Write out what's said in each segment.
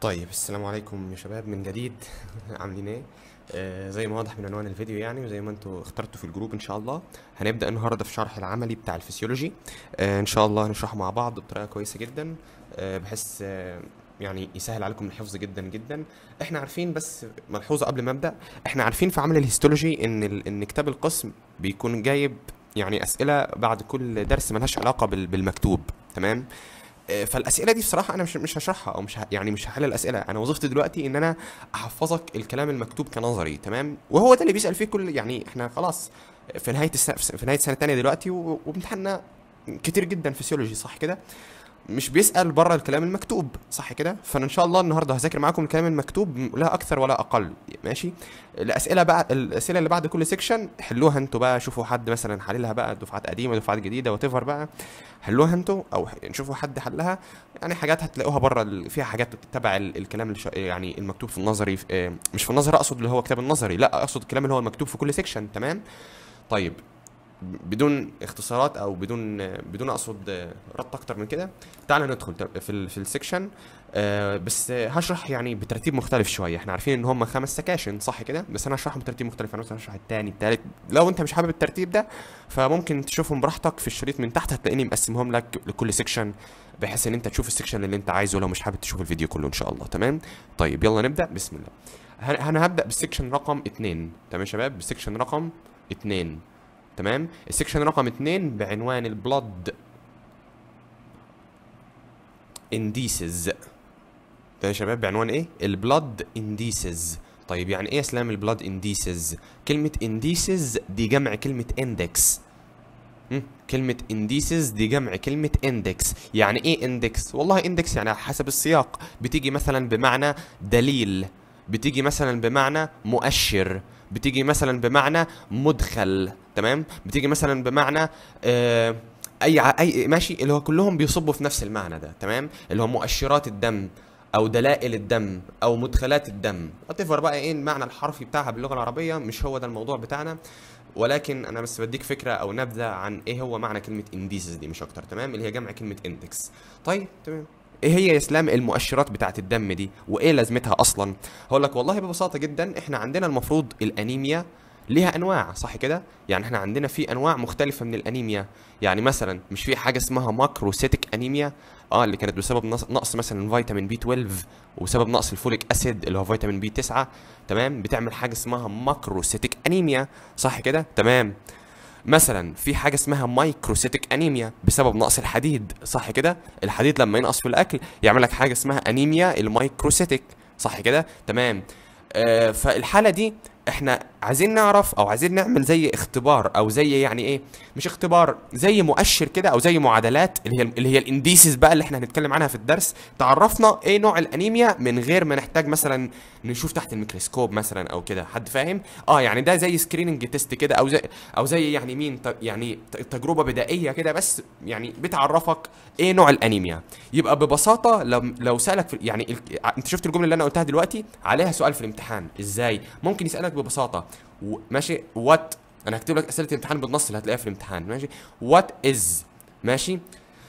طيب السلام عليكم يا شباب من جديد عاملين ايه آه زي ما واضح من عنوان الفيديو يعني وزي ما انتوا اخترتوا في الجروب ان شاء الله هنبدا النهارده في شرح العملي بتاع الفسيولوجي آه ان شاء الله هنشرحه مع بعض بطريقه كويسه جدا آه بحيث آه يعني يسهل عليكم الحفظ جدا جدا احنا عارفين بس ملحوظه قبل ما ابدا احنا عارفين في عمل الهيستولوجي ان ال... ان كتاب القسم بيكون جايب يعني اسئله بعد كل درس ملهاش علاقه بال... بالمكتوب تمام آه، فالاسئله دي بصراحه انا مش مش هشرحها او مش ه... يعني مش هحل الاسئله انا وظيفتي دلوقتي ان انا احفظك الكلام المكتوب كنظري تمام وهو ده اللي بيسال فيه كل يعني احنا خلاص في نهايه السنه في نهايه السنه الثانيه دلوقتي و- وامتحاننا كتير جدا فيسيولوجي صح كده مش بيسال بره الكلام المكتوب صح كده فانا ان شاء الله النهارده هذاكر معاكم الكلام المكتوب لا اكثر ولا اقل ماشي الاسئله بقى الاسئله اللي بعد كل سيكشن حلوها انتوا بقى شوفوا حد مثلا حللها بقى دفعات قديمه دفعات جديده وات بقى حلوها انتوا او نشوفوا حد حلها يعني حاجات هتلاقوها بره ال... فيها حاجات تبع ال... الكلام اللي ش... يعني المكتوب في النظري في... آه، مش في النظري اقصد اللي هو كتاب النظري لا اقصد الكلام اللي هو المكتوب في كل سيكشن تمام طيب ب- بدون اختصارات او بدون آه، بدون اقصد آه، ربط اكتر من كده تعال ندخل ت- في ال... في السيكشن آه بس آه، هشرح يعني بترتيب مختلف شويه احنا عارفين ان هم خمس سكاشن صح كده بس انا هشرحهم بترتيب مختلف انا مثلا هشرح التاني التالت لو انت مش حابب الترتيب ده فممكن تشوفهم براحتك في الشريط من تحت هتلاقيني مقسمهم لك لكل سيكشن بحيث ان انت تشوف السيكشن اللي انت عايزه لو مش حابب تشوف الفيديو كله ان شاء الله تمام طيب يلا نبدا بسم الله ه- انا هبدا بالسيكشن رقم اتنين تمام يا شباب بالسيكشن رقم اتنين تمام السيكشن رقم اتنين بعنوان البلد انديسز ده يا شباب بعنوان ايه البلد انديسز طيب يعني ايه يا اسلام البلد انديسز كلمة انديسز دي جمع كلمة اندكس مم، كلمة انديسز دي جمع كلمة اندكس يعني ايه اندكس والله اندكس يعني على حسب السياق بتيجي مثلا بمعنى دليل بتيجي مثلا بمعنى مؤشر بتيجي مثلا بمعنى مدخل تمام بتيجي مثلا بمعنى آه اي ع- اي ماشي اللي هو كلهم بيصبوا في نفس المعنى ده تمام اللي هو مؤشرات الدم او دلائل الدم او مدخلات الدم هتفر بقى ايه المعنى الحرفي بتاعها باللغه العربيه مش هو ده الموضوع بتاعنا ولكن انا بس بديك فكره او نبذه عن ايه هو معنى كلمه انديسز دي مش اكتر تمام اللي هي جمع كلمه اندكس طيب تمام ايه هي يا اسلام المؤشرات بتاعت الدم دي وايه لازمتها اصلا هقول لك والله ببساطه جدا احنا عندنا المفروض الانيميا ليها انواع صح كده يعني احنا عندنا في انواع مختلفه من الانيميا يعني مثلا مش في حاجه اسمها ماكروسيتك انيميا اه اللي كانت بسبب نقص, نقص مثلا فيتامين بي 12 وسبب نقص الفوليك اسيد اللي هو فيتامين بي 9 تمام بتعمل حاجه اسمها ماكروسيتك انيميا صح كده تمام مثلا في حاجه اسمها مايكروسيتك انيميا بسبب نقص الحديد صح كده الحديد لما ينقص في الاكل يعمل لك حاجه اسمها انيميا المايكروسيتك صح كده تمام آه فالحاله دي احنا عايزين نعرف او عايزين نعمل زي اختبار او زي يعني ايه مش اختبار زي مؤشر كده او زي معادلات اللي هي اللي هي الانديسيس بقى اللي احنا هنتكلم عنها في الدرس تعرفنا ايه نوع الانيميا من غير ما نحتاج مثلا نشوف تحت الميكروسكوب مثلا او كده حد فاهم اه يعني ده زي سكريننج تيست كده او زي او زي يعني مين ت- يعني ت- تجربه بدائيه كده بس يعني بتعرفك ايه نوع الانيميا يبقى ببساطه لو لو سالك في يعني ال... انت شفت الجمله اللي انا قلتها دلوقتي عليها سؤال في الامتحان ازاي ممكن يسالك ببساطه و... ماشي وات انا هكتب لك اسئله الامتحان بالنص اللي هتلاقيها في الامتحان ماشي وات از ماشي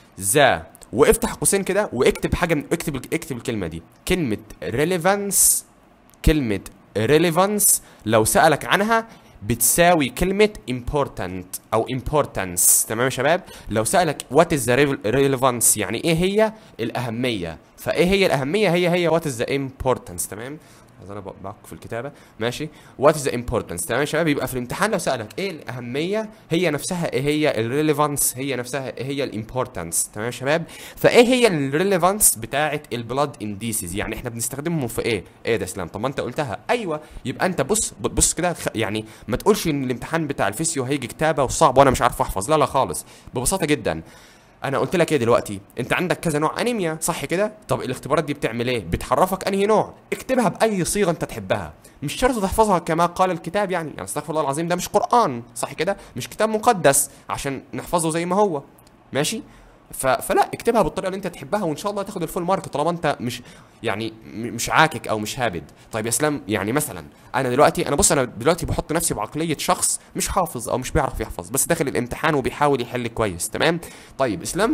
ذا وافتح قوسين كده واكتب حاجه من اكتب اكتب الكلمه دي كلمه relevance كلمه relevance لو سالك عنها بتساوي كلمة important أو importance تمام يا شباب؟ لو سألك what is the rele- relevance يعني إيه هي الأهمية؟ فإيه هي الأهمية؟ هي هي what is the importance تمام؟ عايز انا بعك في الكتابه ماشي وات از ذا امبورتنس تمام يا شباب يبقى في الامتحان لو سالك ايه الاهميه هي نفسها ايه هي الريليفانس هي نفسها ايه هي الامبورتنس تمام يا شباب فايه هي الريليفانس بتاعه البلاد انديسيز يعني احنا بنستخدمهم في ايه ايه ده اسلام طب ما انت قلتها ايوه يبقى انت بص بص كده خ- يعني ما تقولش ان الامتحان بتاع الفيسيو هيجي كتابه وصعب وانا مش عارف احفظ لا لا خالص ببساطه جدا انا قلت لك ايه دلوقتي انت عندك كذا نوع انيميا صح كده طب الاختبارات دي بتعمل ايه بتحرفك انهي نوع اكتبها باي صيغه انت تحبها مش شرط تحفظها كما قال الكتاب يعني يعني استغفر الله العظيم ده مش قران صح كده مش كتاب مقدس عشان نحفظه زي ما هو ماشي ف... فلا اكتبها بالطريقه اللي انت تحبها وان شاء الله تاخد الفول مارك طالما انت مش يعني م- مش عاكك او مش هابد طيب يا اسلام يعني مثلا انا دلوقتي انا بص انا دلوقتي بحط نفسي بعقليه شخص مش حافظ او مش بيعرف يحفظ بس داخل الامتحان وبيحاول يحل كويس تمام طيب اسلام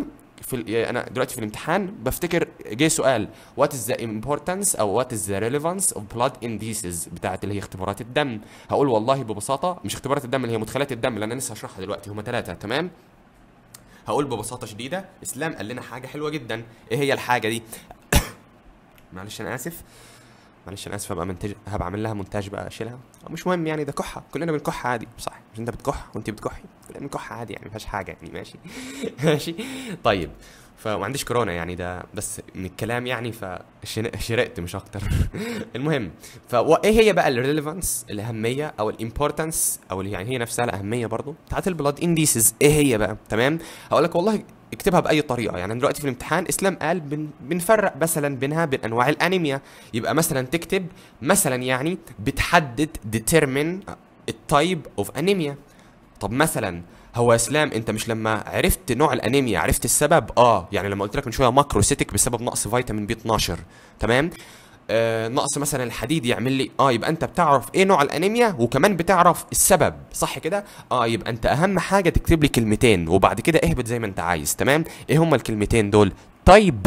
في ال- انا دلوقتي في الامتحان بفتكر جه سؤال وات از ذا importance او وات از ذا relevance اوف blood indices بتاعت اللي هي اختبارات الدم هقول والله ببساطه مش اختبارات الدم اللي هي مدخلات الدم اللي انا لسه هشرحها دلوقتي هما ثلاثه تمام هقول ببساطه شديده اسلام قال لنا حاجه حلوه جدا ايه هي الحاجه دي معلش انا اسف معلش انا اسف هبقى منتج هبقى اعمل لها مونتاج بقى اشيلها مش مهم يعني ده كحه كلنا بنكح عادي صح مش انت بتكح وانت بتكحي كلنا بنكح عادي يعني ما فيهاش حاجه يعني ماشي ماشي طيب فما عنديش كورونا يعني ده بس من الكلام يعني فشرقت مش اكتر المهم فايه هي بقى الريليفانس الاهميه او الامبورتنس او اللي يعني هي نفسها الاهميه برضو بتاعت البلاد انديسز ايه هي بقى تمام هقول لك والله اكتبها باي طريقه يعني أنا دلوقتي في الامتحان اسلام قال بن بنفرق مثلا بينها بين انواع الانيميا يبقى مثلا تكتب مثلا يعني بتحدد determine التايب اوف انيميا طب مثلا هو يا اسلام انت مش لما عرفت نوع الانيميا عرفت السبب اه يعني لما قلت لك من شويه ماكروسيتك بسبب نقص فيتامين بي 12 تمام آه نقص مثلا الحديد يعمل لي اه يبقى انت بتعرف ايه نوع الانيميا وكمان بتعرف السبب صح كده اه يبقى انت اهم حاجه تكتب لي كلمتين وبعد كده اهبط زي ما انت عايز تمام ايه هما الكلمتين دول تايب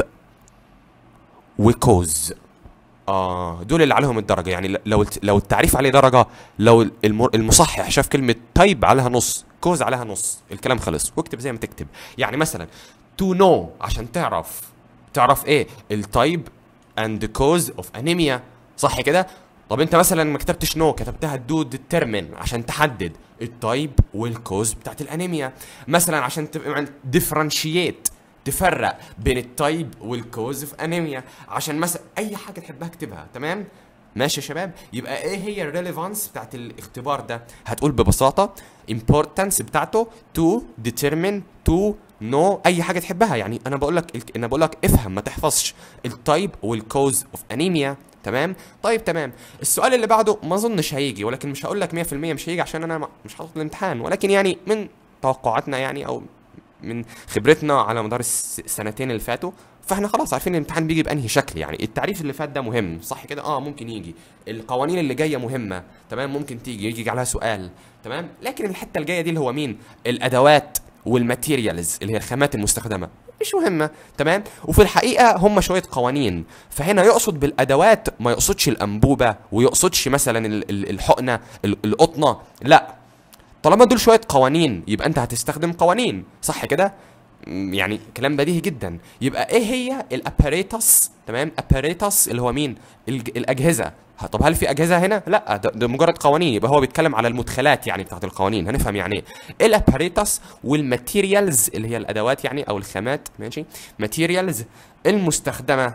وكوز اه دول اللي عليهم الدرجه يعني لو الت- لو التعريف عليه درجه لو الم- المصحح شاف كلمه تايب عليها نص كوز عليها نص الكلام خلص واكتب زي ما تكتب يعني مثلا تو نو عشان تعرف تعرف ايه التايب اند كوز اوف انيميا صح كده طب انت مثلا ما كتبتش نو كتبتها دو ديترمين عشان تحدد التايب والكوز بتاعت الانيميا مثلا عشان تبقى ديفرنشيت تفرق بين التايب والكوز في انيميا عشان مثلا اي حاجه تحبها اكتبها تمام ماشي يا شباب يبقى ايه هي الريليفانس بتاعت الاختبار ده هتقول ببساطه importance بتاعته to determine to know اي حاجه تحبها يعني انا بقول لك انا بقول لك افهم ما تحفظش التايب والكوز اوف انيميا تمام طيب تمام السؤال اللي بعده ما اظنش هيجي ولكن مش هقول لك 100% مش هيجي عشان انا ما- مش حاطط الامتحان ولكن يعني من توقعاتنا يعني او من خبرتنا على مدار الس- السنتين اللي فاتوا فاحنا خلاص عارفين الامتحان بيجي بانهي شكل يعني التعريف اللي فات ده مهم صح كده اه ممكن يجي القوانين اللي جايه مهمه تمام ممكن تيجي يجي عليها سؤال تمام لكن الحته الجايه دي اللي هو مين الادوات والماتيريالز اللي هي الخامات المستخدمه مش مهمه تمام وفي الحقيقه هم شويه قوانين فهنا يقصد بالادوات ما يقصدش الانبوبه ويقصدش مثلا ال- ال- الحقنه ال- القطنه لا طالما دول شويه قوانين يبقى انت هتستخدم قوانين صح كده م، يعني كلام بديهي جدا يبقى ايه هي الاباريتس تمام اباريتس اللي هو مين الج- الاجهزه ه- طب هل في اجهزه هنا لا ده, ده مجرد قوانين يبقى هو بيتكلم على المدخلات يعني بتاعت القوانين هنفهم يعني ايه الاباريتس والماتيريالز اللي هي الادوات يعني او الخامات ماشي ماتيريالز المستخدمه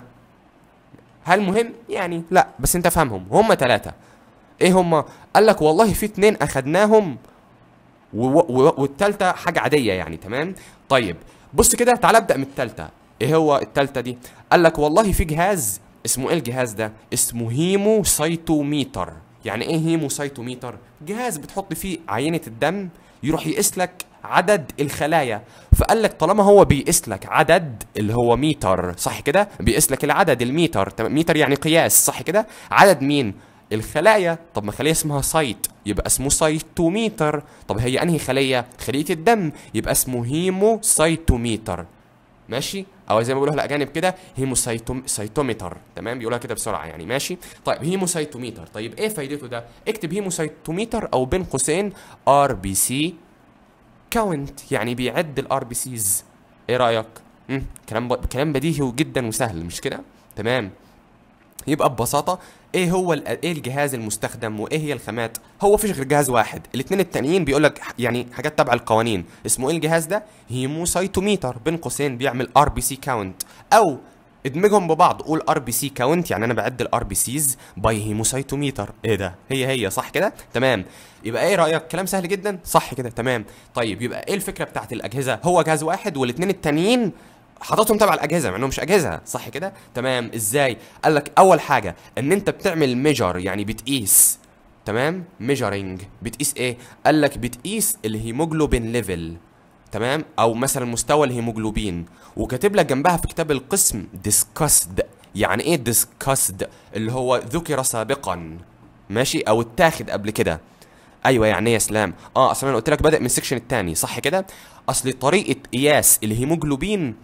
هل مهم يعني لا بس انت فهمهم هم ثلاثه ايه هم قال لك والله في اتنين اخدناهم و- و- والتالتة حاجة عادية يعني تمام طيب بص كده تعال ابدأ من التالتة ايه هو التالتة دي قال لك والله في جهاز اسمه ايه الجهاز ده اسمه هيمو سايتوميتر يعني ايه هيمو سايتوميتر جهاز بتحط فيه عينة الدم يروح يقيس لك عدد الخلايا فقال لك طالما هو بيقيس لك عدد اللي هو ميتر صح كده بيقيس لك العدد الميتر تمام ميتر يعني قياس صح كده عدد مين الخلايا طب ما خليه اسمها سايت يبقى اسمه سايتوميتر طب هي انهي خليه خليه الدم يبقى اسمه هيمو سايتوميتر ماشي او زي ما بيقولوا الاجانب كده هيموسايتوم سايتوميتر تمام بيقولها كده بسرعه يعني ماشي طيب هيموسايتوميتر طيب ايه فايدته ده اكتب هيموسايتوميتر او بين قوسين ار بي سي كاونت يعني بيعد الار بي سيز ايه رايك امم كلام ب... كلام بديهي جدا وسهل مش كده تمام يبقى ببساطة ايه هو ال- ايه الجهاز المستخدم وايه هي الخامات هو فيش غير جهاز واحد الاثنين التانيين بيقول لك يعني حاجات تبع القوانين اسمه ايه الجهاز ده هيموسايتوميتر بين قوسين بيعمل ار بي سي كاونت او ادمجهم ببعض قول ار بي سي كاونت يعني انا بعد الار بي سيز باي هيموسايتوميتر ايه ده هي هي صح كده تمام يبقى ايه رايك كلام سهل جدا صح كده تمام طيب يبقى ايه الفكره بتاعت الاجهزه هو جهاز واحد والاثنين التانيين حاططهم تبع الاجهزه مع انهم مش اجهزه صح كده تمام ازاي قال لك اول حاجه ان انت بتعمل ميجر يعني بتقيس تمام ميجرنج بتقيس ايه قال لك بتقيس الهيموجلوبين ليفل تمام او مثلا مستوى الهيموجلوبين وكاتب لك جنبها في كتاب القسم ديسكاسد يعني ايه ديسكاسد اللي هو ذكر سابقا ماشي او اتاخد قبل كده ايوه يعني ايه يا اسلام اه اصل انا قلت لك بادئ من السكشن الثاني صح كده اصل طريقه قياس الهيموجلوبين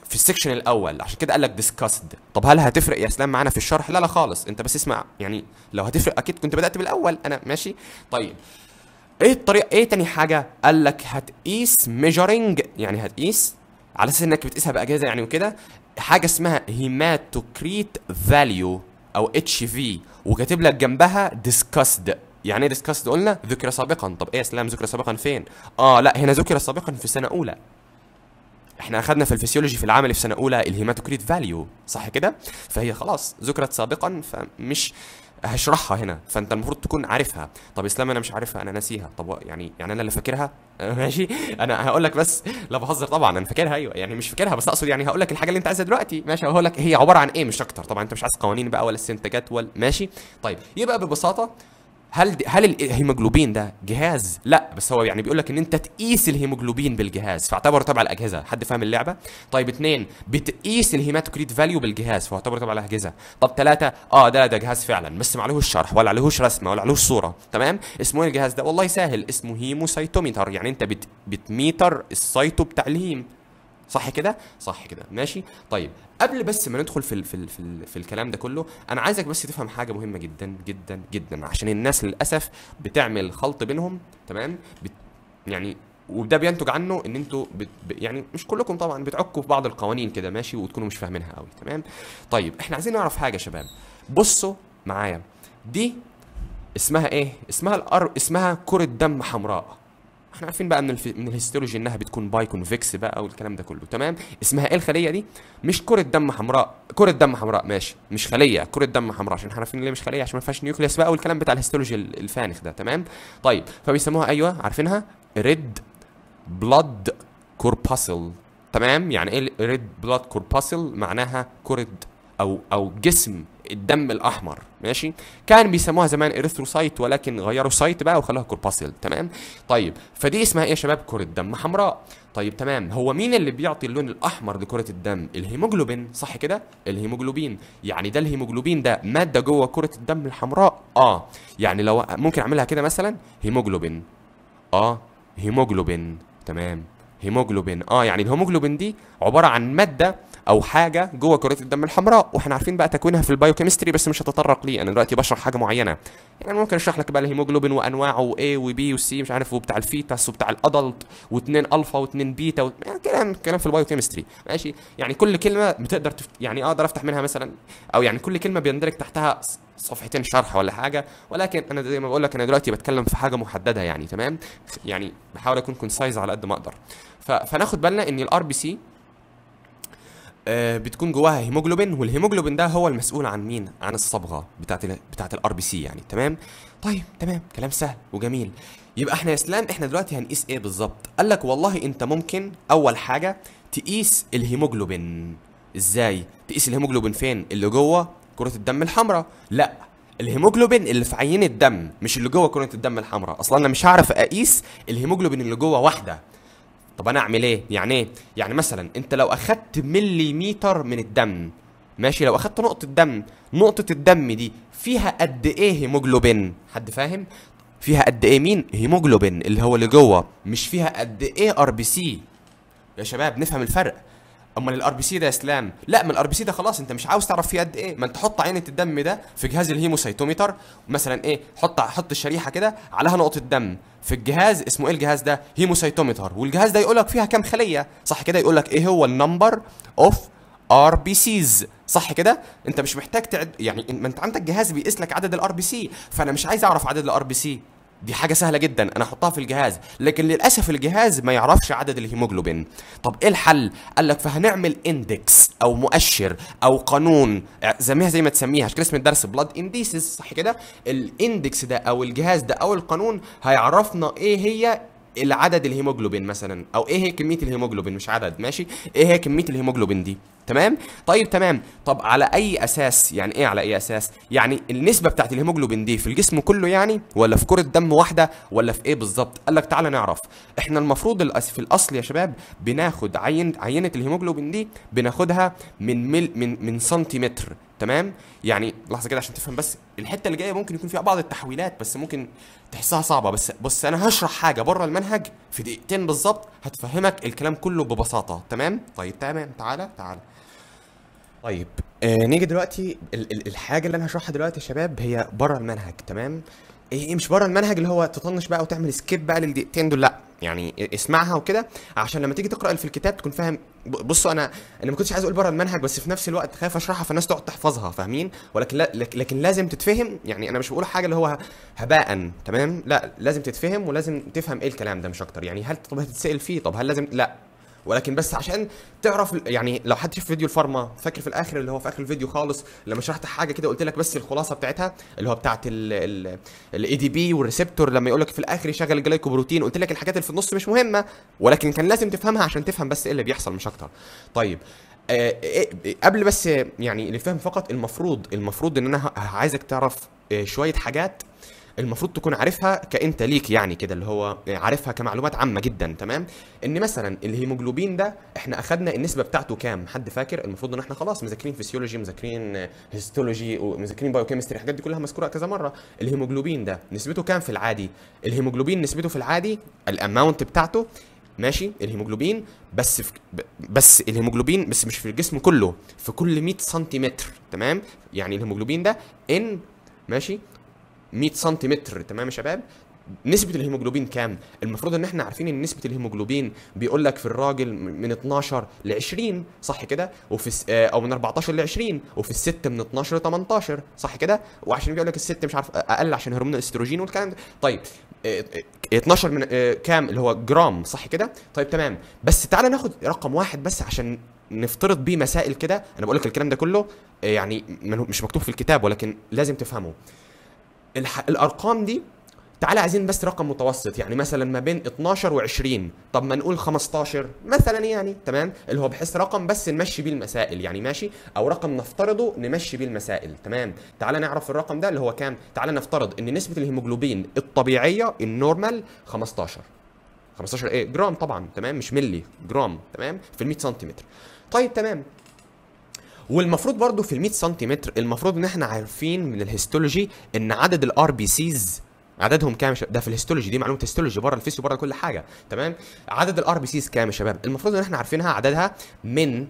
في السكشن الاول عشان كده قال لك ديسكاسد طب هل هتفرق يا اسلام معانا في الشرح لا لا خالص انت بس اسمع يعني لو هتفرق اكيد كنت بدات بالاول انا ماشي طيب ايه الطريقه ايه تاني حاجه قال لك هتقيس ميجرنج يعني هتقيس على اساس انك بتقيسها باجهزه يعني وكده حاجه اسمها هيماتوكريت فاليو او اتش في وكاتب لك جنبها ديسكاسد يعني ايه ديسكاسد قلنا ذكر سابقا طب ايه يا اسلام ذكر سابقا فين اه لا هنا ذكر سابقا في سنه اولى احنا اخذنا في الفسيولوجي في العمل في سنه اولى الهيماتوكريت فاليو صح كده فهي خلاص ذكرت سابقا فمش هشرحها هنا فانت المفروض تكون عارفها طب اسلام انا مش عارفها انا ناسيها طب يعني يعني انا اللي فاكرها ماشي انا هقول لك بس لا بهزر طبعا انا فاكرها ايوه يعني مش فاكرها بس اقصد يعني هقول لك الحاجه اللي انت عايزها دلوقتي ماشي هقول لك هي عباره عن ايه مش اكتر طبعا انت مش عايز قوانين بقى ولا استنتاجات ولا ماشي طيب يبقى ببساطه هل دي هل الهيموجلوبين ده جهاز؟ لا بس هو يعني بيقول لك ان انت تقيس الهيموجلوبين بالجهاز فاعتبره تبع الاجهزه، حد فاهم اللعبه؟ طيب اثنين بتقيس الهيماتوكريت فاليو بالجهاز فاعتبره تبع الاجهزه، طب ثلاثه اه ده ده جهاز فعلا بس ما عليهوش شرح ولا عليهوش رسمه ولا عليهوش صوره، تمام؟ اسمه ايه الجهاز ده؟ والله سهل اسمه هيموسايتوميتر يعني انت بت بتميتر السايتو بتاع الهيم صح كده صح كده ماشي طيب قبل بس ما ندخل في ال في ال في, ال في الكلام ده كله انا عايزك بس تفهم حاجه مهمه جدا جدا جدا عشان الناس للاسف بتعمل خلط بينهم تمام بت يعني وده بينتج عنه ان انتوا بت يعني مش كلكم طبعا بتعكوا في بعض القوانين كده ماشي وتكونوا مش فاهمينها قوي تمام طيب احنا عايزين نعرف حاجه يا شباب بصوا معايا دي اسمها ايه اسمها الأر... اسمها كره دم حمراء احنا عارفين بقى من الف... من الهيستولوجي انها بتكون باي كونفكس بقى والكلام ده كله تمام اسمها ايه الخليه دي مش كره دم حمراء كره دم حمراء ماشي مش خليه كره دم حمراء عشان احنا عارفين ليه مش خليه عشان ما فيهاش نيوكليس بقى والكلام بتاع الهيستولوجي الفانخ ده تمام طيب فبيسموها ايوه عارفينها ريد بلاد كورباسل تمام يعني ايه ريد بلاد كورباسل معناها كره او او جسم الدم الاحمر ماشي كان بيسموها زمان اريثروسايت ولكن غيروا سايت بقى وخلوها كورباسيل تمام طيب فدي اسمها ايه يا شباب كره دم حمراء طيب تمام هو مين اللي بيعطي اللون الاحمر لكره الدم الهيموجلوبين صح كده الهيموجلوبين يعني ده الهيموجلوبين ده ماده جوه كره الدم الحمراء اه يعني لو ممكن اعملها كده مثلا هيموجلوبين اه هيموجلوبين تمام هيموجلوبين اه يعني الهيموجلوبين دي عباره عن ماده او حاجه جوه كره الدم الحمراء واحنا عارفين بقى تكوينها في البايوكيمستري بس مش هتطرق ليه انا دلوقتي بشرح حاجه معينه يعني ممكن اشرح لك بقى الهيموجلوبين وانواعه وايه وبي وسي مش عارف وبتاع الفيتاس وبتاع الادلت واثنين الفا واثنين بيتا و... يعني كلام كلام في البايوكيمستري ماشي يعني كل كلمه بتقدر تفت... يعني اقدر افتح منها مثلا او يعني كل كلمه بيندرج تحتها صفحتين شرح ولا حاجه ولكن انا زي ما بقول لك انا دلوقتي بتكلم في حاجه محدده يعني تمام يعني بحاول اكون كونسايز على قد ما اقدر ف... فناخد بالنا ان الار بي سي بتكون جواها هيموجلوبين والهيموجلوبين ده هو المسؤول عن مين عن الصبغه بتاعت ال بتاعت الار بي سي يعني تمام طيب تمام كلام سهل وجميل يبقى احنا يا اسلام احنا دلوقتي هنقيس ايه بالظبط قال لك والله انت ممكن اول حاجه تقيس الهيموجلوبين ازاي تقيس الهيموجلوبين فين اللي جوه كره الدم الحمراء لا الهيموجلوبين اللي في عينه الدم مش اللي جوه كره الدم الحمراء اصلا انا مش هعرف اقيس الهيموجلوبين اللي جوه واحده طب انا اعمل ايه يعني ايه يعني مثلا انت لو اخدت مليمتر من الدم ماشي لو اخدت نقطه دم نقطه الدم دي فيها قد ايه هيموجلوبين حد فاهم فيها قد ايه مين هيموجلوبين اللي هو اللي جوه مش فيها قد ايه ار بي سي يا شباب نفهم الفرق امال الار بي سي ده يا اسلام لا ما الار بي سي ده خلاص انت مش عاوز تعرف فيه قد ايه ما انت حط عينه الدم ده في جهاز الهيموسايتوميتر مثلا ايه حط حط الشريحه كده عليها نقطه دم في الجهاز اسمه ايه الجهاز ده هيموسايتوميتر والجهاز ده يقول لك فيها كام خليه صح كده يقول لك ايه هو النمبر اوف ار بي سيز صح كده انت مش محتاج تعد يعني ما انت عندك جهاز بيقيس لك عدد الار بي سي فانا مش عايز اعرف عدد الار بي سي دي حاجة سهلة جدا انا احطها في الجهاز لكن للاسف الجهاز ما يعرفش عدد الهيموجلوبين طب ايه الحل قال لك فهنعمل اندكس او مؤشر او قانون سميها زي ما تسميها عشان كده اسم الدرس بلاد انديسز صح كده الاندكس ده او الجهاز ده او القانون هيعرفنا ايه هي العدد الهيموجلوبين مثلا او ايه هي كميه الهيموجلوبين مش عدد ماشي ايه هي كميه الهيموجلوبين دي تمام طيب تمام طب على اي اساس يعني ايه على اي اساس يعني النسبه بتاعت الهيموجلوبين دي في الجسم كله يعني ولا في كره دم واحده ولا في ايه بالظبط قال لك تعالى نعرف احنا المفروض في الاصل يا شباب بناخد عين عينه الهيموجلوبين دي بناخدها من مل من من سنتيمتر تمام يعني لحظه كده عشان تفهم بس الحته اللي جايه ممكن يكون فيها بعض التحويلات بس ممكن تحسها صعبه بس بص انا هشرح حاجه بره المنهج في دقيقتين بالظبط هتفهمك الكلام كله ببساطه تمام طيب تمام تعالى تعالى طيب آه نيجي دلوقتي ال ال الحاجه اللي انا هشرحها دلوقتي يا شباب هي بره المنهج تمام ايه مش بره المنهج اللي هو تطنش بقى وتعمل سكيب بقى للدقيقتين دول لا يعني اسمعها وكده عشان لما تيجي تقرا اللي في الكتاب تكون فاهم ب- بصوا انا انا ما كنتش عايز اقول بره المنهج بس في نفس الوقت خايف اشرحها فالناس تقعد تحفظها فاهمين ولكن لا لك- لكن لازم تتفهم يعني انا مش بقول حاجه اللي هو هباء تمام لا لازم تتفهم ولازم تفهم ايه الكلام ده مش اكتر يعني هل طب هتتسال فيه طب هل لازم لا ولكن بس عشان تعرف يعني لو حد شاف فيديو الفارما فاكر في الاخر اللي هو في اخر الفيديو خالص لما شرحت حاجه كده قلت لك بس الخلاصه بتاعتها اللي هو بتاعت الاي دي بي والريسبتور لما يقول لك في الاخر يشغل الجلايكوبروتين قلت لك الحاجات اللي في النص مش مهمه ولكن كان لازم تفهمها عشان تفهم بس ايه اللي بيحصل مش اكتر طيب آه إيه قبل بس يعني للفهم فقط المفروض المفروض ان انا ه- عايزك تعرف آه، شويه حاجات المفروض تكون عارفها كانت ليك يعني كده اللي هو عارفها كمعلومات عامه جدا تمام ان مثلا الهيموجلوبين ده احنا اخدنا النسبه بتاعته كام حد فاكر المفروض ان احنا خلاص مذاكرين فيسيولوجي مذاكرين هيستولوجي ومذاكرين بايوكيمستري الحاجات دي كلها مذكوره كذا مره الهيموجلوبين ده نسبته كام في العادي الهيموجلوبين نسبته في العادي الاماونت بتاعته ماشي الهيموجلوبين بس في ب- بس الهيموجلوبين بس مش في الجسم كله في كل 100 سنتيمتر تمام يعني الهيموجلوبين ده ان ماشي 100 سنتيمتر تمام يا شباب نسبة الهيموجلوبين كام؟ المفروض ان احنا عارفين ان نسبة الهيموجلوبين بيقول لك في الراجل من 12 ل 20 صح كده؟ وفي الس- آه، او من 14 ل 20 وفي الست من 12 ل 18 صح كده؟ وعشان بيقول لك الست مش عارف اقل عشان هرمون الاستروجين والكلام ده طيب آه، آه، 12 من آه، كام اللي هو جرام صح كده؟ طيب تمام بس تعالى ناخد رقم واحد بس عشان نفترض بيه مسائل كده انا بقول لك الكلام ده كله آه، يعني من- مش مكتوب في الكتاب ولكن لازم تفهمه الح... الارقام دي تعالى عايزين بس رقم متوسط يعني مثلا ما بين 12 و20 طب ما نقول 15 مثلا يعني تمام اللي هو بحيث رقم بس نمشي بيه المسائل يعني ماشي او رقم نفترضه نمشي بيه المسائل تمام تعالى نعرف الرقم ده اللي هو كام تعالى نفترض ان نسبة الهيموجلوبين الطبيعية النورمال 15 15 ايه جرام طبعا تمام مش ملي جرام تمام في ال 100 سنتيمتر طيب تمام والمفروض برضو في ال 100 سنتيمتر المفروض ان احنا عارفين من الهيستولوجي ان عدد الار بي سيز عددهم كام يا شباب ده في الهيستولوجي دي معلومه هيستولوجي بره الفيسيو بره كل حاجه تمام عدد الار بي سيز كام يا شباب المفروض ان احنا عارفينها عددها من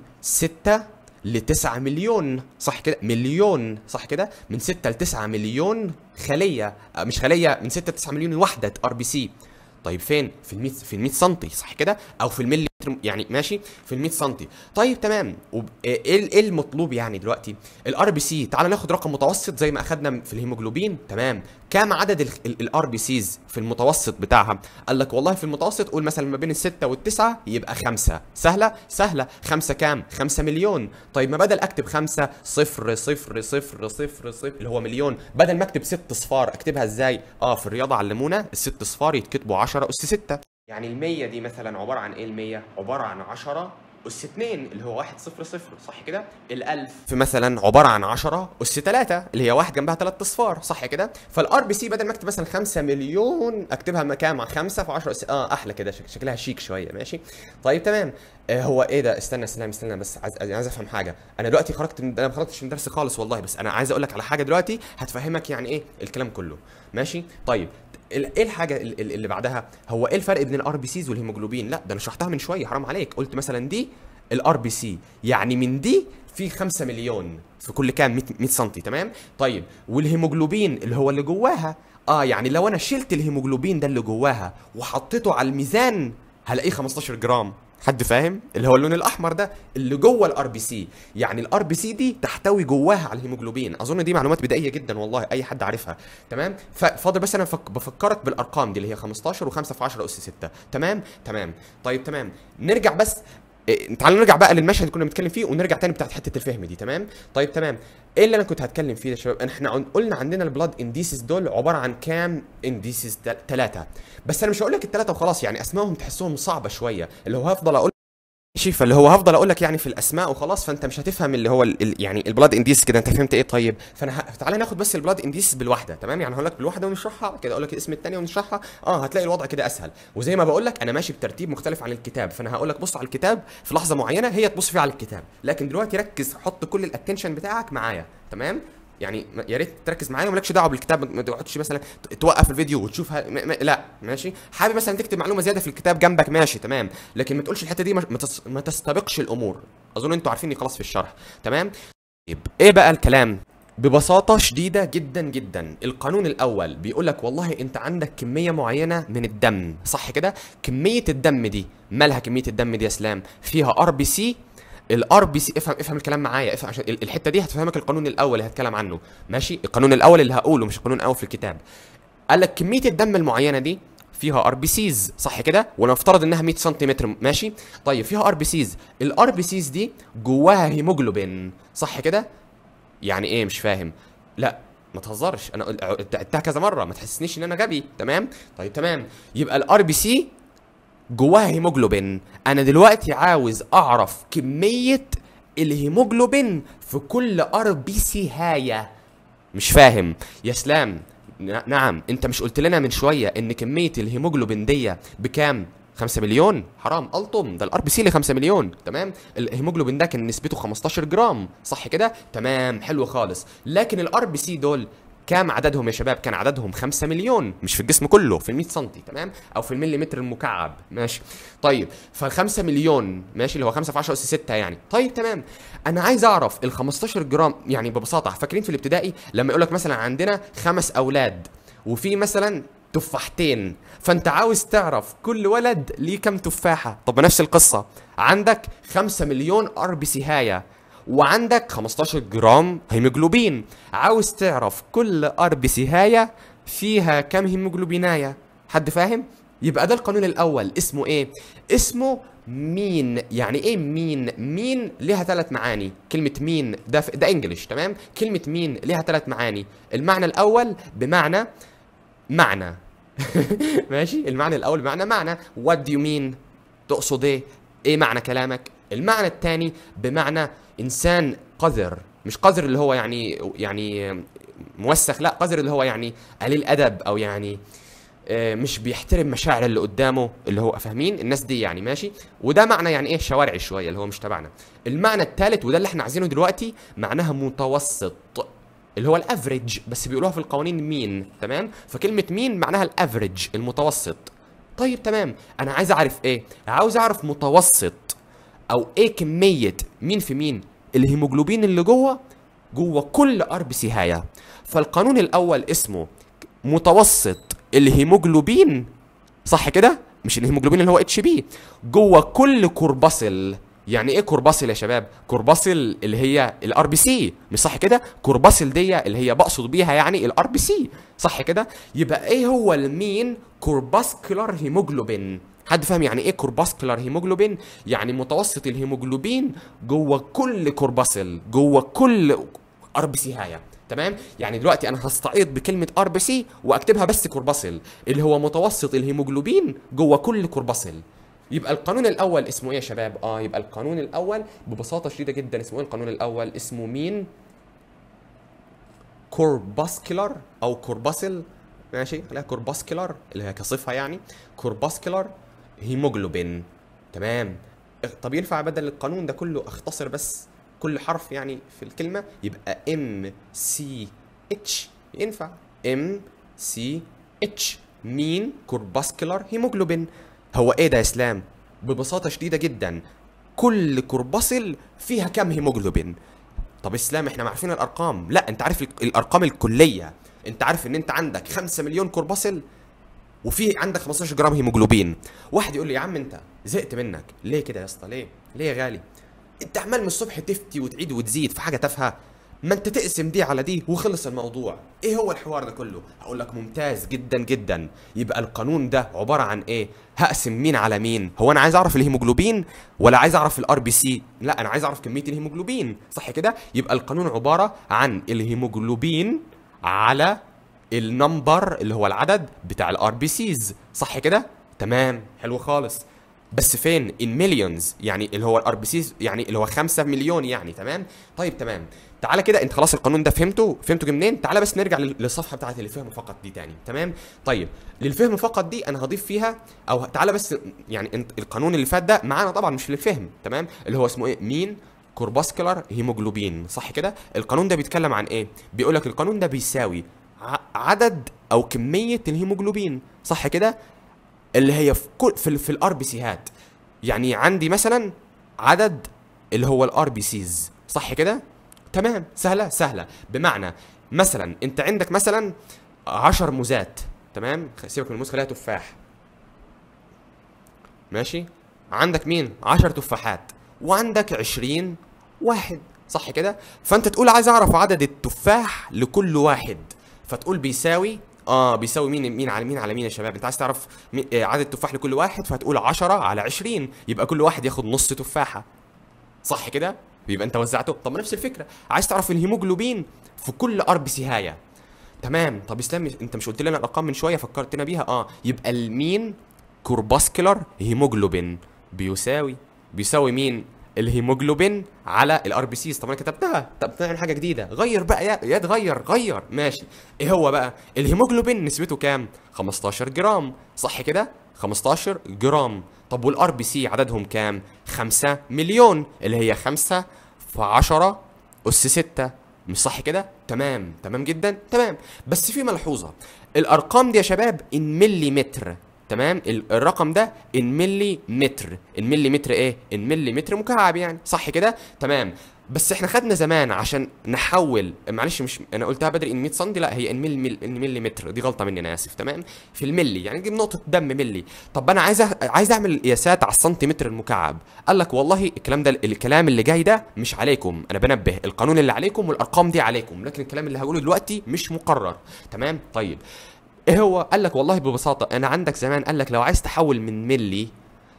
6 ل 9 مليون صح كده مليون صح كده من 6 ل 9 مليون خليه آه، مش خليه من 6 ل 9 مليون وحده ار بي سي طيب فين في ال 100 في ال 100 سم صح كده او في الملي يعني ماشي في ال 100 سم طيب تمام وب- ايه ايه المطلوب يعني دلوقتي الار بي سي تعال ناخد رقم متوسط زي ما اخدنا في الهيموجلوبين تمام كام عدد الار بي سيز في المتوسط بتاعها قال لك والله في المتوسط قول مثلا ما بين الستة والتسعة يبقى خمسة سهلة سهلة خمسة كام خمسة مليون طيب ما بدل اكتب خمسة صفر صفر صفر صفر صفر اللي هو مليون بدل ما اكتب ست صفار اكتبها ازاي اه في الرياضة علمونا الست صفار يتكتبوا 10 اس 6 يعني المية دي مثلا عبارة عن ايه المية عبارة عن 10 أس 2 اللي هو 1 0 0 صح كده؟ الألف في مثلا عبارة عن 10 أس 3 اللي هي واحد جنبها 3 أصفار صح كده؟ فالار بي سي بدل ما أكتب مثلا 5 مليون أكتبها مكان مع 5 في 10 أس اه أحلى كده شك- شكلها شيك شوية ماشي؟ طيب تمام آه هو إيه ده؟ استنى استنى استنى بس عايز عايز أفهم حاجة أنا دلوقتي خرجت من أنا ما خرجتش من درس خالص والله بس أنا عايز أقول لك على حاجة دلوقتي هتفهمك يعني إيه الكلام كله ماشي؟ طيب ال- ايه الحاجه ال- ال- اللي بعدها هو ايه الفرق بين الار بي سيز والهيموجلوبين لا ده انا شرحتها من شويه حرام عليك قلت مثلا دي الار بي سي يعني من دي في 5 مليون في كل كام 100 100 سم تمام طيب والهيموجلوبين اللي هو اللي جواها اه يعني لو انا شلت الهيموجلوبين ده اللي جواها وحطيته على الميزان هلاقيه 15 جرام حد فاهم اللي هو اللون الاحمر ده اللي جوه الار بي سي يعني الار بي سي دي تحتوي جواها على الهيموجلوبين اظن دي معلومات بدائيه جدا والله اي حد عارفها تمام ففاضل بس انا فك... بفكرك بالارقام دي اللي هي 15 و5 في 10 اس 6 تمام تمام طيب تمام نرجع بس إيه، تعالوا نرجع بقى للمشهد اللي كنا بنتكلم فيه ونرجع تاني بتاعت حته الفهم دي تمام طيب تمام ايه اللي انا كنت هتكلم فيه ده يا شباب احنا عن- قلنا عندنا البلاد انديسيس دول عباره عن كام انديسيس ثلاثه بس انا مش هقول لك الثلاثه وخلاص يعني اسمائهم تحسهم صعبه شويه اللي هو هفضل اقول ماشي فاللي هو هفضل اقول لك يعني في الاسماء وخلاص فانت مش هتفهم اللي هو ال ال يعني البلاد انديس كده انت فهمت ايه طيب فانا ه... تعالى ناخد بس البلاد انديس بالواحده تمام يعني هقول لك بالواحده ونشرحها كده اقول لك الاسم الثاني ونشرحها اه هتلاقي الوضع كده اسهل وزي ما بقول لك انا ماشي بترتيب مختلف عن الكتاب فانا هقول لك بص على الكتاب في لحظه معينه هي تبص فيها على الكتاب لكن دلوقتي ركز حط كل الاتنشن بتاعك معايا تمام يعني م- يا ريت تركز معايا ومالكش دعوه بالكتاب ما- ما تقعدش مثلا ت- توقف الفيديو وتشوفها م- م- لا ماشي حابب مثلا تكتب معلومه زياده في الكتاب جنبك ماشي تمام لكن ما تقولش الحته دي ما ما تس- ما تستبقش الامور اظن انتوا عارفيني خلاص في الشرح تمام طيب ايه بقى الكلام ببساطة شديدة جدا جدا القانون الأول بيقول لك والله أنت عندك كمية معينة من الدم صح كده؟ كمية الدم دي مالها كمية الدم دي يا سلام؟ فيها ار بي سي الار بي سي افهم افهم الكلام معايا افهم عشان ال- الحتة دي هتفهمك القانون الأول اللي هتكلم عنه ماشي؟ القانون الأول اللي هقوله مش القانون الأول في الكتاب قال لك كمية الدم المعينة دي فيها ار بي سيز صح كده ونفترض انها 100 سنتيمتر ماشي طيب فيها ار بي سيز الار بي سيز دي جواها هيموجلوبين صح كده يعني ايه مش فاهم لا ما تهزرش انا قل- قلتها كذا مره ما تحسسنيش ان انا غبي تمام طيب تمام يبقى الار بي سي جواها هيموجلوبين انا دلوقتي عاوز اعرف كميه الهيموجلوبين في كل ار بي سي هايه مش فاهم يا سلام ن- نعم انت مش قلت لنا من شويه ان كميه الهيموجلوبين دي بكام 5 مليون حرام الطم ده الار بي سي اللي 5 مليون تمام الهيموجلوبين ده كان نسبته 15 جرام صح كده تمام حلو خالص لكن الار بي سي دول كام عددهم يا شباب كان عددهم 5 مليون مش في الجسم كله في ال 100 سم تمام او في المليمتر المكعب ماشي طيب فال 5 مليون ماشي اللي هو 5 في 10 اس 6 يعني طيب تمام انا عايز اعرف ال 15 جرام يعني ببساطه فاكرين في الابتدائي لما يقول لك مثلا عندنا خمس اولاد وفي مثلا تفاحتين فانت عاوز تعرف كل ولد ليه كام تفاحه طب نفس القصه عندك 5 مليون ار بي سي هايه وعندك 15 جرام هيموجلوبين عاوز تعرف كل ار بي سي هايه فيها كام هيموجلوبينايه حد فاهم يبقى ده القانون الاول اسمه ايه اسمه مين يعني ايه مين مين ليها ثلاث معاني كلمه مين ده ف... ده انجلش تمام كلمه مين ليها ثلاث معاني المعنى الاول بمعنى معنى ماشي المعنى الاول بمعنى معنى what do you mean تقصد ايه ايه معنى كلامك المعنى الثاني بمعنى انسان قذر مش قذر اللي هو يعني يعني موسخ لا قذر اللي هو يعني قليل ادب او يعني آه، مش بيحترم مشاعر اللي قدامه اللي هو فاهمين الناس دي يعني ماشي وده معنى يعني ايه شوارعي شويه اللي هو مش تبعنا المعنى الثالث وده اللي احنا عايزينه دلوقتي معناها متوسط اللي هو الافريج بس بيقولوها في القوانين مين تمام فكلمه مين معناها الافريج المتوسط طيب تمام انا عايز اعرف ايه عاوز اعرف متوسط او ايه كميه مين في مين الهيموجلوبين اللي جوه جوه كل ار بي سي هايه فالقانون الاول اسمه متوسط الهيموجلوبين صح كده مش الهيموجلوبين اللي هو اتش بي جوه كل كورباسل يعني ايه كورباسل يا شباب كورباسل اللي هي الار بي سي مش صح كده كورباسل دي اللي هي بقصد بيها يعني الار بي سي صح كده يبقى ايه هو المين كورباسكولار هيموجلوبين حد فاهم يعني ايه كورباسكولار هيموجلوبين يعني متوسط الهيموجلوبين جوه كل كورباسل جوه كل ار بي سي هايه تمام يعني دلوقتي انا هستعيض بكلمه ار بي سي واكتبها بس كورباسل اللي هو متوسط الهيموجلوبين جوه كل كورباسل يبقى القانون الاول اسمه ايه يا شباب اه يبقى القانون الاول ببساطه شديده جدا اسمه ايه القانون الاول اسمه مين كورباسكولار او كورباسل ماشي خليها كورباسكولار اللي هي كصفه يعني كورباسكولار هيموجلوبين تمام طب ينفع بدل القانون ده كله اختصر بس كل حرف يعني في الكلمه يبقى ام سي اتش ينفع ام سي اتش مين كورباسكولار هيموجلوبين هو ايه ده يا اسلام ببساطه شديده جدا كل كورباسل فيها كام هيموجلوبين طب اسلام احنا عارفين الارقام لا انت عارف ال- الارقام الكليه انت عارف ان انت عندك 5 مليون كورباسل وفي عندك 15 جرام هيموجلوبين واحد يقول لي يا عم انت زهقت منك ليه كده يا اسطى ليه ليه يا غالي انت عمال من الصبح تفتي وتعيد وتزيد في حاجه تافهه ما انت تقسم دي على دي وخلص الموضوع ايه هو الحوار ده كله هقول لك ممتاز جدا جدا يبقى القانون ده عباره عن ايه هقسم مين على مين هو انا عايز اعرف الهيموجلوبين ولا عايز اعرف الار بي سي لا انا عايز اعرف كميه الهيموجلوبين صح كده يبقى القانون عباره عن الهيموجلوبين على النمبر اللي هو العدد بتاع الار بي سيز صح كده تمام حلو خالص بس فين ان مليونز يعني اللي هو الار بي سيز يعني اللي هو 5 مليون يعني تمام طيب تمام تعالى كده انت خلاص القانون ده فهمته فهمته جه منين تعالى بس نرجع لل- للصفحه بتاعت اللي فهم فقط دي تاني تمام طيب للفهم فقط دي انا هضيف فيها او تعالى بس يعني انت القانون اللي فات ده معانا طبعا مش للفهم تمام اللي هو اسمه ايه مين كورباسكولار هيموجلوبين صح كده القانون ده بيتكلم عن ايه بيقول لك القانون ده بيساوي ع- عدد او كميه الهيموجلوبين صح كده اللي هي في كل في, ال- في الار بي سيهات يعني عندي مثلا عدد اللي هو الار بي سيز صح كده تمام سهله سهله بمعنى مثلا انت عندك مثلا 10 موزات تمام سيبك من الموز خليها تفاح ماشي عندك مين 10 تفاحات وعندك 20 واحد صح كده فانت تقول عايز اعرف عدد التفاح لكل واحد فتقول بيساوي اه بيساوي مين مين على مين على مين يا شباب انت عايز تعرف مين آه عدد التفاح لكل واحد فهتقول 10 على 20 يبقى كل واحد ياخد نص تفاحه صح كده يبقى انت وزعته طب ما نفس الفكره عايز تعرف الهيموجلوبين في كل ار بي سي هايه تمام طب اسلام انت مش قلت لنا الارقام من شويه فكرتنا بيها اه يبقى المين كورباسكولار هيموجلوبين بيساوي بيساوي مين الهيموجلوبين على الار بي سيز طب انا كتبتها طب نعمل حاجه جديده غير بقى يا يا تغير غير ماشي ايه هو بقى الهيموجلوبين نسبته كام 15 جرام صح كده 15 جرام طب والار بي سي عددهم كام 5 مليون اللي هي 5 في 10 اس 6 مش صح كده تمام تمام جدا تمام بس في ملحوظه الارقام دي يا شباب ان ملي متر تمام ال- الرقم ده ان ملي متر ان ملي متر ايه ان ملي متر مكعب يعني صح كده تمام بس احنا خدنا زمان عشان نحول معلش مش انا قلتها بدري ان 100 سم لا هي ان ملي ان ملي متر دي غلطه مني انا اسف تمام في الملي يعني نجيب نقطه دم ملي طب انا عايز أ- عايز اعمل قياسات على السنتيمتر المكعب قال لك والله الكلام ده الكلام اللي جاي ده مش عليكم انا بنبه القانون اللي عليكم والارقام دي عليكم لكن الكلام اللي هقوله دلوقتي مش مقرر تمام طيب ايه هو قال لك والله ببساطه انا عندك زمان قال لك لو عايز تحول من ملي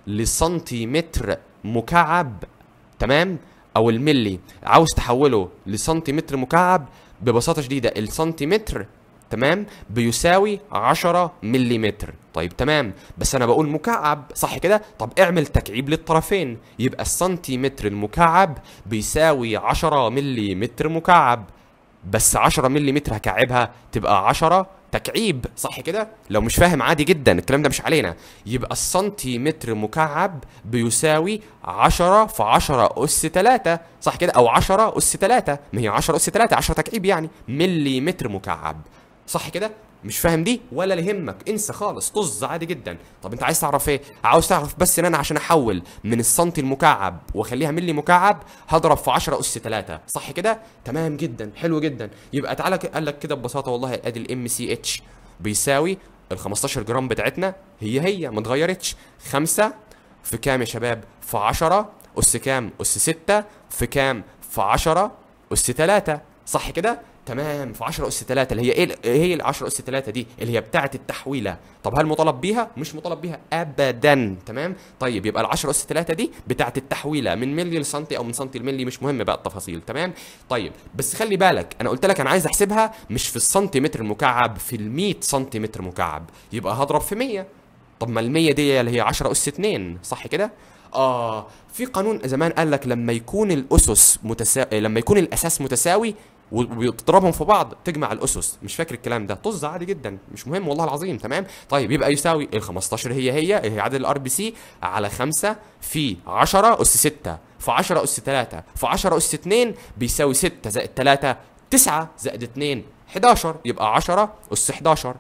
لسنتيمتر مكعب تمام او الملي عاوز تحوله لسنتيمتر مكعب ببساطه شديده السنتيمتر تمام بيساوي 10 مليمتر طيب تمام بس انا بقول مكعب صح كده طب اعمل تكعيب للطرفين يبقى السنتيمتر المكعب بيساوي 10 مليمتر مكعب بس 10 ملم هكعبها تبقى 10 تكعيب صح كده لو مش فاهم عادي جدا الكلام ده مش علينا يبقى السنتيمتر مكعب بيساوي 10 في 10 اس 3 صح كده او 10 اس 3 ما هي 10 اس 3 10 تكعيب يعني مليمتر مكعب صح كده مش فاهم دي ولا اللي يهمك انسى خالص طز عادي جدا طب انت عايز تعرف ايه عاوز تعرف بس ان انا عشان احول من السنتي المكعب واخليها ملي مكعب هضرب في 10 اس 3 صح كده تمام جدا حلو جدا يبقى تعالى ك- قال لك كده ببساطه والله ادي الام سي اتش بيساوي ال 15 جرام بتاعتنا هي هي ما اتغيرتش 5 في كام يا شباب في 10 اس كام اس 6 في كام في 10 اس 3 صح كده تمام في 10 اس 3 اللي هي ايه إيه هي ال 10 اس 3 دي اللي هي بتاعه التحويله طب هل مطالب بيها مش مطالب بيها ابدا تمام طيب يبقى ال 10 اس 3 دي بتاعه التحويله من ملي لسنتي او من سنتي لملي مش مهم بقى التفاصيل تمام طيب بس خلي بالك انا قلت لك انا عايز احسبها مش في السنتيمتر المكعب في ال 100 سنتيمتر مكعب يبقى هضرب في 100 طب ما ال 100 دي اللي هي 10 اس 2 صح كده اه في قانون زمان قال لك لما يكون الاسس متساوي لما يكون الاساس متساوي و- وتضربهم في بعض تجمع الاسس مش فاكر الكلام ده طز عادي جدا مش مهم والله العظيم تمام طيب يبقى يساوي ال 15 هي هي هي عدد الار بي سي على 5 في 10 اس 6 في 10 اس 3 في 10 اس 2 بيساوي 6 زائد 3 9 زائد 2 11 يبقى 10 اس 11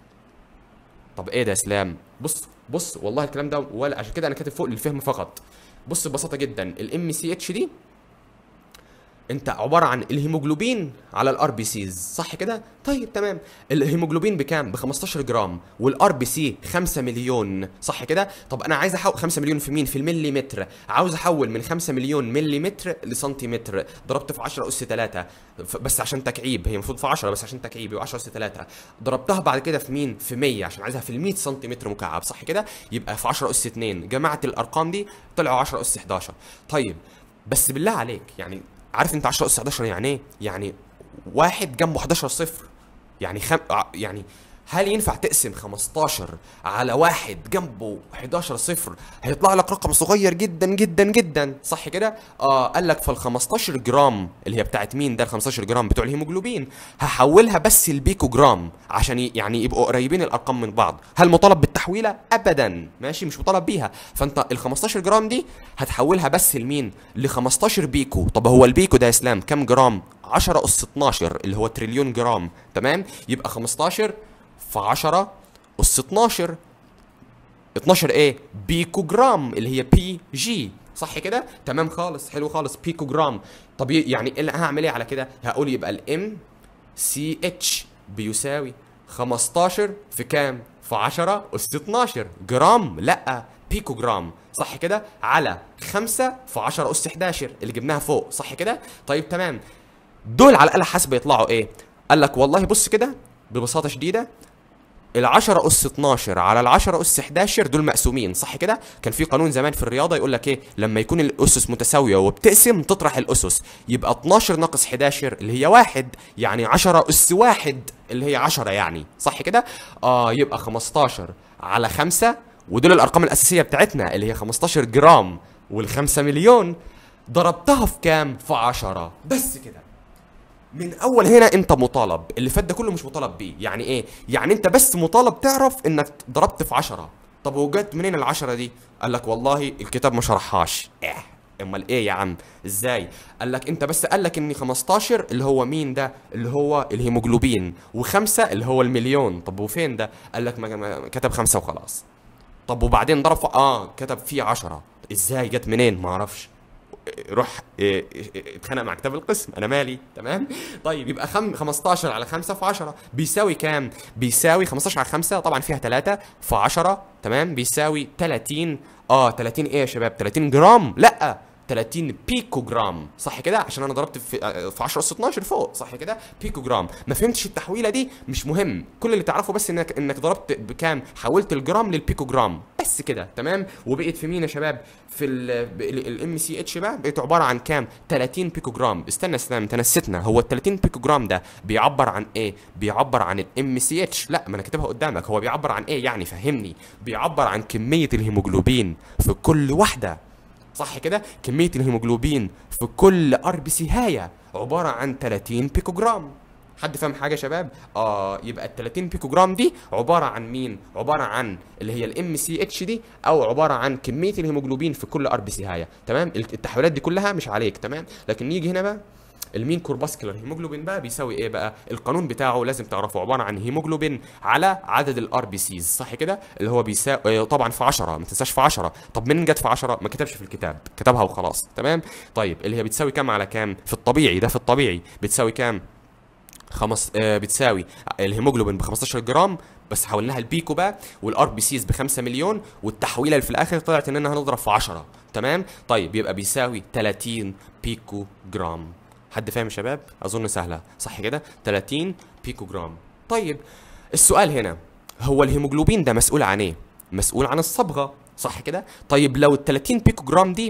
طب ايه ده يا اسلام بص بص والله الكلام ده ولا عشان كده انا كاتب فوق للفهم فقط بص ببساطه جدا الام سي اتش دي انت عباره عن الهيموجلوبين على الار بي سيز صح كده طيب تمام الهيموجلوبين بكام ب 15 جرام والار بي سي 5 مليون صح كده طب انا عايز احول 5 مليون في مين في المليمتر عاوز احول من 5 مليون مليمتر لسنتيمتر ضربت في 10 اس 3 ف- بس عشان تكعيب هي المفروض في 10 بس عشان تكعيب يبقى 10 اس 3 ضربتها بعد كده في مين في 100 عشان عايزها في ال 100 سنتيمتر مكعب صح كده يبقى في 10 اس 2 جمعت الارقام دي طلعوا 10 اس 11 طيب بس بالله عليك يعني عارف انت 10 اس 11 يعني ايه؟ يعني واحد جنبه 11 صفر يعني خم... ع- يعني هل ينفع تقسم 15 على واحد جنبه 11 صفر هيطلع لك رقم صغير جدا جدا جدا صح كده اه قال لك فال 15 جرام اللي هي بتاعت مين ده ال 15 جرام بتوع الهيموجلوبين هحولها بس البيكو جرام عشان ي- يعني يبقوا قريبين الارقام من بعض هل مطالب بالتحويله ابدا ماشي مش مطالب بيها فانت ال 15 جرام دي هتحولها بس لمين ل 15 بيكو طب هو البيكو ده يا اسلام كام جرام 10 اس 12 اللي هو تريليون جرام تمام يبقى 15 في 10 اس 12 12 ايه بيكو جرام اللي هي بي جي صح كده تمام خالص حلو خالص بيكو جرام طب ي- يعني اللي هعمل ايه على كده هقول يبقى الام سي اتش بيساوي 15 في كام في 10 اس 12 جرام لا بيكو جرام صح كده على 5 في 10 اس 11 اللي جبناها فوق صح كده طيب تمام دول على الاله حاسبه يطلعوا ايه قال لك والله بص كده ببساطه شديده ال10 اس 12 على ال10 اس 11 دول مقسومين صح كده كان في قانون زمان في الرياضه يقول لك ايه لما يكون الاسس متساويه وبتقسم تطرح الاسس يبقى 12 ناقص 11 اللي هي واحد يعني 10 اس واحد اللي هي 10 يعني صح كده اه يبقى 15 على 5 ودول الارقام الاساسيه بتاعتنا اللي هي 15 جرام وال5 مليون ضربتها في كام في 10 بس كده من اول هنا انت مطالب اللي فات ده كله مش مطالب بيه يعني ايه يعني انت بس مطالب تعرف انك ضربت في عشرة طب وجت منين العشرة دي قال لك والله الكتاب ما شرحهاش اه امال ايه يا عم ازاي قال لك انت بس قال لك ان 15 اللي هو مين ده اللي هو الهيموجلوبين وخمسة اللي هو المليون طب وفين ده قال لك ما ما- كتب خمسة وخلاص طب وبعدين ضرب في اه كتب فيه عشرة ازاي جت منين ما اعرفش روح إيه، إيه، اتخانق مع كتاب القسم انا مالي تمام طيب يبقى خم 15 على 5 في 10 بيساوي كام بيساوي 15 على 5 طبعا فيها 3 في 10 تمام بيساوي 30 اه 30 ايه يا شباب 30 جرام لا 30 بيكو جرام صح كده عشان انا ضربت في آه، في 10 اس 12 فوق صح كده بيكو جرام ما فهمتش التحويله دي مش مهم كل اللي تعرفه بس انك انك ضربت بكام حولت الجرام للبيكو جرام بس كده تمام وبقيت في مين يا شباب في الام سي اتش بقى بقيت عباره عن كام 30 بيكو جرام استنى استنى انت نسيتنا هو ال 30 بيكو جرام ده بيعبر عن ايه بيعبر عن الام سي اتش لا ما انا كاتبها قدامك هو بيعبر عن ايه يعني فهمني بيعبر عن كميه الهيموجلوبين في كل واحده صح كده كميه الهيموجلوبين في كل ار بي سي هايه عباره عن 30 بيكو جرام حد فاهم حاجه يا شباب اه يبقى ال 30 بيكو جرام دي عباره عن مين عباره عن اللي هي الام سي اتش دي او عباره عن كميه الهيموجلوبين في كل ار بي سي هايه تمام التحويلات دي كلها مش عليك تمام لكن نيجي هنا بقى المين كورباسكولار هيموجلوبين بقى بيساوي ايه بقى القانون بتاعه لازم تعرفه عباره عن هيموجلوبين على عدد الار بي سيز صح كده اللي هو بيساوي طبعا في 10 ما تنساش في 10 طب منين جت في 10 ما كتبش في الكتاب كتبها وخلاص تمام طيب اللي هي بتساوي كام على كام في الطبيعي ده في الطبيعي بتساوي كام خمس آه بتساوي الهيموجلوبين ب 15 جرام بس حولناها البيكو بقى والار بي سيز ب 5 مليون والتحويله اللي في الاخر طلعت اننا هنضرب في 10 تمام طيب يبقى بيساوي 30 بيكو جرام حد فاهم يا شباب اظن سهله صح كده 30 بيكو جرام طيب السؤال هنا هو الهيموجلوبين ده مسؤول عن ايه مسؤول عن الصبغه صح كده طيب لو ال 30 بيكو جرام دي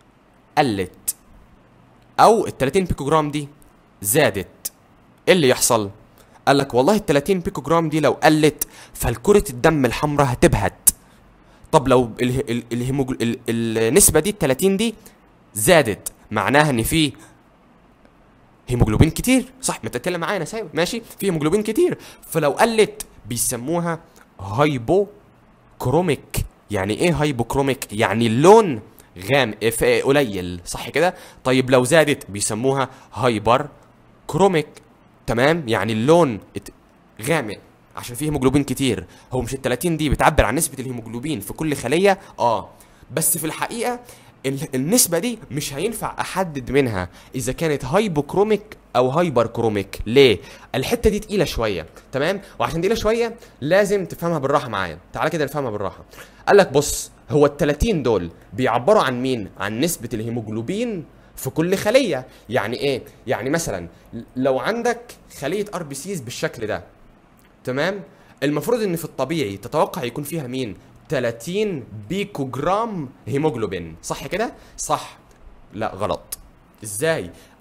قلت او ال 30 بيكو جرام دي زادت ايه اللي يحصل قال لك والله ال 30 بيكو جرام دي لو قلت فالكرة الدم الحمراء هتبهت طب لو اله... ال... الهيموجل... ال... النسبة دي ال 30 دي زادت معناها ان في هيموجلوبين كتير صح ما تتكلم معايا انا سايب ماشي في هيموجلوبين كتير فلو قلت بيسموها هايبو كروميك يعني ايه هايبوكروميك يعني اللون غامق ف- قليل صح كده طيب لو زادت بيسموها هايبر كروميك تمام يعني اللون ات- غامق عشان فيه هيموجلوبين كتير هو مش ال 30 دي بتعبر عن نسبة الهيموجلوبين في كل خلية اه بس في الحقيقة ال- النسبة دي مش هينفع احدد منها اذا كانت هايبوكروميك او هايبر كروميك ليه الحتة دي تقيلة شوية تمام وعشان تقيلة شوية لازم تفهمها بالراحة معايا تعالى كده نفهمها بالراحة قال لك بص هو ال 30 دول بيعبروا عن مين عن نسبة الهيموجلوبين في كل خلية يعني ايه يعني مثلا لو عندك خلية ار بي سيز بالشكل ده تمام المفروض ان في الطبيعي تتوقع يكون فيها مين 30 بيكو جرام هيموجلوبين صح كده صح لا غلط ازاي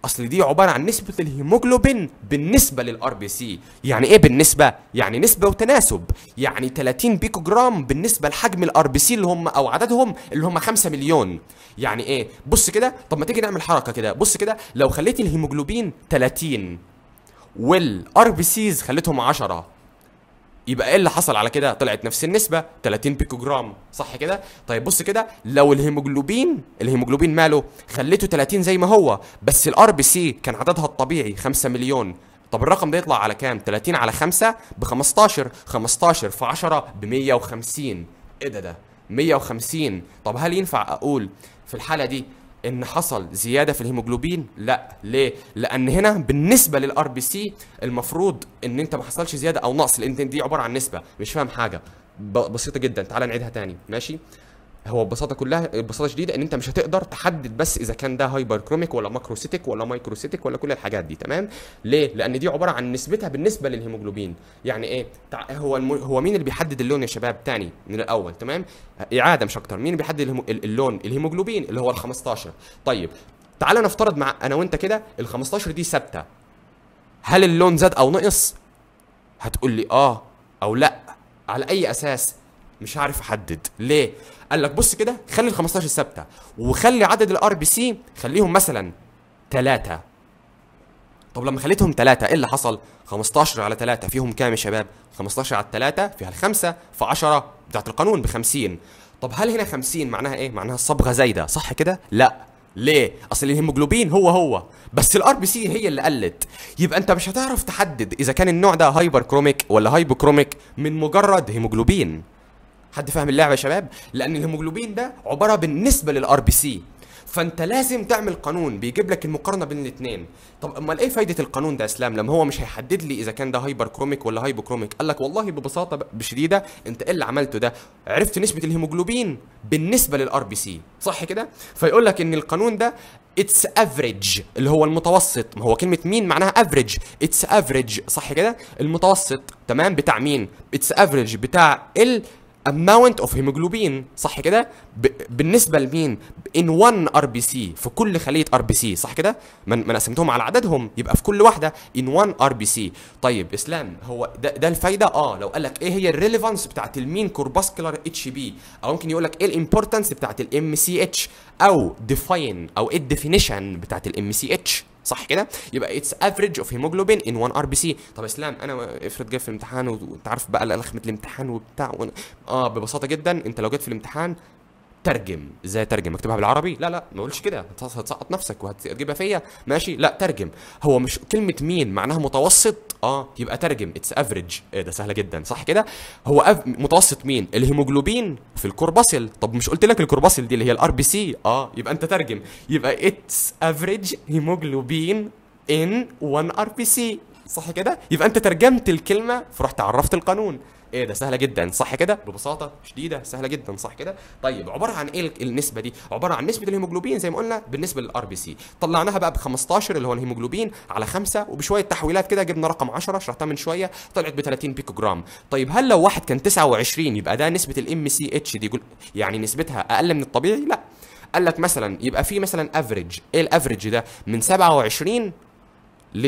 اصل دي عباره عن نسبه الهيموجلوبين بالنسبه للار بي سي يعني ايه بالنسبه يعني نسبه وتناسب يعني 30 بيكو جرام بالنسبه لحجم الار بي سي اللي هم او عددهم اللي هم 5 مليون يعني ايه بص كده طب ما تيجي نعمل حركه كده بص كده لو خليت الهيموجلوبين 30 والار بي سيز خليتهم 10 يبقى ايه اللي حصل على كده طلعت نفس النسبه 30 بيكو جرام صح كده طيب بص كده لو الهيموجلوبين الهيموجلوبين ماله خليته 30 زي ما هو بس الار بي سي كان عددها الطبيعي 5 مليون طب الرقم ده يطلع على كام 30 على 5 ب 15 15 في 10 ب 150 ايه ده ده 150 طب هل ينفع اقول في الحاله دي ان حصل زياده في الهيموجلوبين لا ليه لان هنا بالنسبه للار بي سي المفروض ان انت ما حصلش زياده او نقص لان دي عباره عن نسبه مش فاهم حاجه ب- بسيطه جدا تعال نعيدها تاني ماشي هو ببساطه كلها ببساطه شديده ان انت مش هتقدر تحدد بس اذا كان ده هايبر كروميك ولا ماكروسيتيك ولا مايكروسيتيك ولا كل الحاجات دي تمام ليه لان دي عباره عن نسبتها بالنسبه للهيموجلوبين يعني ايه تع... هو الم... هو مين اللي بيحدد اللون يا شباب تاني من الاول تمام اعاده مش اكتر مين اللي بيحدد الهيمو... ال- اللون الهيموجلوبين اللي هو ال 15 طيب تعالى نفترض مع انا وانت كده ال 15 دي ثابته هل اللون زاد او نقص هتقول لي اه او لا على اي اساس مش عارف احدد ليه قال لك بص كده خلي ال 15 ثابته وخلي عدد الار بي سي خليهم مثلا ثلاثة طب لما خليتهم ثلاثة ايه اللي حصل 15 على 3 فيهم كام يا شباب 15 على 3 فيها الخمسة في 10 بتاعت القانون ب 50 طب هل هنا 50 معناها ايه معناها الصبغة زايدة صح كده لا ليه اصل الهيموجلوبين هو هو بس الار بي سي هي اللي قلت يبقى انت مش هتعرف تحدد اذا كان النوع ده هايبر كروميك ولا هايبوكروميك من مجرد هيموجلوبين حد فاهم اللعبه يا شباب لان الهيموجلوبين ده عباره بالنسبه للار بي سي فانت لازم تعمل قانون بيجيب لك المقارنه بين الاثنين طب امال ايه فايده القانون ده يا اسلام لما هو مش هيحدد لي اذا كان ده هايبر كروميك ولا هايبوكروميك قال لك والله ببساطه ب- بشديده انت ايه اللي عملته ده عرفت نسبه الهيموجلوبين بالنسبه للار بي سي صح كده فيقول لك ان القانون ده اتس افريج اللي هو المتوسط ما هو كلمه مين معناها افريج اتس افريج صح كده المتوسط تمام بتاع مين اتس افريج بتاع ال amount of hemoglobin صح كده ب... بالنسبه لمين in one RBC في كل خليه RBC صح كده من من قسمتهم على عددهم يبقى في كل واحده in one RBC طيب اسلام هو ده, ده الفايده اه لو قال لك ايه هي الريليفانس بتاعت المين كورباسكولار اتش بي او ممكن يقول لك ايه الامبورتنس بتاعت الام سي اتش او define او ايه الديفينيشن بتاعت الام سي اتش صح كده يبقى اتس افريج اوف هيموجلوبين ان 1 ار بي سي طب اسلام انا افرض جاي في الامتحان وانت عارف بقى لخمه الامتحان وبتاع و... اه ببساطه جدا انت لو جيت في الامتحان ترجم ازاي اترجم اكتبها بالعربي لا لا ما اقولش كده هتص- هتسقط نفسك وهتجيبها فيا ماشي لا ترجم هو مش كلمه مين معناها متوسط اه يبقى ترجم اتس افريج ايه ده سهله جدا صح كده هو أف... متوسط مين الهيموجلوبين في الكورباسل طب مش قلت لك الكورباسل دي اللي هي الار بي سي اه يبقى انت ترجم يبقى اتس افريج هيموجلوبين ان 1 ار بي سي صح كده يبقى انت ترجمت الكلمه فرحت عرفت القانون ايه ده سهله جدا صح كده ببساطه شديده سهله جدا صح كده طيب عباره عن ايه ال- النسبه دي عباره عن نسبه الهيموجلوبين زي ما قلنا بالنسبه للار بي سي طلعناها بقى ب 15 اللي هو الهيموجلوبين على 5 وبشويه تحويلات كده جبنا رقم 10 شرحتها من شويه طلعت ب 30 بيكو جرام طيب هل لو واحد كان 29 يبقى ده نسبه الام سي اتش دي جل- يعني نسبتها اقل من الطبيعي لا قال لك مثلا يبقى في مثلا افريج ايه الافريج ده من 27 ل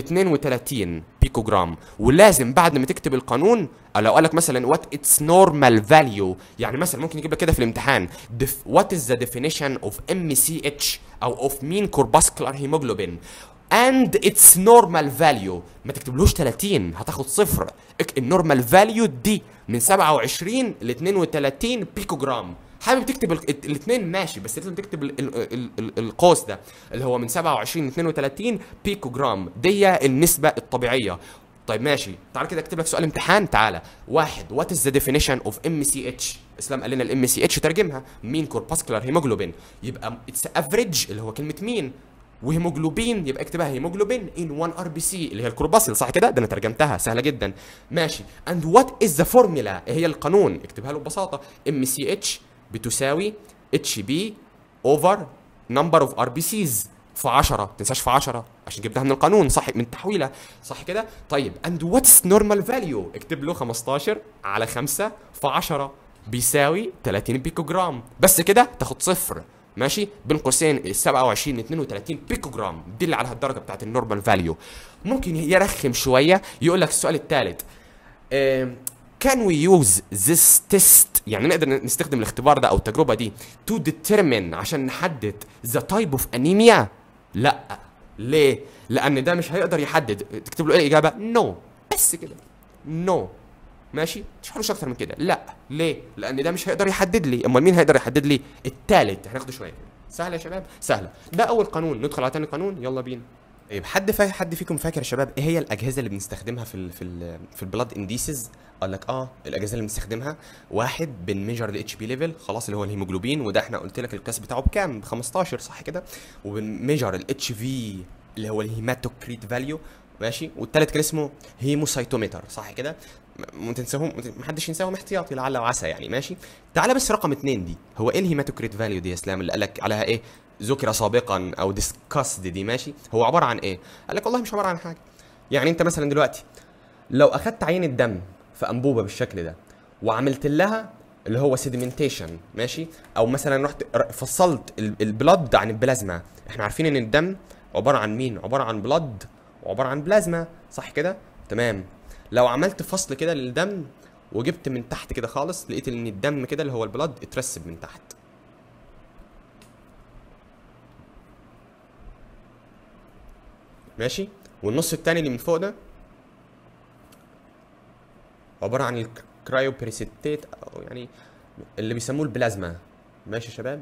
32 بيكو جرام ولازم بعد ما تكتب القانون لو قال لك مثلا وات اتس نورمال فاليو يعني مثلا ممكن يجيب لك كده في الامتحان وات از ذا ديفينيشن اوف ام سي اتش او اوف مين كورباسكولار هيموجلوبين and its normal value ما تكتبلوش 30 هتاخد صفر اك- النورمال فاليو دي من 27 ل 32 بيكو جرام حابب تكتب الاثنين ماشي بس لازم تكتب ال ال ال ال القوس ده اللي هو من 27 ل 32 بيكو جرام دي النسبه الطبيعيه طيب ماشي تعال كده اكتب لك سؤال امتحان تعالى واحد وات از ذا ديفينيشن اوف ام سي اتش اسلام قال لنا الام سي اتش ترجمها مين كورباسكولار هيموجلوبين يبقى اتس افريج اللي هو كلمه مين وهيموجلوبين يبقى اكتبها هيموجلوبين ان 1 ار بي سي اللي هي الكورباسل صح كده ده انا ترجمتها سهله جدا ماشي اند وات از ذا فورمولا ايه هي القانون اكتبها له ببساطه ام سي اتش بتساوي اتش بي اوفر نمبر اوف ار بي سيز في 10 ما تنساش في 10 عشان جبناها من القانون صح من التحويله صح كده طيب اند واتس نورمال فاليو اكتب له 15 على 5 في 10 بيساوي 30 بيكو جرام بس كده تاخد صفر ماشي بين قوسين 27 32 بيكوجرام دي اللي على الدرجه بتاعت النورمال فاليو ممكن يرخم شويه يقول لك السؤال الثالث كان وي يوز ذس تيست يعني نقدر نستخدم الاختبار ده او التجربه دي تو ديترمين عشان نحدد ذا تايب اوف انيميا لا ليه لان ده مش هيقدر يحدد تكتب له ايه الاجابه نو no. بس كده نو no. ماشي مش حلوش اكتر من كده لا ليه لان ده مش هيقدر يحدد لي امال مين هيقدر يحدد لي التالت هناخده شويه سهله يا شباب سهله ده اول قانون ندخل على تاني قانون يلا بينا طيب حد فا... حد فيكم فاكر يا شباب ايه هي الاجهزه اللي بنستخدمها في ال في ال في البلاد انديسز قال لك اه الاجهزه اللي بنستخدمها واحد بنميجر الاتش بي ليفل خلاص اللي هو الهيموجلوبين وده احنا قلت لك القياس بتاعه بكام ب 15 صح كده وبنميجر الاتش في اللي هو الهيماتوكريت فاليو ماشي والتالت كان اسمه هيموسايتومتر صح كده ما تنساهم ما حدش ينساهم احتياطي لعل وعسى يعني ماشي تعالى بس رقم اتنين دي هو ايه الهيماتوكريت فاليو دي يا اسلام اللي قالك عليها ايه ذكر سابقا او ديسكاسد دي ماشي هو عباره عن ايه قال لك والله مش عباره عن حاجه يعني انت مثلا دلوقتي لو اخدت عين الدم في انبوبه بالشكل ده وعملت لها اللي هو سيديمنتيشن ماشي او مثلا رحت فصلت البلد عن البلازما احنا عارفين ان الدم عباره عن مين عباره عن بلد وعباره عن بلازما صح كده تمام لو عملت فصل كده للدم وجبت من تحت كده خالص لقيت ان الدم كده اللي هو البلد اترسب من تحت ماشي والنص التاني اللي من فوق ده عبارة عن الكرايو بريسيتيت او يعني اللي بيسموه البلازما ماشي يا شباب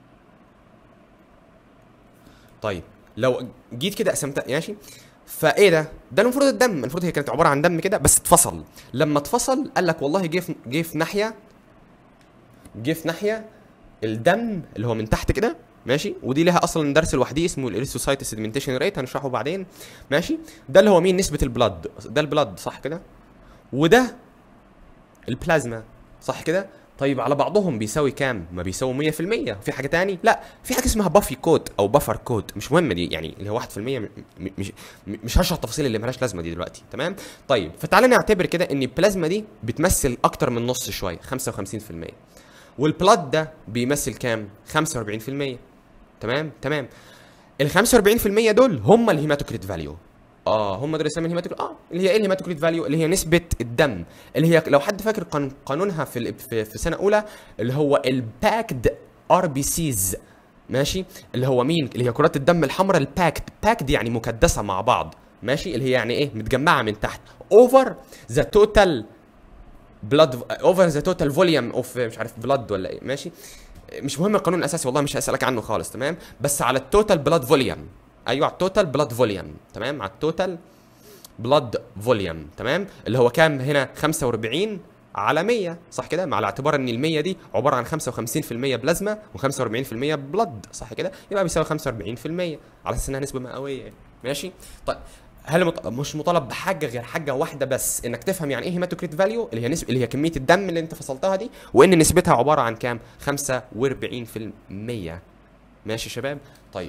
طيب لو جيت كده قسمت ماشي فايه ده؟ ده المفروض الدم المفروض هي كانت عباره عن دم كده بس اتفصل لما اتفصل قال لك والله جه في جه في ناحيه جه في ناحيه الدم اللي هو من تحت كده ماشي ودي لها اصلا درس لوحده اسمه الاريثروسايت سيدمنتيشن ريت هنشرحه بعدين ماشي ده اللي هو مين نسبه البلد ده البلد صح كده وده البلازما صح كده طيب على بعضهم بيساوي كام؟ ما بيساوي 100% في حاجه تاني؟ لا في حاجه اسمها بافي كود او بفر كود مش مهمه دي يعني اللي هو 1% مش مش هشرح التفاصيل اللي مالهاش لازمه دي دلوقتي تمام؟ طيب فتعالى نعتبر كده ان البلازما دي بتمثل اكتر من نص شويه 55% والبلاد ده بيمثل كام؟ 45% تمام؟ تمام ال 45% دول هم الهيماتوكريت فاليو اه هم دول يسمى الهيماتوكريت اه اللي هي ايه الهيماتوكريت فاليو اللي هي نسبه الدم اللي هي لو حد فاكر قانون قانونها في في, في سنه اولى اللي هو الباكد ار بي سيز ماشي اللي هو مين اللي هي كرات الدم الحمراء الباكد باكد يعني مكدسه مع بعض ماشي اللي هي يعني ايه متجمعه من تحت اوفر ذا توتال بلاد اوفر ذا توتال فوليوم اوف مش عارف بلاد ولا ايه ماشي مش مهم القانون الاساسي والله مش هسالك عنه خالص تمام بس على التوتال بلاد فوليوم ايوه على التوتال بلاد فوليوم تمام على التوتال بلاد فوليوم تمام اللي هو كام هنا 45 على 100 صح كده مع الاعتبار ان ال 100 دي عباره عن 55% بلازما و45% بلد صح كده يبقى بيساوي 45% على اساس انها نسبه مئويه ماشي طيب هل مط... مش مطالب بحاجه غير حاجه واحده بس انك تفهم يعني ايه هيماتوكريت فاليو اللي هي نسبه اللي هي كميه الدم اللي انت فصلتها دي وان نسبتها عباره عن كام 45% ماشي يا شباب طيب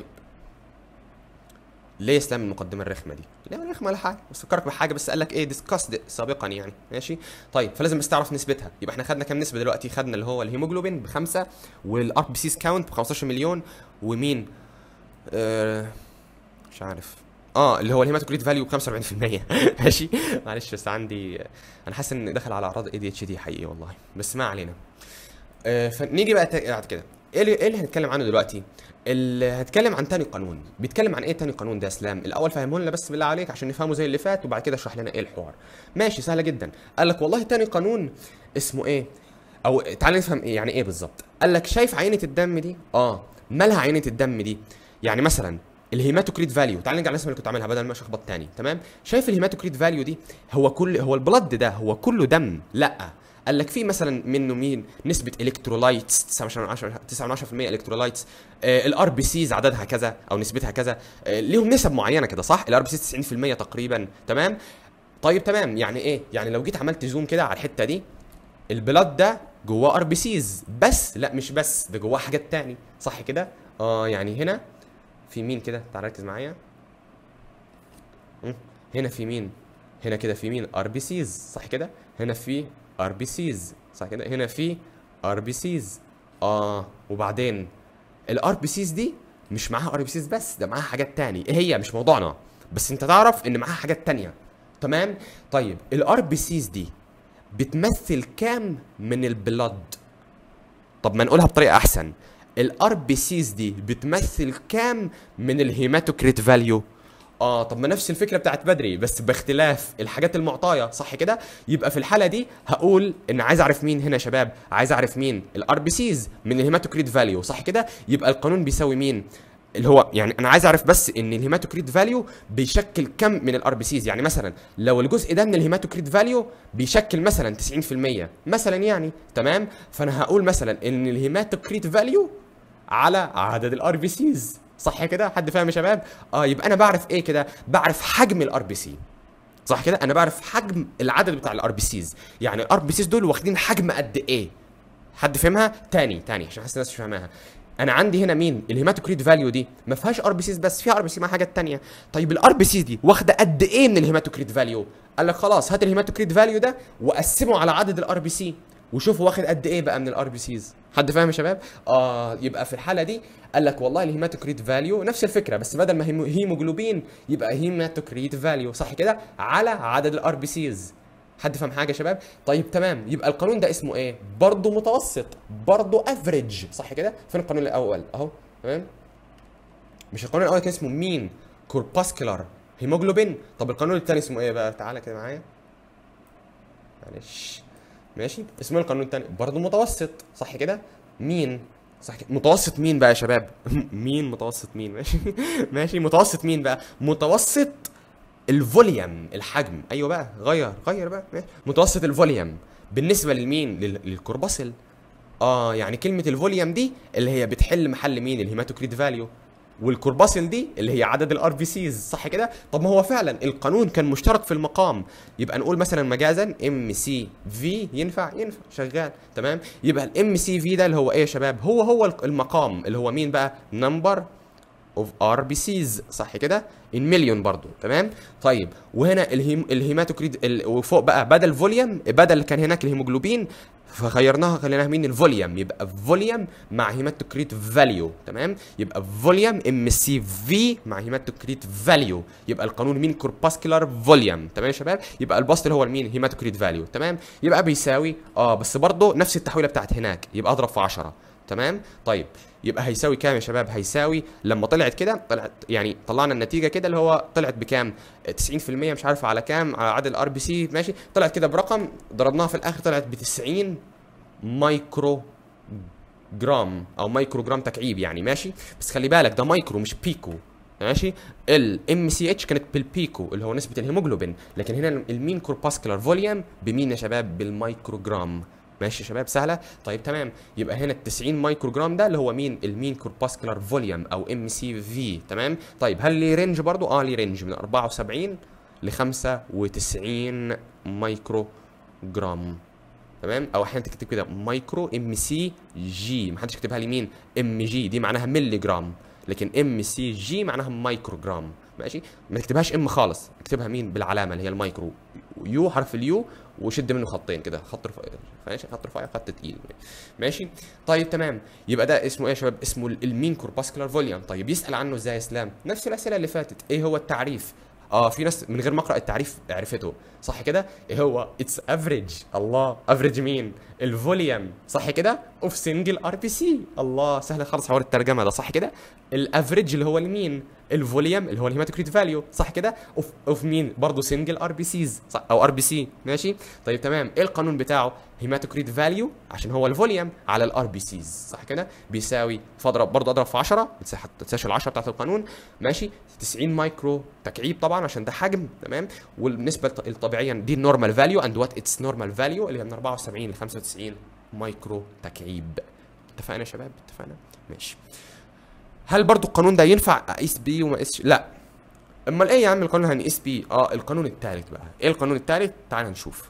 ليه اسلام المقدمه الرخمه دي؟ لا رخمه ولا حاجه بس فكرك بحاجه بس قال لك ايه ديسكاست سابقا يعني ماشي طيب فلازم بس تعرف نسبتها يبقى احنا خدنا كام نسبه دلوقتي خدنا اللي هو الهيموجلوبين بخمسه والار بي سيز كاونت ب 15 مليون ومين آه مش عارف اه اللي هو الهيماتوكريت فاليو ب 45% ماشي معلش بس عندي انا حاسس ان دخل على اعراض اي دي اتش دي حقيقي والله بس ما علينا آه فنيجي بقى بعد كده ايه اللي, إيه اللي هنتكلم عنه دلوقتي اللي هتكلم عن تاني قانون بيتكلم عن ايه تاني قانون ده اسلام الاول فهمه لنا بس بالله عليك عشان نفهمه زي اللي فات وبعد كده اشرح لنا ايه الحوار ماشي سهله جدا قال لك والله تاني قانون اسمه ايه او تعال نفهم ايه يعني ايه بالظبط قال لك شايف عينه الدم دي اه مالها عينه الدم دي يعني مثلا الهيماتوكريت فاليو تعال نرجع للرسمه اللي كنت عاملها بدل ما اشخبط تاني تمام شايف الهيماتوكريت فاليو دي هو كل هو البلد ده هو كله دم لا قال لك في مثلا منه مين نسبه الكترولايتس 9 10% الكترولايتس الار بي سيز عددها كذا او نسبتها كذا آه ليهم نسب معينه كده صح الار بي سيز 90% تقريبا تمام طيب تمام يعني ايه يعني لو جيت عملت زوم كده على الحته دي البلاد ده جواه ار بي سيز بس لا مش بس ده جواه حاجات تاني صح كده اه يعني هنا في مين كده تعال ركز معايا هنا في مين هنا كده في مين ار بي سيز صح كده هنا في ار بي سيز صح كده هنا في ار بي سيز اه وبعدين الار بي سيز دي مش معاها ار بي سيز بس ده معاها حاجات تاني ايه هي مش موضوعنا بس انت تعرف ان معاها حاجات تانية تمام طيب الار بي سيز دي بتمثل كام من البلد طب ما نقولها بطريقه احسن الار بي سيز دي بتمثل كام من الهيماتوكريت فاليو اه طب ما نفس الفكره بتاعت بدري بس باختلاف الحاجات المعطايه صح كده يبقى في الحاله دي هقول ان عايز اعرف مين هنا يا شباب عايز اعرف مين الار بي سيز من الهيماتوكريت فاليو صح كده يبقى القانون بيساوي مين اللي هو يعني انا عايز اعرف بس ان الهيماتوكريت فاليو بيشكل كم من الار بي سيز يعني مثلا لو الجزء ده من الهيماتوكريت فاليو بيشكل مثلا 90% مثلا يعني تمام فانا هقول مثلا ان الهيماتوكريت فاليو على عدد الار بي سيز صح كده حد فاهم يا شباب اه يبقى انا بعرف ايه كده بعرف حجم الار بي سي صح كده انا بعرف حجم العدد بتاع الار بي سيز يعني الار بي سيز دول واخدين حجم قد ايه حد فهمها تاني تاني عشان حاسس الناس مش فاهماها انا عندي هنا مين الهيماتوكريت فاليو دي ما فيهاش ار بي سيز بس فيها ار بي سي مع حاجات تانية طيب الار بي سيز دي واخده قد ايه من الهيماتوكريت فاليو قال لك خلاص هات الهيماتوكريت فاليو ده وقسمه على عدد الار بي سي وشوفوا واخد قد ايه بقى من الار بي سيز حد فاهم يا شباب اه يبقى في الحاله دي قال لك والله الهيماتوكريت فاليو نفس الفكره بس بدل ما هيمو- هيموجلوبين يبقى هيماتوكريت فاليو صح كده على عدد الار بي سيز حد فاهم حاجه يا شباب طيب تمام يبقى القانون ده اسمه ايه برضه متوسط برضه افريج صح كده فين القانون الاول اهو تمام مش القانون الاول كان اسمه مين كورباسكولار هيموجلوبين طب القانون الثاني اسمه ايه بقى تعالى كده معايا معلش ماشي اسمه القانون الثاني برضه متوسط صح كده مين صح كده متوسط مين بقى يا شباب مين متوسط مين ماشي ماشي متوسط مين بقى متوسط الفوليوم الحجم ايوه بقى غير غير بقى ماشي. متوسط الفوليوم بالنسبه لمين لل- للكورباسل اه يعني كلمه الفوليوم دي اللي هي بتحل محل مين الهيماتوكريت فاليو والكورباسل دي اللي هي عدد الار بي سيز صح كده طب ما هو فعلا القانون كان مشترك في المقام يبقى نقول مثلا مجازا ام سي في ينفع ينفع شغال تمام يبقى الام سي في ده اللي هو ايه يا شباب هو هو المقام اللي هو مين بقى نمبر اوف ار بي سيز صح كده ان مليون برضو تمام طيب وهنا الهيم الهيماتوكريت ال... وفوق بقى بدل فوليوم بدل كان هناك الهيموجلوبين فغيرناها خليناها مين الفوليوم يبقى فوليوم مع هيماتوكريت فاليو تمام يبقى فوليوم ام سي في مع هيماتوكريت فاليو يبقى القانون مين كورباسكولار فوليوم تمام يا شباب يبقى البسط اللي هو المين هيماتوكريت فاليو تمام يبقى بيساوي اه بس برضه نفس التحويله بتاعت هناك يبقى اضرب في 10 تمام طيب يبقى هيساوي كام يا شباب هيساوي لما طلعت كده طلعت يعني طلعنا النتيجه كده اللي هو طلعت بكام 90% مش عارف على كام على عدد الار بي سي ماشي طلعت كده برقم ضربناها في الاخر طلعت ب 90 مايكرو جرام او مايكرو جرام تكعيب يعني ماشي بس خلي بالك ده مايكرو مش بيكو ماشي الام سي اتش كانت بالبيكو اللي هو نسبه الهيموجلوبين لكن هنا المين كورباسكولار فوليوم بمين يا شباب بالمايكرو جرام ماشي يا شباب سهله طيب تمام يبقى هنا ال 90 مايكرو جرام ده اللي هو مين المين كورباسكولار فوليوم او ام سي في تمام طيب هل ليه رينج برضو اه ليه رينج من 74 ل 95 مايكرو جرام تمام او احيانا تكتب كده مايكرو ام سي جي ما حدش يكتبها لي مين ام جي دي معناها ملي جرام لكن ام سي جي معناها مايكرو جرام ماشي ما تكتبهاش ام خالص اكتبها مين بالعلامه اللي هي المايكرو يو حرف اليو وشد منه خطين كده خط رفيع ماشي خط رفيع خط تقيل ماشي طيب تمام يبقى ده اسمه ايه يا شباب اسمه المين كورباسكولار فوليوم طيب يسال عنه ازاي يا اسلام نفس الاسئله اللي فاتت ايه هو التعريف اه في ناس من غير ما اقرا التعريف عرفته صح كده ايه هو اتس افريج الله افريج مين الفوليوم صح كده اوف سنجل ار بي سي الله سهل خالص حوار الترجمه ده صح كده الافريج اللي هو المين الفوليوم اللي هو الهيماتوكريت فاليو صح كده اوف اوف مين برضه سنجل ار بي سيز صح او ار بي سي ماشي طيب تمام ايه القانون بتاعه هيماتوكريت فاليو عشان هو الفوليوم على الار بي سيز صح كده بيساوي فاضرب برضه اضرب في 10 ما تنساش ال 10 بتاعت القانون ماشي 90 مايكرو تكعيب طبعا عشان ده حجم تمام والنسبه الطبيعيه دي النورمال فاليو اند وات اتس نورمال فاليو اللي هي من 74 ل 95 مايكرو تكعيب اتفقنا يا شباب اتفقنا ماشي هل برضو القانون ده ينفع اقيس بيه وما اقيسش لا امال ايه يا عم القانون هنقيس بيه اه القانون الثالث بقى ايه القانون الثالث تعال نشوف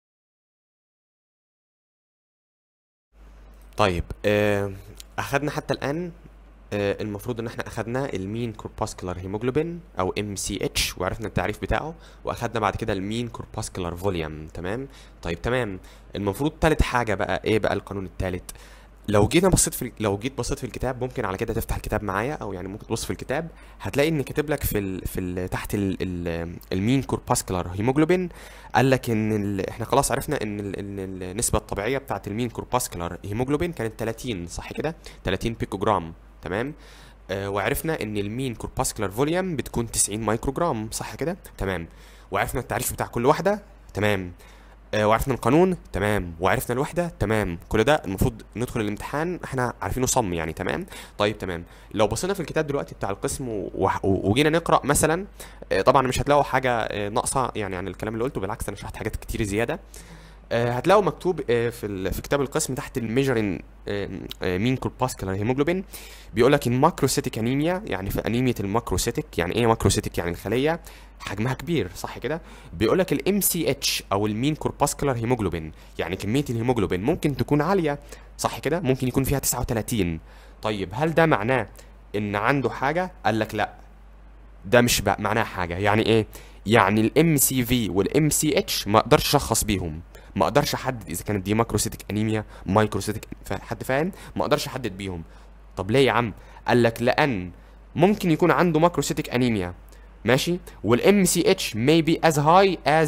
طيب آه اخدنا حتى الان آه المفروض ان احنا اخدنا المين كورباسكولار هيموجلوبين او ام سي اتش وعرفنا التعريف بتاعه واخدنا بعد كده المين كورباسكولار فوليوم تمام طيب تمام المفروض تالت حاجه بقى ايه بقى القانون الثالث لو جينا بصيت في لو جيت بصيت في الكتاب ممكن على كده تفتح الكتاب معايا او يعني ممكن تبص في الكتاب هتلاقي ان كاتب لك في ال في ال تحت ال ال المين كورباسكولار هيموجلوبين قال لك ان ال احنا خلاص عرفنا ان ال ان النسبه الطبيعيه بتاعه المين كورباسكولار هيموجلوبين كانت 30 صح كده 30 بيكوجرام تمام آه وعرفنا ان المين كورباسكولار فوليوم بتكون 90 مايكروجرام صح كده تمام وعرفنا التعريف بتاع كل واحده تمام آه، وعرفنا القانون تمام وعرفنا الوحده تمام كل ده المفروض ندخل الامتحان احنا عارفينه صم يعني تمام طيب تمام لو بصينا في الكتاب دلوقتي بتاع القسم و- وح- و- وجينا نقرا مثلا آه، طبعا مش هتلاقوا حاجه آه، ناقصه يعني عن الكلام اللي قلته بالعكس انا شرحت حاجات كتير زياده آه، هتلاقوا مكتوب آه، في ال- في كتاب القسم تحت الميجرين مين كورباسكولار هيموجلوبين بيقول لك الماكروسيتيك انيميا يعني في انيميا الماكروسيتيك يعني ايه ماكروسيتيك يعني الخليه حجمها كبير صح كده بيقول لك الام سي اتش او المين كورباسكولار هيموجلوبين يعني كميه الهيموجلوبين ممكن تكون عاليه صح كده ممكن يكون فيها 39 طيب هل ده معناه ان عنده حاجه قال لك لا ده مش بقى معناها حاجه يعني ايه يعني الام سي في والام سي اتش ما اقدرش اشخص بيهم ما اقدرش احدد اذا كانت دي ماكروسيتيك انيميا مايكروسيتيك فا- حد فاهم ما اقدرش احدد بيهم طب ليه يا عم قال لك لان ممكن يكون عنده ماكروسيتيك انيميا ماشي والام سي اتش may be as high as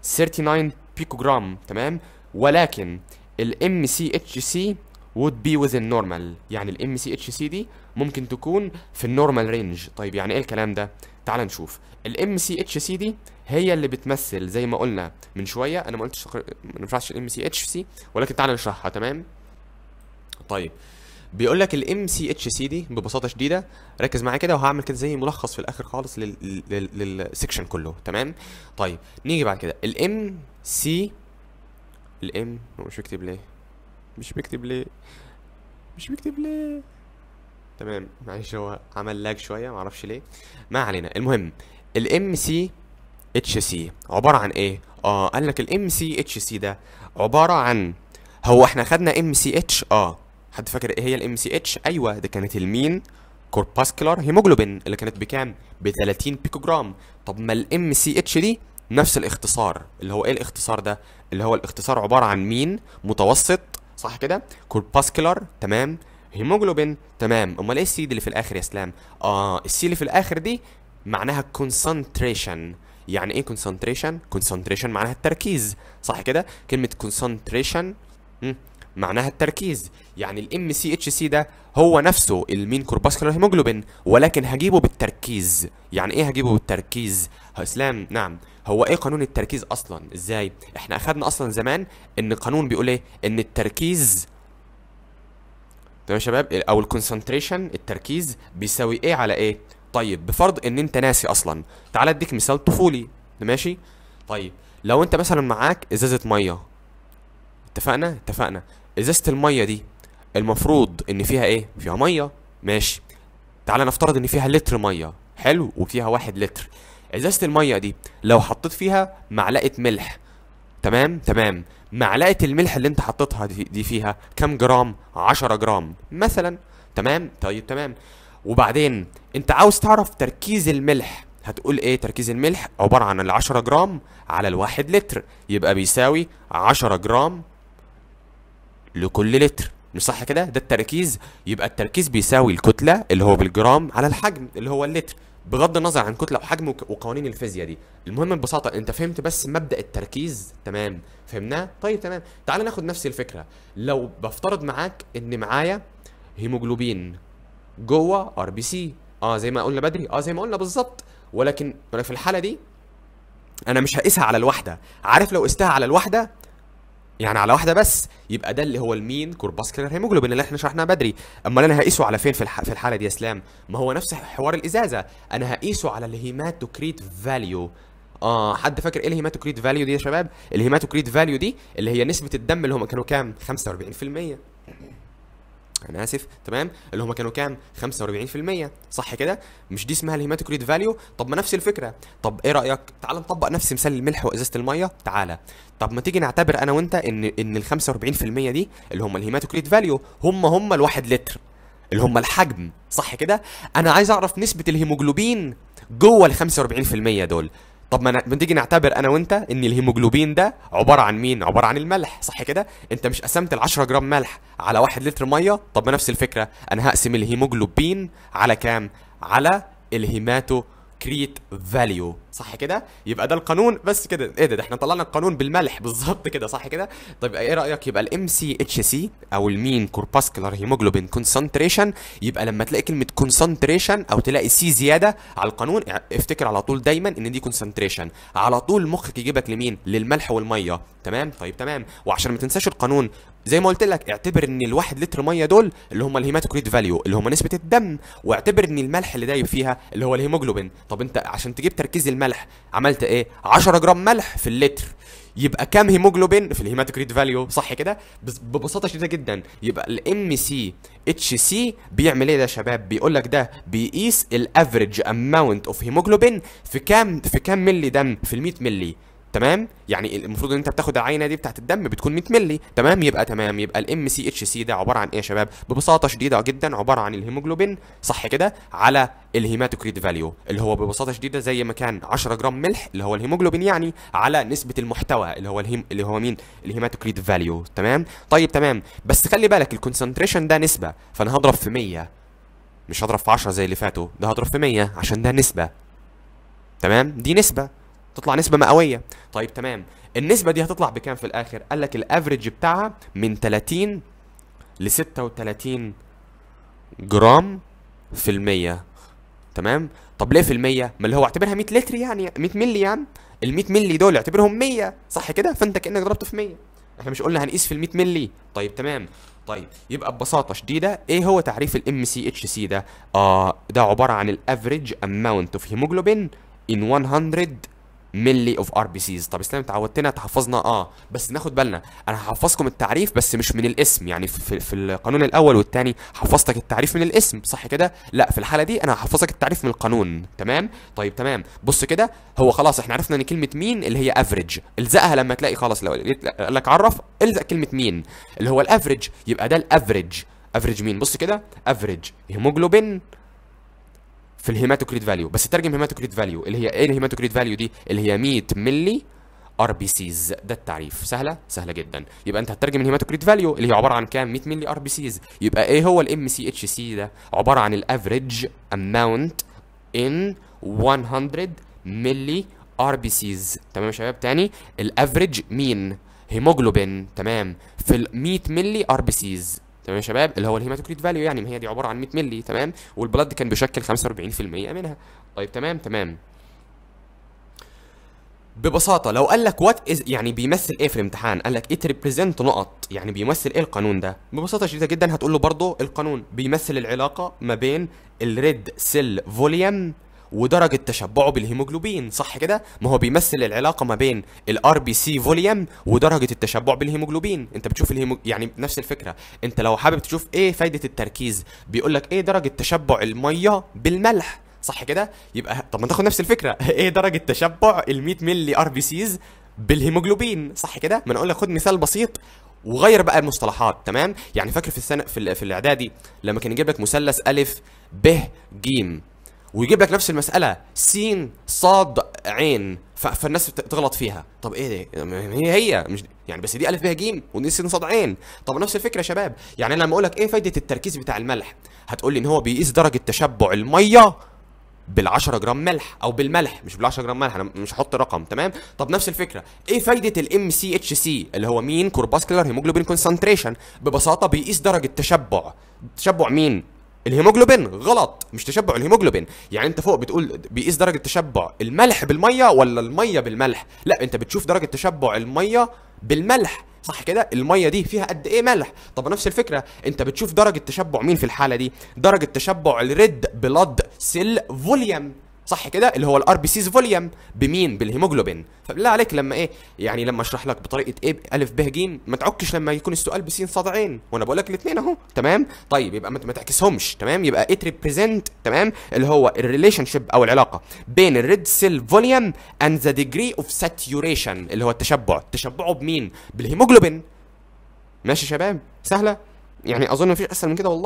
39 بيكوجرام تمام ولكن الام سي اتش سي would be within normal يعني الام سي اتش سي دي ممكن تكون في النورمال رينج طيب يعني ايه الكلام ده تعال نشوف الام سي اتش سي دي هي اللي بتمثل زي ما قلنا من شويه انا ما قلتش ما نفعش الام سي اتش سي ولكن تعال نشرحها تمام طيب بيقول لك الام سي اتش سي دي ببساطه شديده ركز معايا كده وهعمل كده زي ملخص في الاخر خالص لل- لل- للسكشن كله تمام طيب نيجي بعد كده الام سي الام هو مش بيكتب ليه مش بيكتب ليه مش بيكتب ليه تمام معلش هو عمل لاج شويه معرفش ليه ما علينا المهم الام سي اتش سي عباره عن ايه اه قال لك الام سي اتش سي ده عباره عن هو احنا خدنا ام سي اتش اه حد فاكر ايه هي الام سي اتش ايوه ده كانت المين كورباسكولار هيموجلوبين اللي كانت بكام ب 30 بيكوجرام طب ما الام سي اتش دي نفس الاختصار اللي هو ايه الاختصار ده اللي هو الاختصار عباره عن مين متوسط صح كده كورباسكولار تمام هيموجلوبين تمام امال ايه السي دي اللي في الاخر يا اسلام اه السي اللي في الاخر دي معناها concentration يعني ايه concentration concentration معناها التركيز صح كده كلمه concentration مم. معناها التركيز يعني الام سي اتش سي ده هو نفسه المين كورباسكولار هيموجلوبين ولكن هجيبه بالتركيز يعني ايه هجيبه بالتركيز ها اسلام نعم هو ايه قانون التركيز اصلا ازاي احنا اخدنا اصلا زمان ان القانون بيقول ايه ان التركيز تمام يا شباب او الكونسنتريشن التركيز بيساوي ايه على ايه طيب بفرض ان انت ناسي اصلا تعال اديك مثال طفولي ماشي طيب لو انت مثلا معاك ازازه ميه اتفقنا اتفقنا ازازه الميه دي المفروض ان فيها ايه فيها ميه ماشي تعال نفترض ان فيها لتر ميه حلو وفيها واحد لتر ازازه الميه دي لو حطيت فيها معلقه ملح تمام تمام معلقه الملح اللي انت حطيتها دي, دي فيها كام جرام 10 جرام مثلا تمام طيب تمام وبعدين انت عاوز تعرف تركيز الملح هتقول ايه تركيز الملح عبارة عن العشرة جرام على الواحد لتر يبقى بيساوي عشرة جرام لكل لتر مش صح كده ده التركيز يبقى التركيز بيساوي الكتلة اللي هو بالجرام على الحجم اللي هو اللتر بغض النظر عن كتلة وحجم وك- وقوانين الفيزياء دي المهم ببساطة انت فهمت بس مبدأ التركيز تمام فهمناه طيب تمام تعال ناخد نفس الفكرة لو بفترض معاك ان معايا هيموجلوبين جوه ار بي سي اه زي ما قلنا بدري اه زي ما قلنا بالظبط ولكن أنا في الحالة دي انا مش هقيسها على الواحدة عارف لو قستها على الواحدة يعني على واحده بس يبقى ده اللي هو المين كورباسكولار هيموجلوبين اللي احنا شرحناه بدري امال انا هقيسه على فين في الح... في الحاله دي يا اسلام ما هو نفس حوار الازازه انا هقيسه على الهيماتوكريت فاليو اه حد فاكر ايه الهيماتوكريت فاليو دي يا شباب الهيماتوكريت فاليو دي اللي هي نسبه الدم اللي هم كانوا كام 45% انا اسف تمام اللي هم كانوا كام 45% صح كده مش دي اسمها الهيماتوكريت فاليو طب ما نفس الفكره طب ايه رايك تعال نطبق نفس مثال الملح وازازه الميه تعالى طب ما تيجي نعتبر انا وانت ان ان ال 45% دي اللي هم الهيماتوكريت فاليو هم هم الواحد لتر اللي هم الحجم صح كده انا عايز اعرف نسبه الهيموجلوبين جوه ال 45% دول طب ما ن- ما تيجي نعتبر انا وانت ان الهيموجلوبين ده عباره عن مين عباره عن الملح صح كده انت مش قسمت ال 10 جرام ملح على 1 لتر ميه طب ما نفس الفكره انا هقسم الهيموجلوبين على كام على الهيماتو كريت فاليو صح كده يبقى ده القانون بس كده ايه ده, ده احنا طلعنا القانون بالملح بالظبط كده صح كده طيب ايه رايك يبقى الام سي اتش سي او المين كورباسكولار هيموجلوبين كونسنتريشن يبقى لما تلاقي كلمه كونسنتريشن او تلاقي سي زياده على القانون اه، افتكر على طول دايما ان دي كونسنتريشن على طول مخك يجيبك لمين للملح والميه تمام طيب تمام وعشان ما تنساش القانون زي ما قلت لك اعتبر ان الواحد لتر ميه دول اللي هم الهيماتوكريت فاليو اللي هم نسبه الدم واعتبر ان الملح اللي دايب فيها اللي هو الهيموجلوبين طب انت عشان تجيب تركيز الملح عملت ايه 10 جرام ملح في اللتر يبقى كام هيموجلوبين في الهيماتوكريت فاليو صح كده بس- ببساطه شديده جدا يبقى الام سي اتش سي بيعمل ايه ده يا شباب بيقول لك ده بيقيس الافريج اماونت اوف هيموجلوبين في كام في كام ملي دم في ال 100 ملي تمام يعني المفروض ان انت بتاخد العينه دي بتاعت الدم بتكون 100 ملي تمام يبقى تمام يبقى الام سي اتش سي ده عباره عن ايه يا شباب ببساطه شديده جدا عباره عن الهيموجلوبين صح كده على الهيماتوكريت فاليو اللي هو ببساطه شديده زي ما كان 10 جرام ملح اللي هو الهيموجلوبين يعني على نسبه المحتوى اللي هو الهيم اللي هو مين الهيماتوكريت فاليو تمام طيب تمام بس خلي بالك الكونسنتريشن ده نسبه فانا هضرب في 100 مش هضرب في 10 زي اللي فاتوا ده هضرب في 100 عشان ده نسبه تمام دي نسبة تطلع نسبة مئوية طيب تمام النسبة دي هتطلع بكام في الآخر قال لك الافريج بتاعها من 30 ل 36 جرام في المية تمام طب ليه في المية ما اللي هو اعتبرها 100 لتر يعني 100 ملي يعني ال 100 ملي دول اعتبرهم 100 صح كده فانت كأنك ضربت في 100 احنا مش قلنا هنقيس في ال 100 ملي طيب تمام طيب يبقى ببساطة شديدة ايه هو تعريف الام سي اتش سي ده اه ده عبارة عن الافريج اماونت اوف هيموجلوبين in 100 ملي اوف ار بي سيز طب اسلام تعودتنا تحفظنا اه بس ناخد بالنا انا هحفظكم التعريف بس مش من الاسم يعني في, في, في القانون الاول والثاني حفظتك التعريف من الاسم صح كده لا في الحاله دي انا هحفظك التعريف من القانون تمام طيب تمام بص كده هو خلاص احنا عرفنا ان كلمه مين اللي هي افريج الزقها لما تلاقي خلاص لو لقيت- قال لك عرف الزق كلمه مين اللي هو الافريج يبقى ده الافريج افريج مين بص كده افريج هيموجلوبين في الهيماتوكريت فاليو بس ترجم هيماتوكريت فاليو اللي هي ايه الهيماتوكريت فاليو دي اللي هي 100 ملي ار بي سيز ده التعريف سهله سهله جدا يبقى انت هتترجم الهيماتوكريت فاليو اللي هي عباره عن كام 100 ملي ار بي سيز يبقى ايه هو الام سي اتش سي ده عباره عن الافريج اماونت ان 100 ملي ار بي سيز تمام يا شباب تاني الافريج مين هيموجلوبين تمام في ال 100 ملي ار بي سيز تمام يا شباب اللي هو الهيماتوكريت فاليو يعني ما هي دي عباره عن 100 ملي تمام والبلد كان بيشكل 45% منها طيب تمام تمام ببساطه لو قال لك وات از يعني بيمثل ايه في الامتحان قال لك ات ريبريزنت نقط يعني بيمثل ايه القانون ده ببساطه شديده جدا هتقول له برضه القانون بيمثل العلاقه ما بين الريد سيل فوليوم ودرجة تشبعه بالهيموجلوبين صح كده؟ ما هو بيمثل العلاقة ما بين الار بي سي فوليوم ودرجة التشبع بالهيموجلوبين، انت بتشوف الهيمو يعني نفس الفكرة، انت لو حابب تشوف ايه فايدة التركيز، بيقول لك ايه درجة تشبع المية بالملح، صح كده؟ يبقى طب ما تاخد نفس الفكرة، ايه درجة تشبع ال 100 ملي ار بي سيز بالهيموجلوبين، صح كده؟ ما انا اقول لك خد مثال بسيط وغير بقى المصطلحات تمام يعني فاكر في السنه في, ال- في الاعدادي لما كان يجيب لك مثلث الف ب ج ويجيب لك نفس المساله س صاد عين ف- فالناس بت- تغلط فيها طب ايه ده ما هي هي مش يعني بس دي الف ب ج ودي س صاد عين طب نفس الفكره يا شباب يعني أنا لما اقول لك ايه فايده التركيز بتاع الملح هتقول لي ان هو بيقيس درجه تشبع الميه بال10 جرام ملح او بالملح مش بال10 جرام ملح انا مش هحط رقم تمام طب نفس الفكره ايه فايده الام سي اتش سي اللي هو مين كورباسكولار هيموجلوبين كونسنتريشن ببساطه بيقيس درجه تشبع تشبع مين الهيموجلوبين غلط مش تشبع الهيموجلوبين يعني انت فوق بتقول بيقيس درجه تشبع الملح بالميه ولا الميه بالملح لا انت بتشوف درجه تشبع الميه بالملح صح كده الميه دي فيها قد ايه ملح طب نفس الفكره انت بتشوف درجه تشبع مين في الحاله دي درجه تشبع الريد بلاد سيل فوليوم صح كده اللي هو الار بي سيز فوليوم بمين بالهيموجلوبين فبالله عليك لما ايه يعني لما اشرح لك بطريقه ايه الف ب ج ما تعكش لما يكون السؤال بسين صاد عين وانا بقول لك الاثنين اهو تمام طيب يبقى ما ما تعكسهمش تمام يبقى ات ريبريزنت تمام اللي هو الريليشن شيب او العلاقه بين الريد سيل فوليوم اند ذا ديجري اوف ساتيوريشن اللي هو التشبع تشبعه بمين بالهيموجلوبين ماشي يا شباب سهله يعني اظن مفيش اسهل من كده والله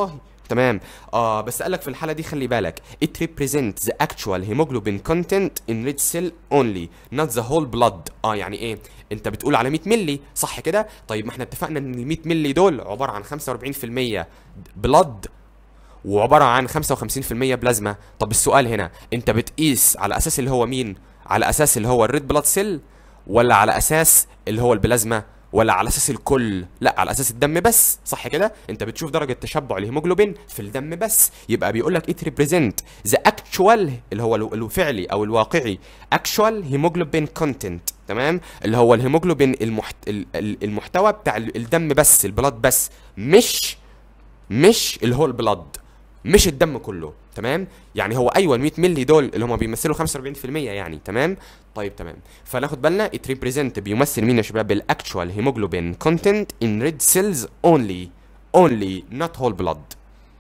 تمام اه بس قال لك في الحاله دي خلي بالك it represents the actual hemoglobin content in red cell only not the whole blood اه يعني ايه انت بتقول على 100 مللي صح كده طيب ما احنا اتفقنا ان ال 100 مللي دول عباره عن 45% بلاد وعباره عن 55% بلازما طب السؤال هنا انت بتقيس على اساس اللي هو مين على اساس اللي هو الريد بلاد سيل ولا على اساس اللي هو البلازما ولا على اساس الكل لا على اساس الدم بس صح كده انت بتشوف درجه تشبع الهيموجلوبين في الدم بس يبقى بيقول لك ات ريبريزنت ذا اكتوال اللي هو الو- الفعلي او الواقعي اكتوال هيموجلوبين كونتنت تمام اللي هو الهيموجلوبين المحت... ال- ال- المحتوى بتاع ال- الدم بس البلاد بس مش مش اللي هو البلد مش الدم كله تمام يعني هو ايوه ال 100 مللي دول اللي هم بيمثلوا 45% يعني تمام طيب تمام فناخد بالنا it represent بيمثل مين يا شباب الاكتوال هيموجلوبين كونتنت in red cells only only not whole blood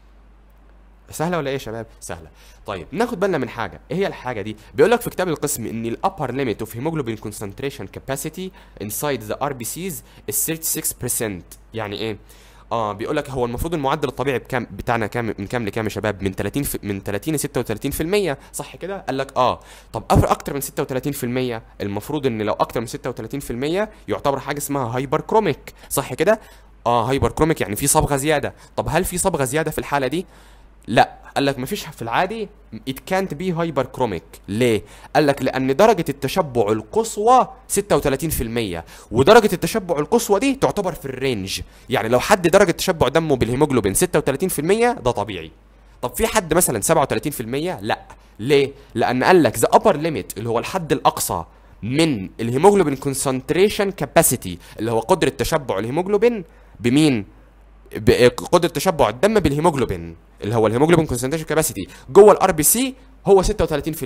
سهله ولا ايه يا شباب سهله طيب ناخد بالنا من حاجه ايه هي الحاجه دي بيقول لك في كتاب القسم ان الابر ليميت اوف هيموجلوبين concentration capacity inside the RBCs is 36% يعني ايه اه بيقول لك هو المفروض المعدل الطبيعي بكام بتاعنا كام من كام لكام يا شباب من 30 في من 30 ل 36% صح كده قال لك اه طب أفر اكتر من 36% المفروض ان لو اكتر من 36% يعتبر حاجه اسمها هايبر كروميك صح كده اه هايبر كروميك يعني في صبغه زياده طب هل في صبغه زياده في الحاله دي لا قال لك مفيش في العادي it can't be hyperchromic ليه قال لك لان درجه التشبع القصوى 36% ودرجه التشبع القصوى دي تعتبر في الرينج يعني لو حد درجه تشبع دمه بالهيموجلوبين 36% ده طبيعي طب في حد مثلا 37% لا ليه لان قال لك ذا upper limit اللي هو الحد الاقصى من الهيموجلوبين concentration capacity اللي هو قدره تشبع الهيموجلوبين بمين بقدره تشبع الدم بالهيموجلوبين اللي هو الهيموجلوبين كونسنتريشن كاباسيتي جوه الار بي سي هو 36%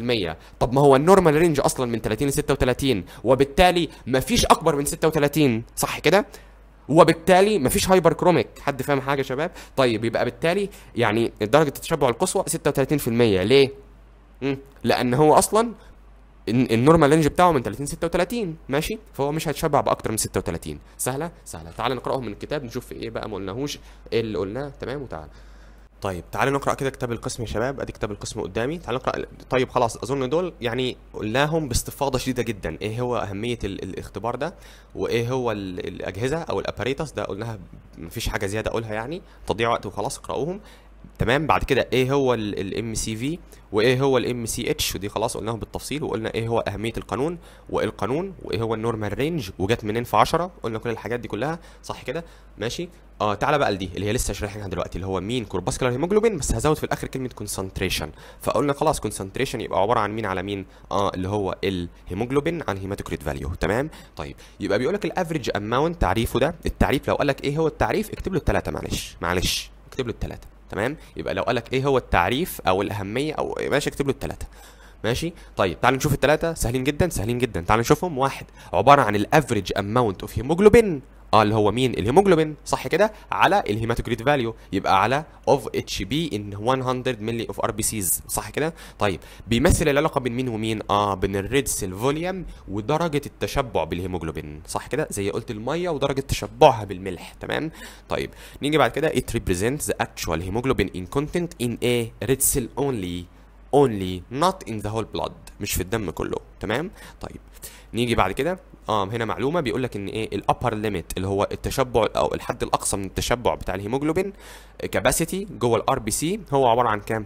طب ما هو النورمال رينج اصلا من 30 ل 36 وبالتالي مفيش اكبر من 36 صح كده وبالتالي مفيش هايبر كروميك حد فاهم حاجه يا شباب طيب يبقى بالتالي يعني درجه التشبع القصوى 36% ليه مم. لان هو اصلا الن- النورمال رينج بتاعه من 30 36 ماشي فهو مش هيتشبع باكتر من 36 سهله سهله تعال نقراهم من الكتاب نشوف في ايه بقى ما قلناهوش ايه اللي قلناه تمام وتعال طيب تعالوا نقرا كده كتاب القسم يا شباب ادي كتاب القسم قدامي تعالوا نقرا طيب خلاص اظن دول يعني قلناهم باستفاضه شديده جدا ايه هو اهميه ال... الاختبار ده وايه هو ال... الاجهزه او الاباريتس ده قلناها مفيش حاجه زياده اقولها يعني تضييع وقت وخلاص اقراوهم تمام بعد كده ايه هو الام سي في وايه هو الام سي اتش ودي خلاص قلناهم بالتفصيل وقلنا ايه هو اهميه القانون وايه القانون وايه هو النورمال رينج وجت منين في 10 قلنا كل الحاجات دي كلها صح كده ماشي اه تعالى بقى لدي اللي هي لسه شارحينها دلوقتي اللي هو مين كورباسكولار هيموجلوبين بس هزود في الاخر كلمه كونسنتريشن فقلنا خلاص كونسنتريشن يبقى عباره عن مين على مين اه اللي هو الهيموجلوبين عن هيماتوكريت فاليو تمام طيب يبقى بيقول لك الافريج اماونت تعريفه ده التعريف لو قال لك ايه هو التعريف اكتب له الثلاثه معلش معلش اكتب له الثلاثه تمام يبقى لو قال لك ايه هو التعريف او الاهميه او ماشي اكتب له الثلاثه ماشي طيب تعال نشوف الثلاثه سهلين جدا سهلين جدا تعال نشوفهم واحد عباره عن الافريج اماونت اوف هيموجلوبين اه اللي هو مين الهيموجلوبين صح كده على الهيماتوكريت فاليو يبقى على اوف اتش بي ان 100 ملي اوف ار بي سيز صح كده طيب بيمثل العلاقه بين مين ومين اه بين الريد سيل فوليوم ودرجه التشبع بالهيموجلوبين صح كده زي قلت الميه ودرجه تشبعها بالملح تمام طيب نيجي بعد كده it represents the actual hemoglobin in content in a red cell only only not in the whole blood مش في الدم كله تمام طيب نيجي بعد كده اه هنا معلومه بيقول لك ان ايه الابر ليميت اللي هو التشبع او الحد الاقصى من التشبع بتاع الهيموجلوبين كاباسيتي جوه الار بي سي هو عباره عن كام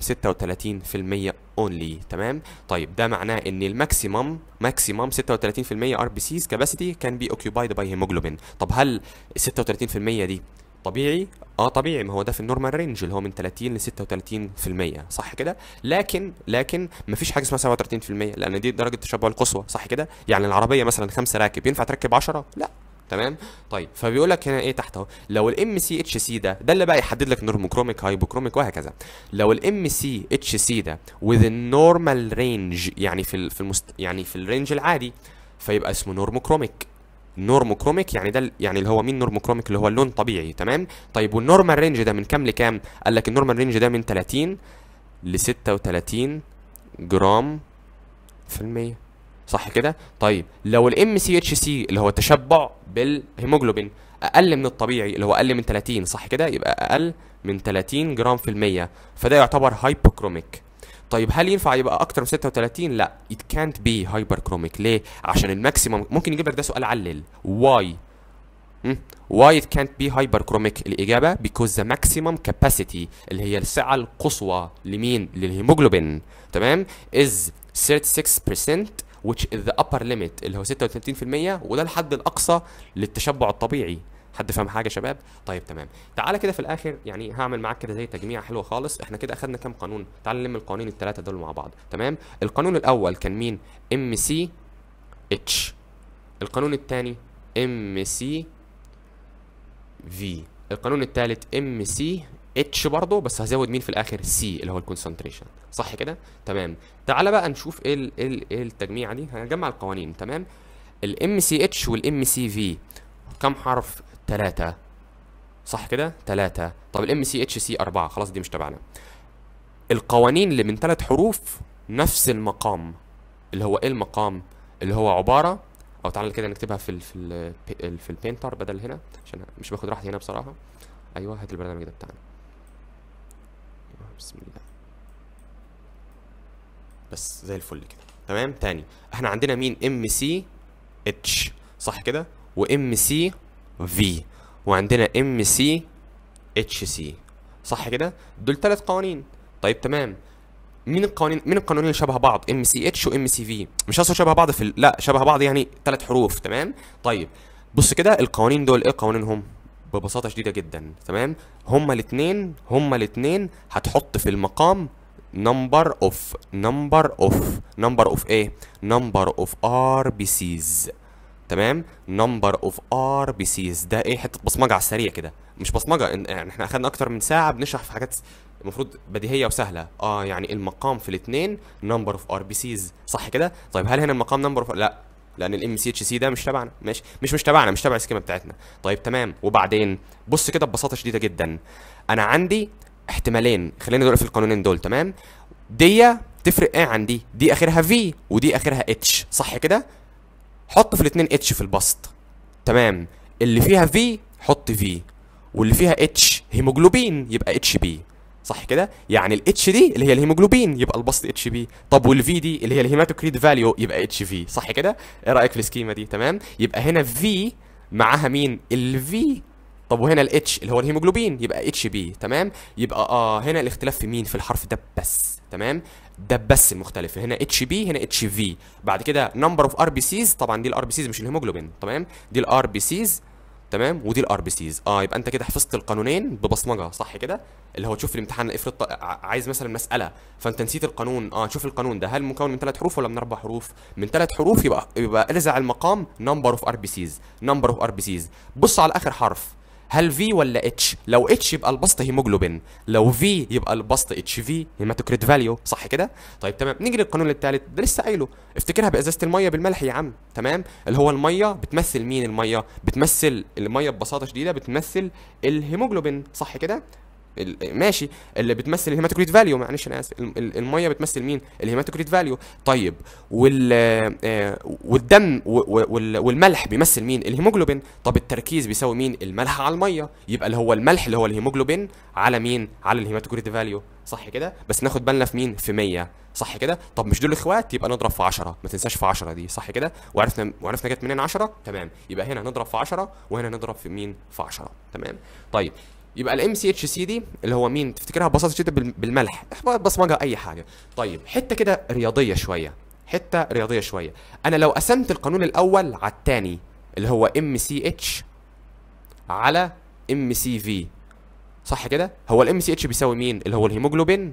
36% اونلي تمام طيب ده معناه ان الماكسيمم ماكسيمم 36% ار بي سيز كاباسيتي كان بي اوكيوبايد باي هيموجلوبين طب هل ال 36% دي طبيعي اه طبيعي ما هو ده في النورمال رينج اللي هو من 30 ل 36% صح كده لكن لكن ما فيش حاجه اسمها 37% لان دي درجه التشبع القصوى صح كده يعني العربيه مثلا خمسه راكب ينفع تركب 10 لا تمام طيب فبيقول لك هنا ايه تحت اهو لو الام سي اتش سي ده ده اللي بقى يحدد لك نورموكروميك هايبوكروميك وهكذا لو الام سي اتش سي ده within normal range يعني في ال- في المست... يعني في الرينج العادي فيبقى اسمه نورموكروميك نورموكروميك يعني ده ال- يعني اللي هو مين نورموكروميك اللي هو اللون طبيعي تمام طيب والنورمال رينج ده من كام لكام قال لك النورمال رينج ده من 30 ل 36 جرام في المية صح كده طيب لو الام سي اتش سي اللي هو التشبع بالهيموجلوبين اقل من الطبيعي اللي هو اقل من 30 صح كده يبقى اقل من 30 جرام في المية فده يعتبر هايبوكروميك طيب هل ينفع يبقى اكتر من 36 لا it can't be hyperchromic ليه عشان الماكسيمم ممكن يجيب لك ده سؤال علل why مم. why it can't be hyperchromic الإجابة because the maximum capacity اللي هي السعة القصوى لمين للهيموجلوبين تمام is 36% which is the upper limit اللي هو 36% وده الحد الأقصى للتشبع الطبيعي حد فاهم حاجه يا شباب طيب تمام تعالى كده في الاخر يعني هعمل معاك كده زي تجميع حلوه خالص احنا كده اخدنا كام قانون تعال نلم القوانين الثلاثه دول مع بعض تمام القانون الاول كان مين ام سي اتش القانون الثاني ام سي في القانون الثالث ام سي اتش برضه بس هزود مين في الاخر سي اللي هو الكونسنتريشن صح كده تمام تعالى بقى نشوف ايه ال- ايه ال- ايه التجميعه دي هنجمع القوانين تمام الام سي اتش والام سي في كم حرف ثلاثة صح كده ثلاثة طب الام سي اتش سي أربعة خلاص دي مش تبعنا القوانين اللي من ثلاث حروف نفس المقام اللي هو ايه المقام اللي هو عبارة او تعالى كده نكتبها في ال في ال في البينتر بدل هنا عشان مش باخد راحتي هنا بصراحة ايوه هات البرنامج ده بتاعنا بسم الله بس زي الفل كده تمام تاني احنا عندنا مين ام سي اتش صح كده وام سي في وعندنا ام سي اتش سي صح كده دول ثلاث قوانين طيب تمام مين القوانين مين القانونين اللي شبه بعض ام سي اتش وام سي في مش اصلا شبه بعض في ال... لا شبه بعض يعني ثلاث حروف تمام طيب بص كده القوانين دول ايه قوانينهم ببساطه شديده جدا تمام هما الاثنين هما الاثنين هتحط في المقام نمبر اوف نمبر اوف نمبر اوف ايه نمبر اوف ار بي سيز تمام نمبر اوف ار بي سيز ده ايه حته بصمجه على السريع كده مش بصمجه إن- يعني احنا اخدنا اكتر من ساعه بنشرح في حاجات المفروض بديهيه وسهله اه يعني المقام في الاثنين نمبر اوف ار بي سيز صح كده طيب هل هنا المقام نمبر اوف لا لان الام سي اتش سي ده مش تبعنا ماشي مش مش تبعنا مش تبع السكيما بتاعتنا طيب تمام وبعدين بص كده ببساطه شديده جدا انا عندي احتمالين خلينا دول في القانونين دول تمام دي تفرق ايه عن دي دي اخرها في ودي اخرها اتش صح كده حط في الاثنين اتش في البسط تمام اللي فيها في حط في واللي فيها اتش هيموجلوبين يبقى اتش بي صح كده يعني الاتش دي اللي هي الهيموجلوبين يبقى البسط اتش بي طب والفي دي اللي هي الهيماتوكريت فاليو يبقى اتش في صح كده ايه رايك في السكيما دي تمام يبقى هنا في معاها مين الفي طب وهنا الاتش اللي هو الهيموجلوبين يبقى اتش بي تمام يبقى اه هنا الاختلاف في مين في الحرف ده بس تمام ده بس المختلف هنا اتش بي هنا اتش في بعد كده نمبر اوف ار بي سيز طبعا دي الار بي سيز مش الهيموجلوبين تمام دي الار بي سيز تمام ودي الار بي سيز اه يبقى انت كده حفظت القانونين ببصمجه صح كده اللي هو تشوف الامتحان افرض ط- ع- عايز مثلا مساله فانت نسيت القانون اه شوف القانون ده هل مكون من ثلاث حروف ولا من اربع حروف من ثلاث حروف يبقى يبقى ارزع المقام نمبر اوف ار بي سيز نمبر اوف ار بي سيز بص على اخر حرف هل في ولا اتش لو اتش يبقى البسط هيموجلوبين لو في يبقى البسط اتش في هيماتوكريت فاليو صح كده طيب تمام نيجي للقانون الثالث ده لسه قايله افتكرها بازازه الميه بالملح يا عم تمام اللي هو الميه بتمثل مين الميه بتمثل الميه ببساطه شديده بتمثل الهيموجلوبين صح كده ال- ماشي اللي بتمثل الهيماتوكريت فاليو معلش انا اسف ال- ال- الميه بتمثل مين الهيماتوكريت فاليو طيب وال آه، والدم و- و- وال- والملح بيمثل مين الهيموجلوبين طب التركيز بيساوي مين الملح على الميه يبقى اللي هو الملح اللي هو الهيموجلوبين على مين على الهيماتوكريت فاليو صح كده بس ناخد بالنا في مين في 100 صح كده طب مش دول اخوات يبقى نضرب في 10 ما تنساش في 10 دي صح كده وعرفنا وعرفنا جت منين 10 تمام يبقى هنا نضرب في 10 وهنا نضرب في مين في 10 تمام طيب يبقى الام سي اتش سي دي اللي هو مين تفتكرها ببساطه شديده بال- بالملح بصمجه اي حاجه طيب حته كده رياضيه شويه حته رياضيه شويه انا لو قسمت القانون الاول على الثاني اللي هو ام سي اتش على ام سي في صح كده هو الام سي اتش بيساوي مين اللي هو الهيموجلوبين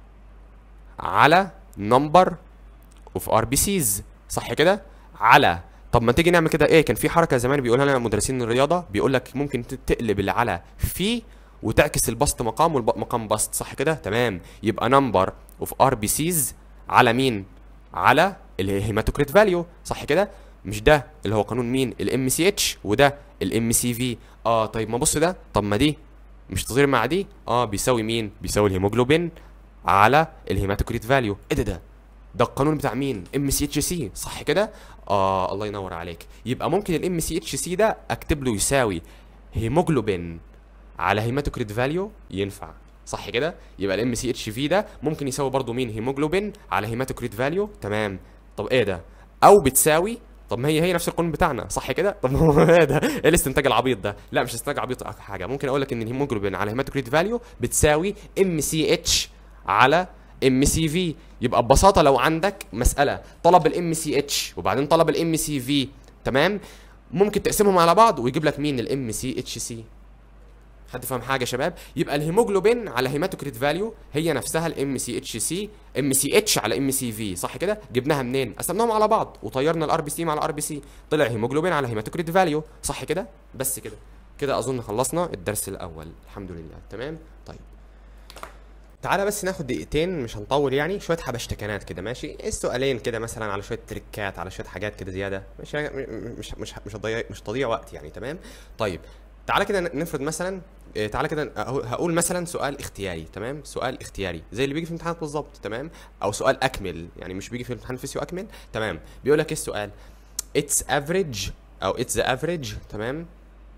على نمبر اوف ار بي سيز صح كده على طب ما تيجي نعمل كده ايه كان في حركه زمان بيقولها لنا مدرسين الرياضه بيقول لك ممكن ت- تقلب اللي على في وتعكس البسط مقام والمقام بسط صح كده تمام يبقى نمبر اوف ار بي سيز على مين على الهيماتوكريت فاليو صح كده مش ده اللي هو قانون مين الام سي اتش وده الام سي في اه طيب ما بص ده طب ما دي مش تصير مع دي اه بيساوي مين بيساوي الهيموجلوبين على الهيماتوكريت فاليو ايه ده ده ده القانون بتاع مين ام سي اتش سي صح كده اه الله ينور عليك يبقى ممكن الام سي اتش سي ده اكتب له يساوي هيموجلوبين على هيماتوكريت فاليو ينفع صح كده يبقى الام سي اتش في ده ممكن يساوي برضو مين هيموجلوبين على هيماتوكريت فاليو تمام طب ايه ده او بتساوي طب ما هي هي نفس القانون بتاعنا صح كده طب هو ايه ده ايه الاستنتاج العبيط ده لا مش استنتاج عبيط أو حاجه ممكن اقول لك ان الهيموجلوبين على هيماتوكريت فاليو بتساوي ام سي اتش على ام سي في يبقى ببساطه لو عندك مساله طلب الام سي اتش وبعدين طلب الام سي في تمام ممكن تقسمهم على بعض ويجيب لك مين الام سي اتش سي حد فاهم حاجه يا شباب يبقى الهيموجلوبين على هيماتوكريت فاليو هي نفسها الام سي اتش سي ام سي اتش على ام سي في صح كده جبناها منين قسمناهم على بعض وطيرنا الار بي سي مع الار بي سي طلع هيموجلوبين على هيماتوكريت فاليو صح كده بس كده كده اظن خلصنا الدرس الاول الحمد لله تمام طيب تعالى بس ناخد دقيقتين مش هنطول يعني شويه حبشتكنات كده ماشي السؤالين كده مثلا على شويه تريكات على شويه حاجات كده زياده مش مش مش مش هتضيع مش تضييع وقت يعني تمام طيب تعالى كده نفرض مثلا إيه، تعالى كده أهو- هقول مثلا سؤال اختياري تمام سؤال اختياري زي اللي بيجي في الامتحانات بالظبط تمام او سؤال اكمل يعني مش بيجي في الامتحان فيسيو اكمل تمام بيقول لك ايه السؤال اتس افريج او اتس ذا افريج تمام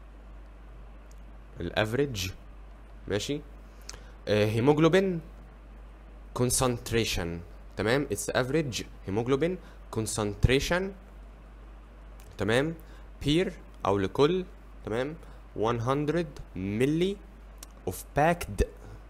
الافريج ماشي هيموجلوبين concentration تمام اتس افريج هيموجلوبين concentration تمام بير او لكل تمام 100 ملي of packed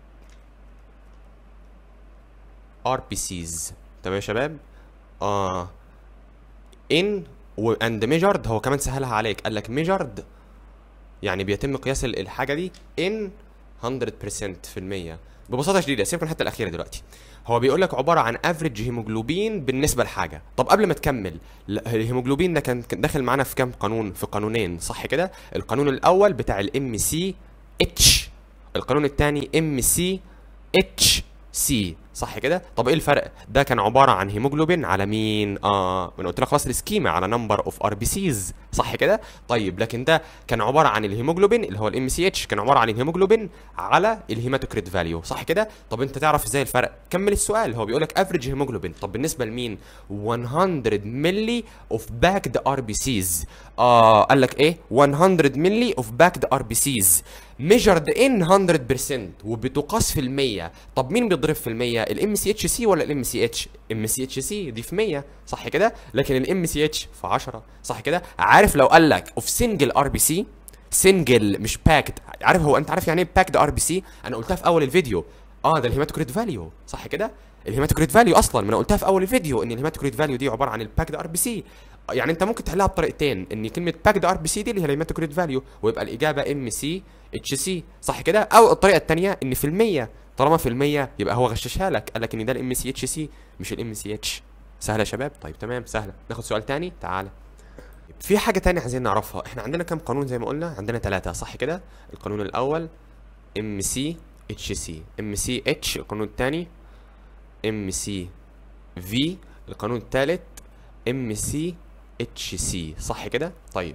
RBCs تمام يا شباب اه in و and measured هو كمان سهلها عليك قال لك measured يعني بيتم قياس ال- الحاجه دي in 100% في المية ببساطه شديده سيبك من الحته الاخيره دلوقتي هو بيقول لك عباره عن افريج هيموجلوبين بالنسبه لحاجه طب قبل ما تكمل لا، الهيموجلوبين ده كان كان داخل معانا في كام قانون في قانونين صح كده القانون الاول بتاع الام سي اتش القانون الثاني ام سي اتش سي صح كده طب ايه الفرق ده كان عباره عن هيموجلوبين على مين اه انا قلت لك خلاص السكيما على نمبر اوف ار بي سيز صح كده طيب لكن ده كان عباره عن الهيموجلوبين اللي هو الام سي اتش كان عباره عن الهيموجلوبين على الهيماتوكريت فاليو صح كده طب انت تعرف ازاي الفرق كمل السؤال هو بيقول لك افريج هيموجلوبين طب بالنسبه لمين 100 ملي اوف باكد ار بي سيز اه قال لك ايه 100 ملي اوف باكد ار بي سيز measured in 100% وبتقاس في المية طب مين بيضرب في المية الام سي اتش سي ولا الام سي اتش ام سي اتش سي دي في 100 صح كده لكن الام سي اتش في 10 صح كده عارف لو قال لك اوف سنجل ار بي سي سنجل مش باكد عارف هو انت عارف يعني ايه باكد ار بي سي انا قلتها في اول الفيديو اه ده الهيماتوكريت فاليو صح كده الهيماتوكريت فاليو اصلا ما انا قلتها في اول الفيديو ان الهيماتوكريت فاليو دي عباره عن الباكد ار بي سي يعني انت ممكن تحلها بطريقتين ان كلمه باكد ار بي سي دي اللي هي الهيماتوكريت فاليو ويبقى الاجابه ام سي اتش سي صح كده او الطريقه الثانيه ان في المية طالما في المية يبقى هو غششها لك قال لك ان ده الام سي اتش سي مش الام سي اتش سهله يا شباب طيب تمام سهله ناخد سؤال تاني تعالى في حاجه تانية عايزين نعرفها احنا عندنا كام قانون زي ما قلنا عندنا ثلاثه صح كده القانون الاول ام سي اتش سي ام سي اتش القانون الثاني ام سي في القانون الثالث ام سي اتش سي صح كده طيب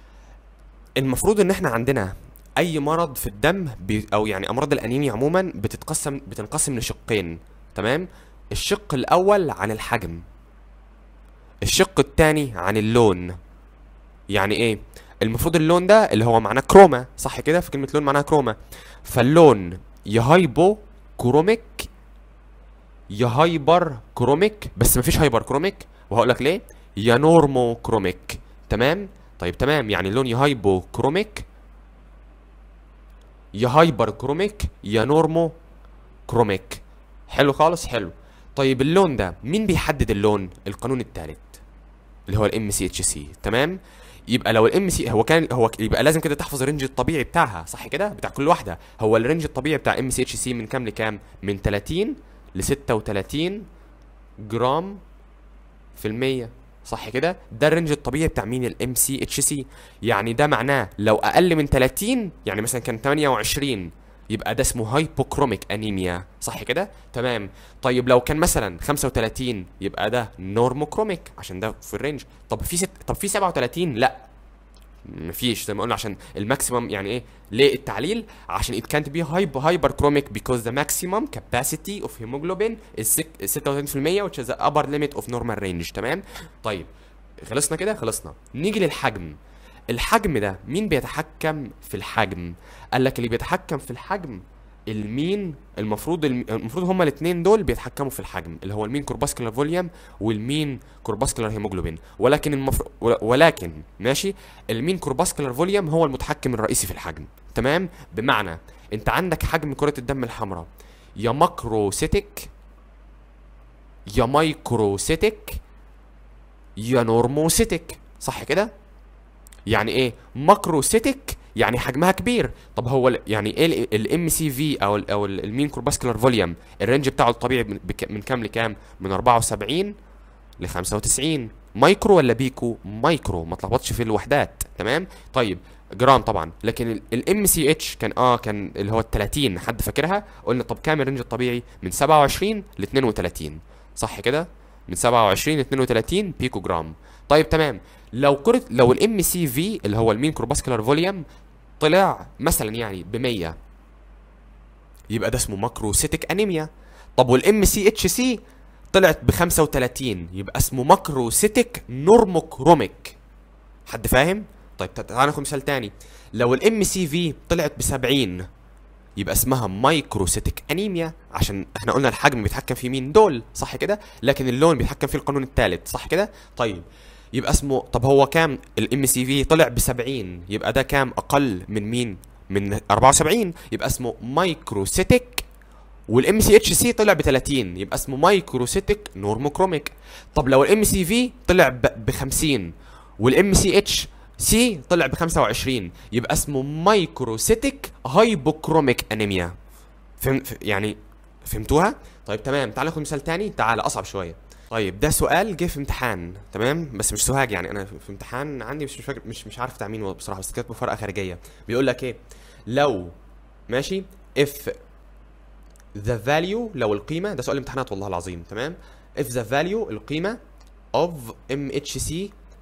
المفروض ان احنا عندنا اي مرض في الدم بي او يعني امراض الانيميا عموما بتتقسم بتنقسم لشقين تمام الشق الاول عن الحجم الشق الثاني عن اللون يعني ايه المفروض اللون ده اللي هو معناه كروما صح كده في كلمه لون معناها كروما فاللون يا هايبو كروميك يا هايبر كروميك بس مفيش هايبر كروميك وهقول لك ليه يا نورمو كروميك تمام طيب تمام يعني اللون يا هايبو كروميك يا هايبر كروميك يا نورمو كروميك حلو خالص حلو طيب اللون ده مين بيحدد اللون القانون الثالث اللي هو الام سي اتش سي تمام يبقى لو الام سي هو كان هو يبقى لازم كده تحفظ الرينج الطبيعي بتاعها صح كده بتاع كل واحده هو الرينج الطبيعي بتاع ام سي اتش سي من كام لكام من 30 ل 36 جرام في المية صح كده ده الرينج الطبيعي بتاع مين الام سي اتش سي يعني ده معناه لو اقل من 30 يعني مثلا كان 28 يبقى ده اسمه هايبوكروميك انيميا صح كده تمام طيب لو كان مثلا 35 يبقى ده نورموكروميك عشان ده في الرينج طب في ست... طب في 37 لا مفيش زي ما قلنا عشان الماكسيمم يعني ايه ليه التعليل عشان it can't be hyper hyperchromic because the maximum capacity of hemoglobin is six- 36% which is the upper limit of normal range تمام طيب خلصنا كده خلصنا نيجي للحجم الحجم ده مين بيتحكم في الحجم قال لك اللي بيتحكم في الحجم المين المفروض الم- المفروض هما الاثنين دول بيتحكموا في الحجم اللي هو المين كورباسكولار فوليوم والمين كورباسكولار هيموجلوبين ولكن المفروض ولكن ماشي المين كورباسكولار فوليوم هو المتحكم الرئيسي في الحجم تمام بمعنى انت عندك حجم كرة الدم الحمراء يا ماكروسيتك يا مايكروسيتك يا نورموسيتك صح كده يعني ايه ماكروسيتك يعني حجمها كبير طب هو ال- يعني ايه الام سي في او ال او ال- المين كورباسكولار فوليوم الرينج بتاعه الطبيعي من, بك- من كام لكام من 74 ل 95 مايكرو ولا بيكو مايكرو ما تلخبطش في الوحدات تمام طيب جرام طبعا لكن الام سي اتش كان اه كان اللي هو ال 30 حد فاكرها قلنا طب كام الرينج الطبيعي من 27 ل 32 صح كده من 27 ل 32 بيكو جرام طيب تمام لو كرة لو الام سي في اللي هو المين كورباسكولار فوليوم طلع مثلا يعني ب 100 يبقى ده اسمه ماكروسيتك انيميا طب والام سي اتش سي طلعت ب 35 يبقى اسمه ماكروسيتك نورموكروميك حد فاهم طيب تع- تعال ناخد مثال تاني لو الام سي في طلعت ب 70 يبقى اسمها مايكروسيتك انيميا عشان احنا قلنا الحجم بيتحكم في مين دول صح كده لكن اللون بيتحكم فيه القانون الثالث صح كده طيب يبقى اسمه طب هو كام الام سي في طلع ب 70 يبقى ده كام اقل من مين من 74 يبقى اسمه مايكروسيتك والام سي اتش سي طلع ب 30 يبقى اسمه مايكروسيتك نورموكروميك طب لو الام سي في طلع ب 50 والام سي اتش سي طلع ب 25 يبقى اسمه مايكروسيتك هايبوكروميك انيميا فهم ف- يعني فهمتوها طيب تمام تعال ناخد مثال تاني تعال اصعب شويه طيب ده سؤال جه في امتحان تمام بس مش سوهاج يعني انا في في امتحان عندي مش مش فاكر مش مش عارف بتاع مين بصراحه بس كاتبه فرقه خارجيه بيقول لك ايه لو ماشي if the value لو القيمة ده سؤال امتحانات والله العظيم تمام if the value القيمة of MHC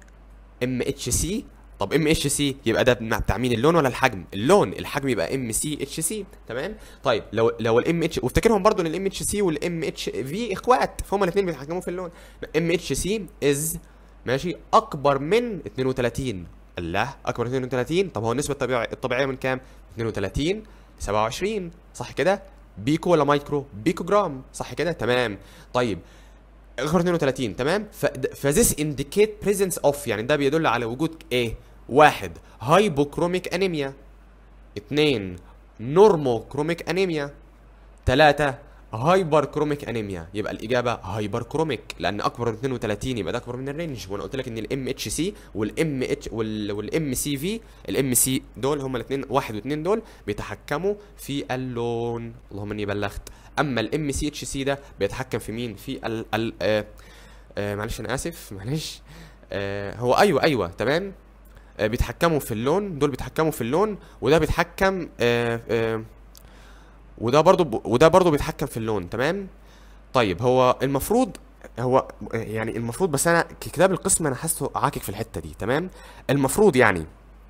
MHC طب MHC يبقى ده بتاع بتاع مين اللون ولا الحجم اللون الحجم يبقى MCHC تمام طيب لو لو ال MH وافتكرهم برضو ان ال MHC وال MHV اخوات فهم الاثنين بيتحكموا في اللون MHC is ماشي اكبر من 32 الله اكبر من 32 طب هو النسبة الطبيعية الطبيعية من كام 32 ل 27 صح كده بيكو ولا مايكرو بيكو جرام صح كده تمام طيب اخر 32 تمام ف فذس indicate presence of يعني ده بيدل على وجود ايه واحد هايبوكروميك انيميا اتنين نورموكروميك انيميا تلاتة هايبر كروميك انيميا يبقى الاجابه هايبر كروميك لان اكبر من 32 يبقى ده اكبر من الرينج وانا قلت لك ان الام اتش سي والام اتش والام سي في الام سي دول هما الاثنين واحد واثنين دول بيتحكموا في اللون اللهم اني بلغت اما الام سي اتش سي ده بيتحكم في مين في ال ال آه آه معلش انا اسف معلش آه هو ايوه ايوه تمام آه بيتحكموا في اللون دول بيتحكموا في اللون وده بيتحكم آه آه وده برضو ب... وده برضو بيتحكم في اللون تمام طيب هو المفروض هو يعني المفروض بس انا ككتاب القسم انا حاسه عاكك في الحته دي تمام المفروض يعني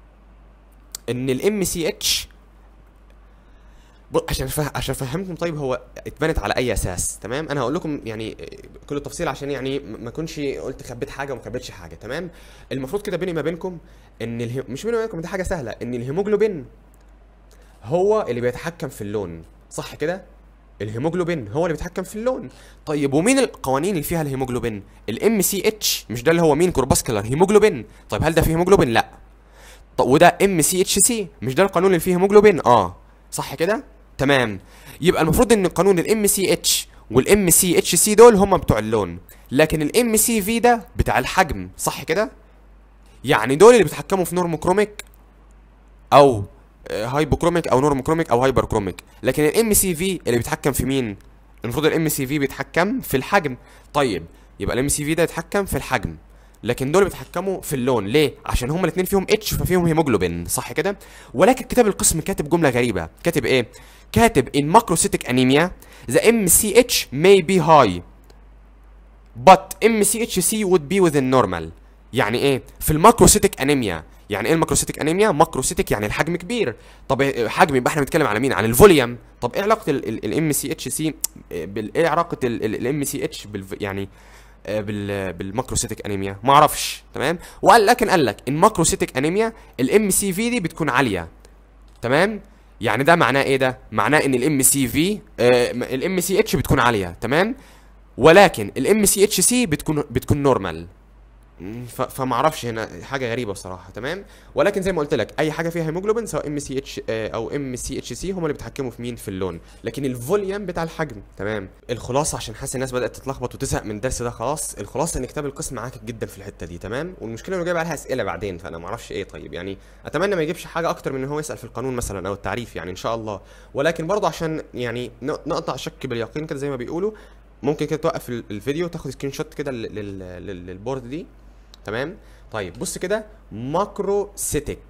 ان الام سي اتش عشان فه... عشان افهمكم طيب هو اتبنت على اي اساس تمام انا هقول لكم يعني كل التفصيل عشان يعني ما اكونش قلت خبيت حاجه وما خبيتش حاجه تمام المفروض كده بيني ما بينكم ان اله... مش بيني وما بينكم دي حاجه سهله ان الهيموجلوبين هو اللي بيتحكم في اللون صح كده الهيموجلوبين هو اللي بيتحكم في اللون طيب ومين القوانين اللي فيها الهيموجلوبين الام سي اتش مش ده اللي هو مين كورباسكولار هيموجلوبين طيب هل ده فيه هيموجلوبين لا طب وده ام سي اتش سي مش ده القانون اللي فيه هيموجلوبين اه صح كده تمام يبقى المفروض ان قانون الام سي اتش والام سي اتش سي دول هم بتوع اللون لكن الام سي في ده بتاع الحجم صح كده يعني دول اللي بيتحكموا في نورموكروميك او هايبوكروميك او نورموكروميك او هايبركروميك لكن الام سي في اللي بيتحكم في مين المفروض الام سي في بيتحكم في الحجم طيب يبقى الام سي في ده يتحكم في الحجم لكن دول بيتحكموا في اللون ليه عشان هما الاثنين فيهم اتش ففيهم هيموجلوبين صح كده ولكن كتاب القسم كاتب جمله غريبه كاتب ايه كاتب in macrocytic anemia the MCH may be high but MCHC would be within normal يعني ايه في الماكروسيتك انيميا يعني ايه الماكروسيتك انيميا ماكروسيتك يعني الحجم كبير طب حجم يبقى احنا بنتكلم على مين على الفوليوم طب ايه علاقه الام سي اتش سي ايه علاقه الام سي اتش يعني آه، بال بالماكروسيتك انيميا ما اعرفش تمام وقال لكن قال لك الماكروسيتك انيميا الام سي في دي بتكون عاليه تمام يعني ده معناه ايه ده معناه ان الام سي في الام سي اتش بتكون عاليه تمام ولكن الام سي اتش سي بتكون بتكون نورمال ف... فما اعرفش هنا حاجه غريبه بصراحه تمام ولكن زي ما قلت لك اي حاجه فيها هيموجلوبين سواء ام سي اتش او ام سي اتش سي هم اللي بيتحكموا في مين في اللون لكن الفوليوم بتاع الحجم تمام الخلاصه عشان حاسس الناس بدات تتلخبط وتزهق من الدرس ده خلاص الخلاصه ان كتاب القسم عاكك جدا في الحته دي تمام والمشكله انه جايب عليها اسئله بعدين فانا ما اعرفش ايه طيب يعني اتمنى ما يجيبش حاجه اكتر من ان هو يسال في القانون مثلا او التعريف يعني ان شاء الله ولكن برضه عشان يعني ن- نقطع شك باليقين كده زي ما بيقولوا ممكن كده توقف ال- الفيديو وتاخد سكرين شوت كده لل- لل- لل- للبورد دي تمام طيب بص كده ماكروسيتك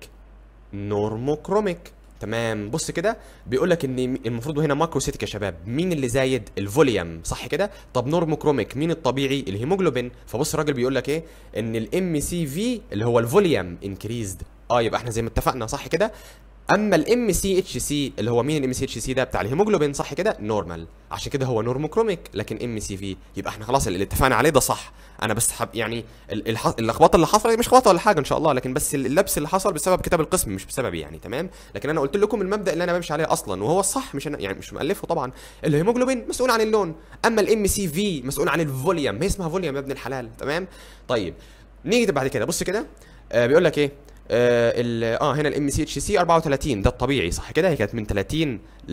نورموكروميك تمام بص كده بيقول لك ان المفروض هنا ماكروسيتك يا شباب مين اللي زايد الفوليوم صح كده طب نورموكروميك مين الطبيعي الهيموجلوبين فبص الراجل بيقول لك ايه ان الام سي في اللي هو الفوليوم انكريزد اه يبقى احنا زي ما اتفقنا صح كده اما الام سي اتش سي اللي هو مين الام سي اتش سي ده بتاع الهيموجلوبين صح كده نورمال عشان كده هو نورموكروميك لكن ام سي في يبقى احنا خلاص اللي اتفقنا عليه ده صح انا بس حب يعني ال- الح- اللخبطه اللي حصلت مش لخبطه ولا حاجه ان شاء الله لكن بس اللبس اللي حصل بسبب كتاب القسم مش بسببي يعني تمام لكن انا قلت لكم المبدا اللي انا بمشي عليه اصلا وهو الصح مش أنا يعني مش مالفه طبعا الهيموجلوبين مسؤول عن اللون اما الام سي في مسؤول عن الفوليوم هي اسمها فوليوم يا ابن الحلال تمام طيل نيجي بعد كده بص كده آه بيقول لك ايه آه ال- اه هنا الام سي اتش سي 34 ده الطبيعي صح كده هي كانت من 30 ل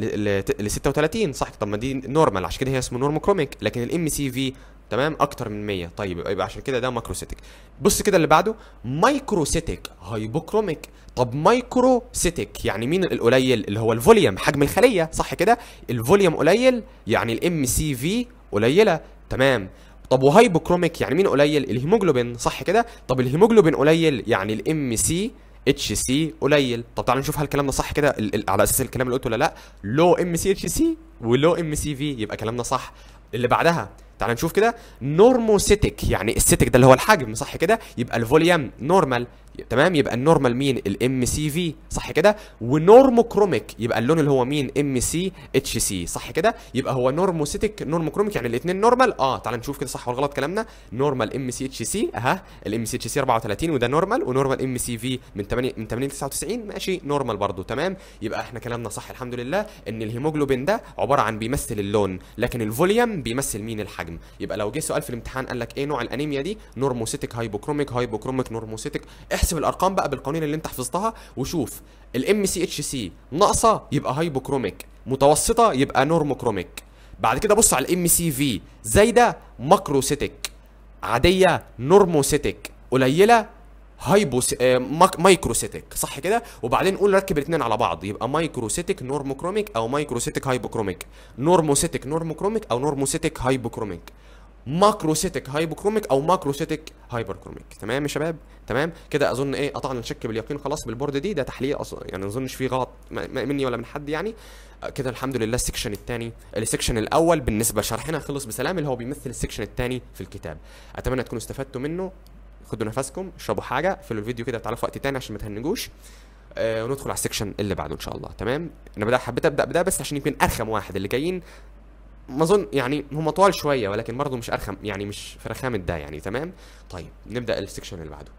ل ل 36 صح طب ما دي نورمال عشان كده هي اسمه نورموكروميك لكن الام سي في تمام اكتر من 100 طيب يبقى يبقى عشان كده ده ماكروسيتك بص كده اللي بعده مايكروسيتك هايبوكروميك طب مايكروسيتك يعني مين القليل اللي هو الفوليوم حجم الخليه صح كده الفوليوم قليل يعني الام سي في قليله تمام طب وهايبوكروميك يعني مين قليل الهيموجلوبين صح كده طب الهيموجلوبين قليل يعني الام سي اتش سي قليل طب تعالوا نشوف هل الكلام ده صح كده ال- ال- على اساس الكلام اللي قلته ولا لا لو ام سي اتش سي ولو ام سي في يبقى كلامنا صح اللي بعدها تعال نشوف كده نورموسيتك يعني السيتك ده اللي هو الحجم صح كده يبقى الفوليوم نورمال تمام يبقى النورمال مين الام سي في صح كده ونورموكروميك يبقى اللون اللي هو مين ام سي اتش سي صح كده يبقى هو نورموسيتك نورموكروميك يعني الاثنين نورمال اه تعال نشوف كده صح ولا غلط كلامنا نورمال ام سي اتش سي اها الام سي اتش سي 34 وده نورمال ونورمال ام سي في من 8 من 80 ل 99 ماشي نورمال برضو تمام يبقى احنا كلامنا صح الحمد لله ان الهيموجلوبين ده عباره عن بيمثل اللون لكن الفوليوم بيمثل مين الحجم يبقى لو جه سؤال في الامتحان قال لك ايه نوع الانيميا دي نورموسيتك هايبوكروميك هايبوكروميك نورموسيتك احسب الارقام بقى بالقوانين اللي انت حفظتها وشوف الام سي اتش سي ناقصه يبقى هايبوكروميك متوسطه يبقى نورموكروميك بعد كده بص على الام سي في زايده ماكروسيتك عاديه نورموسيتك قليله هايبوس آه ماك... مايكروسيتك صح كده وبعدين نقول ركب الاثنين على بعض يبقى مايكروسيتك نورموكروميك او مايكروسيتك هايبوكروميك نورموسيتك نورموكروميك او نورموسيتك هايبوكروميك ماكروسيتك هايبوكروميك او ماكروسيتك هايبركروميك تمام يا شباب تمام كده اظن ايه قطعنا الشك باليقين خلاص بالبورد دي ده تحليل اصلا يعني ما اظنش فيه غلط م- م- مني ولا من حد يعني آه، كده الحمد لله السكشن الثاني السكشن الاول بالنسبه لشرحنا خلص بسلام اللي هو بيمثل السكشن الثاني في الكتاب اتمنى تكونوا استفدتوا منه خدوا نفسكم اشربوا حاجه اقفلوا الفيديو كده تعالوا في وقت تاني عشان ما تهنجوش آه وندخل على السكشن اللي بعده ان شاء الله تمام انا بدأ حبيت ابدا بده بس عشان يكون ارخم واحد اللي جايين ما اظن يعني هم طوال شويه ولكن برضه مش ارخم يعني مش في رخامه ده يعني تمام طيب نبدا السكشن اللي بعده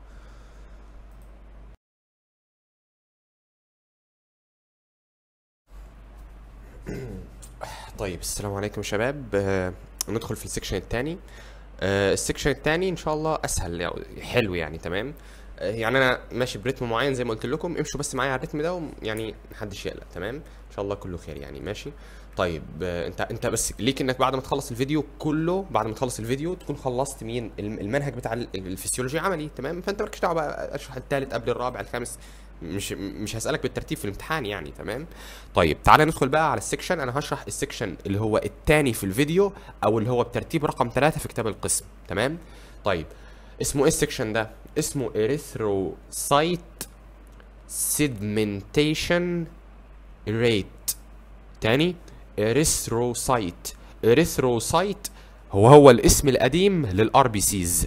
طيب السلام عليكم يا شباب آه ندخل في السكشن الثاني آه السكشن الثاني ان شاء الله اسهل يعني حلو يعني تمام آه يعني انا ماشي برتم معين زي ما قلت لكم امشوا بس معايا على الريتم ده ويعني محدش يقلق تمام ان شاء الله كله خير يعني ماشي طيب آه انت انت بس ليك انك بعد ما تخلص الفيديو كله بعد ما تخلص الفيديو تكون خلصت مين الم- المنهج بتاع ال- الفسيولوجي عملي تمام فانت مالكش دعوه بقى اشرح الثالث قبل الرابع الخامس مش مش هسألك بالترتيب في الامتحان يعني تمام طيب تعالى ندخل بقى على السكشن انا هشرح السكشن اللي هو الثاني في الفيديو او اللي هو بترتيب رقم ثلاثة في كتاب القسم تمام طيب اسمه ايه السكشن ده اسمه erythrocyte segmentation rate تاني erythrocyte erythrocyte هو هو الاسم القديم للار بي سيز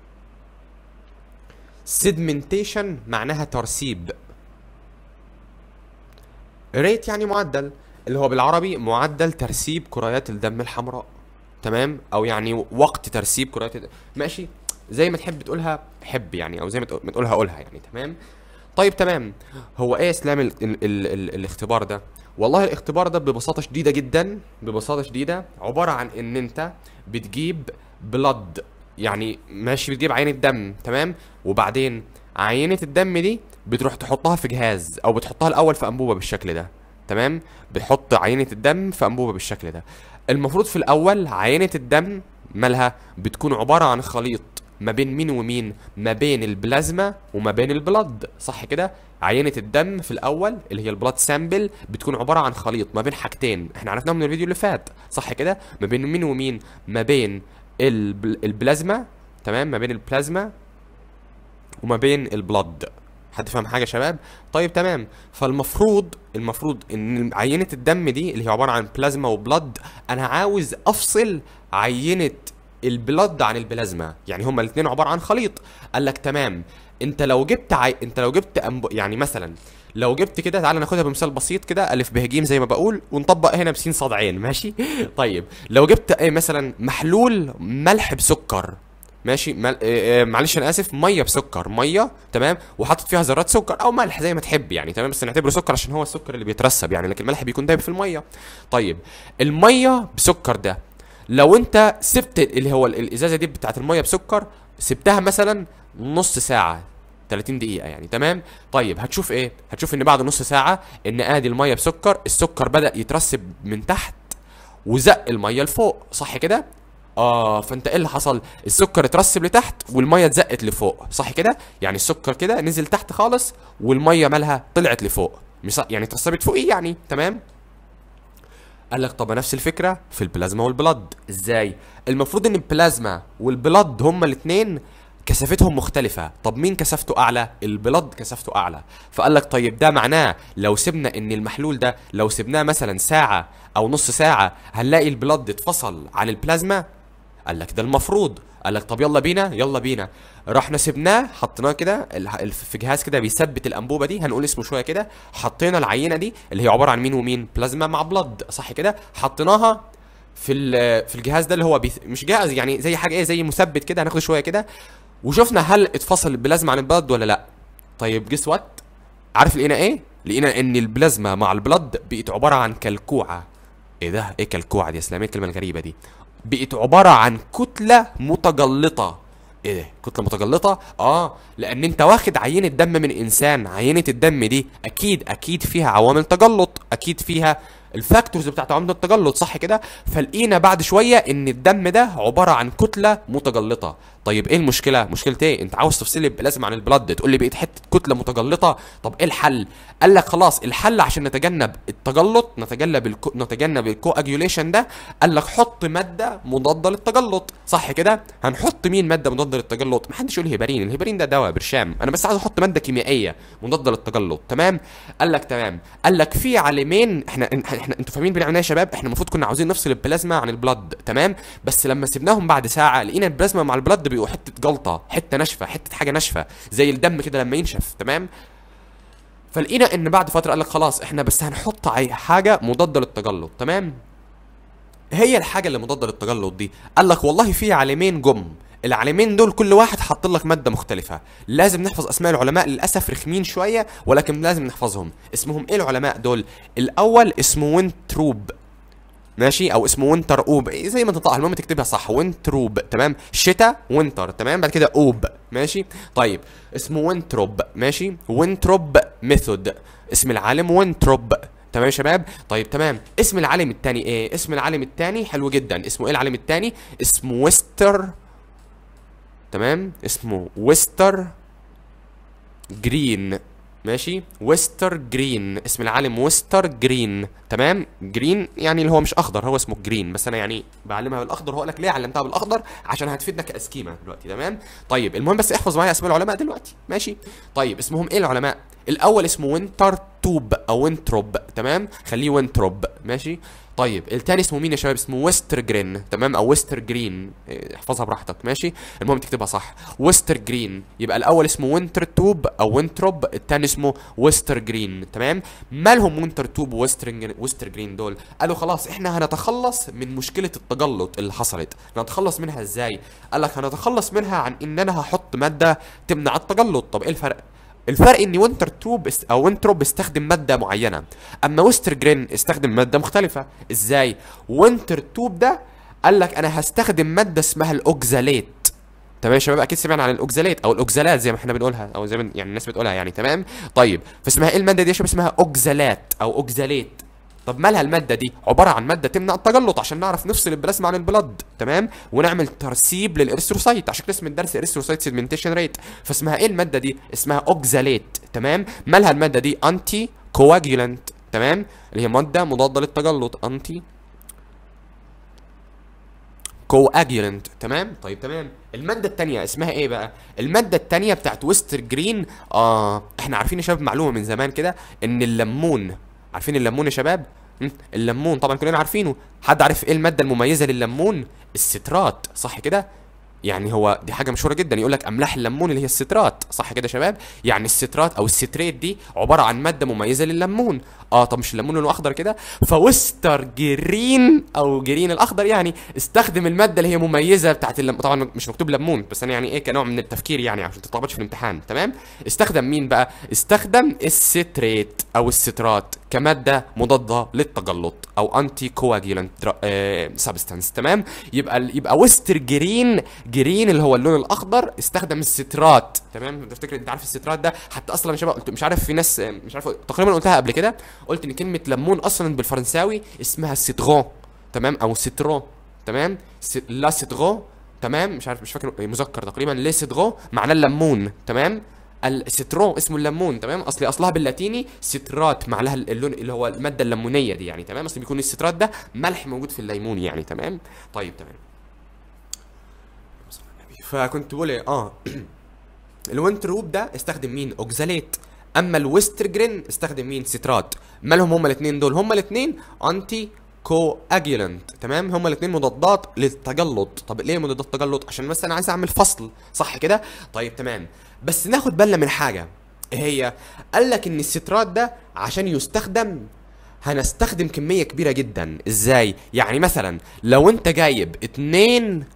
segmentation معناها ترسيب ريت يعني معدل اللي هو بالعربي معدل ترسيب كريات الدم الحمراء تمام او يعني وقت ترسيب كرات الد- ماشي زي ما تحب تقولها حب يعني او زي ما تقول- ما تقولها قولها يعني تمام طيب تمام هو ايه اسلام ال ال ال ال الاختبار ده والله الاختبار ده ببساطه شديده جدا ببساطه شديده عباره عن ان انت بتجيب بلد يعني ماشي بتجيب عينه دم تمام وبعدين عينه الدم دي بتروح تحطها في جهاز او بتحطها الاول في انبوبه بالشكل ده تمام بتحط عينه الدم في انبوبه بالشكل ده المفروض في الاول عينه الدم مالها بتكون عباره عن خليط ما بين مين ومين ما بين البلازما وما بين البلد صح كده عينة الدم في الأول اللي هي البلاد سامبل بتكون عبارة عن خليط ما بين حاجتين احنا عرفناهم من الفيديو اللي فات صح كده ما بين مين ومين ما بين البل... البلازما تمام ما بين البلازما وما بين البلد حد فاهم حاجه يا شباب طيب تمام فالمفروض المفروض ان عينه الدم دي اللي هي عباره عن بلازما وبلد انا عاوز افصل عينه البلد عن البلازما يعني هما الاثنين عباره عن خليط قال لك تمام انت لو جبت عي... انت لو جبت أنب... يعني مثلا لو جبت كده تعالى ناخدها بمثال بسيط كده الف ب ج زي ما بقول ونطبق هنا بسين صاد عين ماشي طيب لو جبت ايه مثلا محلول ملح بسكر ماشي مل... آه، آه، معلش انا اسف ميه بسكر ميه تمام وحاطط فيها ذرات سكر او ملح زي ما تحب يعني تمام بس نعتبره سكر عشان هو السكر اللي بيترسب يعني لكن الملح بيكون دايب في الميه طيب الميه بسكر ده لو انت سبت اللي هو ال- الازازه دي بتاعت الميه بسكر سبتها مثلا نص ساعه 30 دقيقة يعني تمام طيب هتشوف ايه هتشوف ان بعد نص ساعة ان ادي المية بسكر السكر بدأ يترسب من تحت وزق الميه لفوق صح كده اه فانت ايه اللي حصل السكر اترسب لتحت والميه اتزقت لفوق صح كده يعني السكر كده نزل تحت خالص والميه مالها طلعت لفوق مش يعني اترسبت فوقيه يعني تمام قال لك طب نفس الفكره في البلازما والبلد ازاي المفروض ان البلازما والبلد هما الاثنين كثافتهم مختلفة طب مين كثافته أعلى؟ البلد كثافته أعلى فقال لك طيب ده معناه لو سيبنا إن المحلول ده لو سيبناه مثلا ساعة أو نص ساعة هنلاقي البلد اتفصل عن البلازما؟ قال لك ده المفروض قال لك طب يلا بينا يلا بينا رحنا سيبناه حطيناه كده ال- ال- في جهاز كده بيثبت الانبوبه دي هنقول اسمه شويه كده حطينا العينه دي اللي هي عباره عن مين ومين بلازما مع بلد صح كده حطيناها في ال- في الجهاز ده اللي هو بيث... مش جهاز يعني زي حاجه ايه زي مثبت كده هناخده شويه كده وشفنا هل اتفصل البلازما عن البلد ولا لا طيب جس وات عارف لقينا ايه لقينا ان البلازما مع البلد بقت عباره عن كلكوعه ايه ده ايه كلكوعه دي يا اسلام ايه الكلمه الغريبه دي بقت عباره عن كتله متجلطه ايه ده كتله متجلطه اه لان انت واخد عينه دم من انسان عينه الدم دي اكيد اكيد فيها عوامل تجلط اكيد فيها الفاكتورز بتاعت عوامل التجلط صح كده فلقينا بعد شويه ان الدم ده عباره عن كتله متجلطه طيب ايه المشكله مشكله ايه انت عاوز تفصل لي لازم عن البلد تقول لي بقيت حته كتله متجلطه طب ايه الحل قال لك خلاص الحل عشان نتجنب التجلط نتجنب الكو... نتجنب الكواجيوليشن ده قال لك حط ماده مضاده للتجلط صح كده هنحط مين ماده مضاده للتجلط محدش يقول هيبرين الهيبرين ده دواء برشام انا بس عايز احط ماده كيميائيه مضاده للتجلط تمام قال لك تمام قال لك في عالمين احنا احنا انتوا فاهمين بنعمل ايه يا شباب احنا المفروض كنا عاوزين نفصل البلازما عن البلد تمام بس لما سيبناهم بعد ساعه لقينا البلازما مع البلد بيبقوا حته جلطه حته ناشفه حته حاجه ناشفه زي الدم كده لما ينشف تمام فلقينا ان بعد فتره قال لك خلاص احنا بس هنحط عي- حاجه مضاده للتجلط تمام هي الحاجه اللي مضاده للتجلط دي قال لك والله في عالمين جم العالمين دول كل واحد حاط لك ماده مختلفه لازم نحفظ اسماء العلماء للاسف رخمين شويه ولكن لازم نحفظهم اسمهم ايه العلماء دول الاول اسمه وينتروب ماشي او اسمه وينتر اوب إيه زي ما تنطقها المهم تكتبها صح وينتروب تمام شتاء وينتر تمام بعد كده اوب ماشي طيب اسمه وينتروب ماشي وينتروب ميثود اسم العالم وينتروب تمام يا شباب طيب تمام اسم العالم التاني ايه اسم العالم التاني حلو جدا اسمه ايه العالم التاني اسمه ويستر تمام اسمه ويستر جرين ماشي ويستر جرين اسم العالم ويستر جرين تمام جرين يعني اللي هو مش اخضر هو اسمه جرين بس انا يعني بعلمها بالاخضر هقول لك ليه علمتها بالاخضر عشان هتفيدنا كاسكيما دلوقتي تمام طيب المهم بس احفظ معايا اسماء العلماء دلوقتي ماشي طيب اسمهم ايه العلماء الاول اسمه وينتر توب او وينتروب تمام خليه وينتروب ماشي طيب التاني اسمه مين يا شباب اسمه ويستر جرين تمام او ويستر جرين إيه، احفظها براحتك ماشي المهم تكتبها صح ويستر جرين يبقى الاول اسمه وينتر توب او وينتروب التاني اسمه ويستر جرين تمام مالهم وينتر توب وويستر ويستر جرين دول قالوا خلاص احنا هنتخلص من مشكله التجلط اللي حصلت نتخلص منها ازاي قال لك هنتخلص منها عن ان انا هحط ماده تمنع التجلط طب ايه الفرق الفرق ان وينتر توب است- او وينتروب استخدم ماده معينه اما ويستر جرين استخدم ماده مختلفه ازاي وينتر توب ده قال لك انا هستخدم ماده اسمها الاوكزاليت تمام يا شباب اكيد سمعنا عن الاوكزاليت او الاوكزالات زي ما احنا بنقولها او زي ما يعني الناس بتقولها يعني تمام طيب فاسمها ايه الماده دي يا شباب اسمها اوكزالات او اوكزاليت طب مالها المادة دي؟ عبارة عن مادة تمنع التجلط عشان نعرف نفصل البلازما عن البلد تمام؟ ونعمل ترسيب للاريثروسايت عشان كده اسم الدرس اريثروسايت سيجمنتيشن ريت فاسمها ايه المادة دي؟ اسمها اوكزاليت تمام؟ مالها المادة دي؟ انتي كواجولانت تمام؟ اللي هي مادة مضادة للتجلط انتي كواجولانت تمام طيب تمام الماده الثانيه اسمها ايه بقى الماده الثانيه بتاعت ويستر جرين اه احنا عارفين يا شباب معلومه من زمان كده ان الليمون عارفين الليمون يا شباب مم، الليمون طبعا كلنا عارفينه حد عارف ايه الماده المميزه لليمون السترات صح كده يعني هو دي حاجه مشهوره جدا يقول لك املاح الليمون اللي هي السترات صح كده يا شباب يعني السترات او الستريت دي عباره عن ماده مميزه لليمون اه طب مش الليمون لونه اخضر كده فويستر جرين او جرين الاخضر يعني استخدم الماده اللي هي مميزه بتاعت الليمون طبعا مش مكتوب ليمون بس انا يعني ايه كنوع من التفكير يعني عشان تتلخبطش في الامتحان تمام استخدم مين بقى استخدم الستريت او السترات كماده مضاده للتجلط او انتي كواجيلانت سبستانس تمام يبقى يبقى ويستر جرين جرين اللي هو اللون الاخضر استخدم السترات تمام تفتكر انت عارف السترات ده حتى اصلا يا شباب قلت مش عارف في ناس آه، مش عارف تقريبا قلتها قبل كده قلت ان كلمه ليمون اصلا بالفرنساوي اسمها سيترون تمام او سيترون تمام س- لا سيترون تمام مش عارف مش فاكر مذكر تقريبا لي سيترون معناه الليمون تمام السترون اسمه الليمون تمام اصلي اصلها باللاتيني سترات معناها اللون اللي هو الماده الليمونيه دي يعني تمام اصل بيكون السترات ده ملح موجود في الليمون يعني تمام طيب تمام فكنت بقول ايه اه الوينتروب ده استخدم مين اوكزاليت اما الويسترجرين استخدم مين سترات مالهم هما الاثنين دول هما الاثنين انتي كواجولانت تمام هما الاثنين مضادات للتجلط طب ليه مضادات تجلط عشان بس انا عايز اعمل فصل صح كده طيب تمام بس ناخد بالنا من حاجه ايه هي قال لك ان السترات ده عشان يستخدم هنستخدم كميه كبيره جدا ازاي يعني مثلا لو انت جايب 2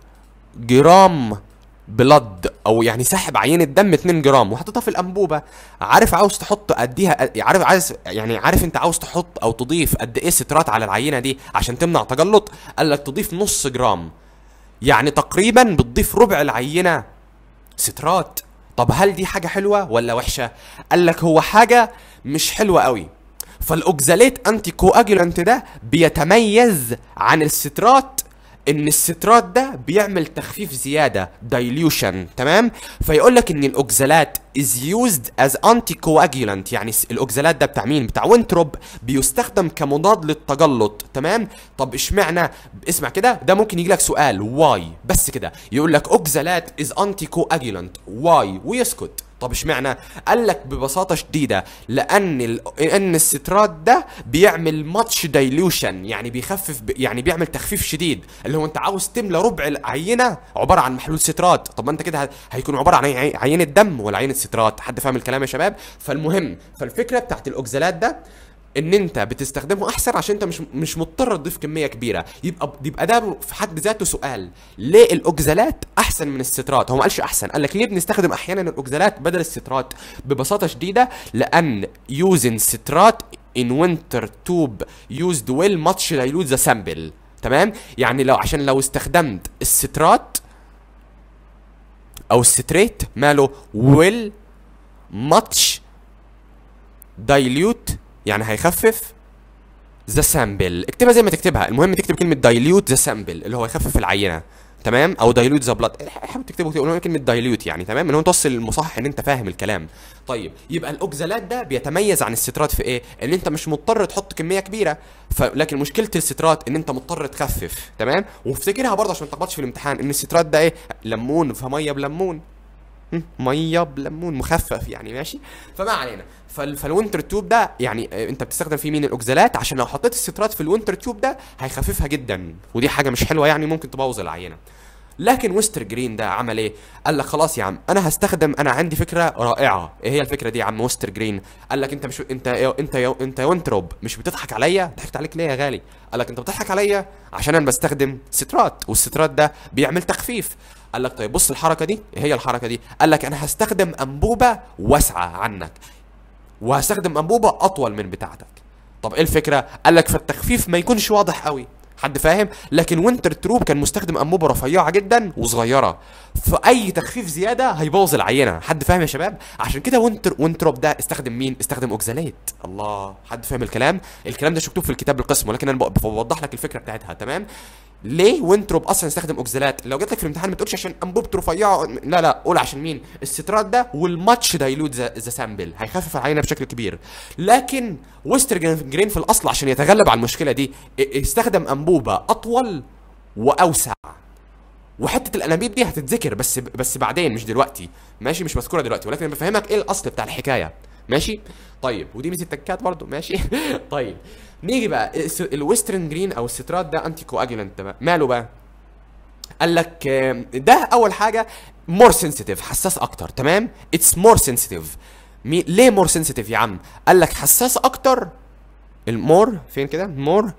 جرام بلد او يعني ساحب عينه دم 2 جرام وحطيتها في الانبوبه عارف عاوز تحط قديها عارف عايز يعني عارف انت عاوز تحط او تضيف قد ايه سترات على العينه دي عشان تمنع تجلط قال لك تضيف نص جرام يعني تقريبا بتضيف ربع العينه سترات طب هل دي حاجه حلوه ولا وحشه قال لك هو حاجه مش حلوه قوي فالاوكزاليت انتي كواجولانت ده بيتميز عن السترات ان السترات ده بيعمل تخفيف زياده دايليوشن تمام فيقول لك ان الاوكزالات is used as anticoagulant يعني س- الاوكزالات ده بتاع مين بتاع وينتروب بيستخدم كمضاد للتجلط تمام طب اشمعنى اسمع كده ده ممكن يجي لك سؤال واي بس كده يقول لك اوكزالات is anticoagulant واي ويسكت طب اشمعنى؟ قال لك ببساطة شديدة لأن ال... لأن السترات ده بيعمل ماتش دايلوشن يعني بيخفف ب... يعني بيعمل تخفيف شديد اللي هو أنت عاوز تملى ربع العينة عبارة عن محلول سترات طب ما أنت كده ه... هيكون عبارة عن عي... عينة دم ولا عينة سترات حد فاهم الكلام يا شباب؟ فالمهم فالفكرة بتاعت الأوكزالات ده ان انت بتستخدمه احسن عشان انت مش مش مضطر تضيف كميه كبيره يبقى يبقى ده في حد ذاته سؤال ليه الاوكزالات احسن من السترات هو ما قالش احسن قال لك ليه بنستخدم احيانا الاوكزالات بدل السترات ببساطه شديده لان using سترات in winter tube used well much dilute the sample تمام يعني لو عشان لو استخدمت السترات او الستريت ماله will much dilute يعني هيخفف ذا سامبل اكتبها زي ما تكتبها المهم تكتب كلمه دايليوت ذا سامبل اللي هو يخفف العينه تمام او دايليوت ذا بلاد حاول تكتبه كده كلمه دايليوت يعني تمام ان هو توصل للمصحح ان انت فاهم الكلام طيب يبقى الاوكزالات ده بيتميز عن السترات في ايه ان انت مش مضطر تحط كميه كبيره ف... لكن مشكله السترات ان انت مضطر تخفف تمام وافتكرها برضه عشان ما تلخبطش في الامتحان ان السترات ده ايه ليمون فميه بليمون هم، ميه بليمون مخفف يعني ماشي فما علينا فال فالوينتر تيوب ده يعني آه، انت بتستخدم فيه مين الاوكزالات عشان لو حطيت السترات في الوينتر تيوب ده هيخففها جدا ودي حاجه مش حلوه يعني ممكن تبوظ العينه لكن ويستر جرين ده عمل ايه؟ قال لك خلاص يا عم انا هستخدم انا عندي فكره رائعه، ايه هي الفكره دي يا عم ويستر جرين؟ قال لك انت مش انت انت انت يا وينتروب مش بتضحك عليا؟ ضحكت عليك ليه يا غالي؟ قال لك انت بتضحك عليا عشان انا بستخدم سترات والسترات ده بيعمل تخفيف. قال لك طيب بص الحركه دي، ايه هي الحركه دي؟ قال لك انا هستخدم انبوبه واسعه عنك وهستخدم انبوبه اطول من بتاعتك. طب ايه الفكره؟ قال لك فالتخفيف ما يكونش واضح قوي. حد فاهم لكن وينتر تروب كان مستخدم انبوبه رفيعه جدا وصغيره فاي تخفيف زياده هيبوظ العينه حد فاهم يا شباب عشان كده وينتر وينتروب ده استخدم مين استخدم اوكزاليت الله حد فاهم الكلام الكلام ده مش مكتوب في الكتاب القسم ولكن انا ب- بوضح لك الفكره بتاعتها تمام ليه وينتروب اصلا استخدم اوكزالات لو جات لك في الامتحان ما تقولش عشان انبوبته رفيعه لا لا قول عشان مين السترات ده والماتش دايلوت ذا سامبل هيخفف العينه بشكل كبير لكن ويستر جرين في الاصل عشان يتغلب على المشكله دي ا- استخدم انبوبه اطول واوسع وحته الانابيب دي هتتذكر بس بس بعدين مش دلوقتي ماشي مش مذكوره دلوقتي ولكن انا بفهمك ايه الاصل بتاع الحكايه ماشي طيب ودي ميزه التكات برضو ماشي طيب نيجي بقى الس- الويسترن جرين او السترات ده انتي كواجولانت بقى ماله بقى قال لك آم، ده اول حاجه مور سنسيتيف حساس اكتر تمام اتس مور سنسيتيف ليه مور سنسيتيف يا عم قال لك حساس اكتر المور فين كده مور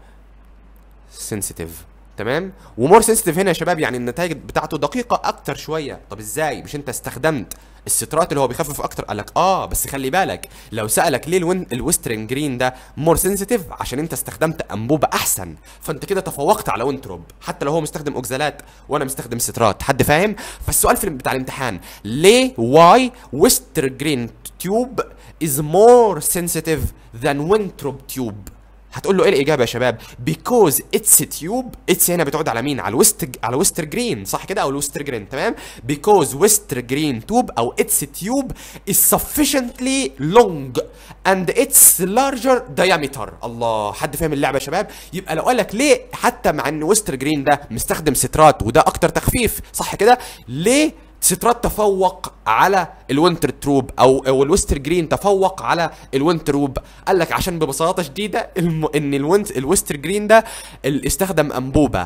سنسيتيف تمام ومور سنسيتيف هنا يا شباب يعني النتائج بتاعته دقيقه اكتر شويه طب ازاي مش انت استخدمت السترات اللي هو بيخفف اكتر قال لك اه بس خلي بالك لو سالك ليه الوين الويسترن جرين ده مور سنسيتيف عشان انت استخدمت انبوبه احسن فانت كده تفوقت على وينتروب حتى لو هو مستخدم اوكزالات وانا مستخدم سترات حد فاهم فالسؤال في بتاع الامتحان ليه واي ويستر جرين تيوب is more sensitive than وينتروب تيوب هتقول له ايه الاجابه يا شباب بيكوز اتس تيوب اتس هنا بتعود على مين على ويست على ويستر جرين صح كده او الويستر جرين تمام بيكوز ويستر جرين تيوب او اتس تيوب is sufficiently long and its larger diameter الله حد فاهم اللعبه يا شباب يبقى لو قال لك ليه حتى مع ان ويستر جرين ده مستخدم سترات وده اكتر تخفيف صح كده ليه سترات تفوق على الوينتر تروب او او الويستر جرين تفوق على الوينتر روب قال لك عشان ببساطه شديده الم... ان الوينت الويستر جرين ده ال- استخدم انبوبه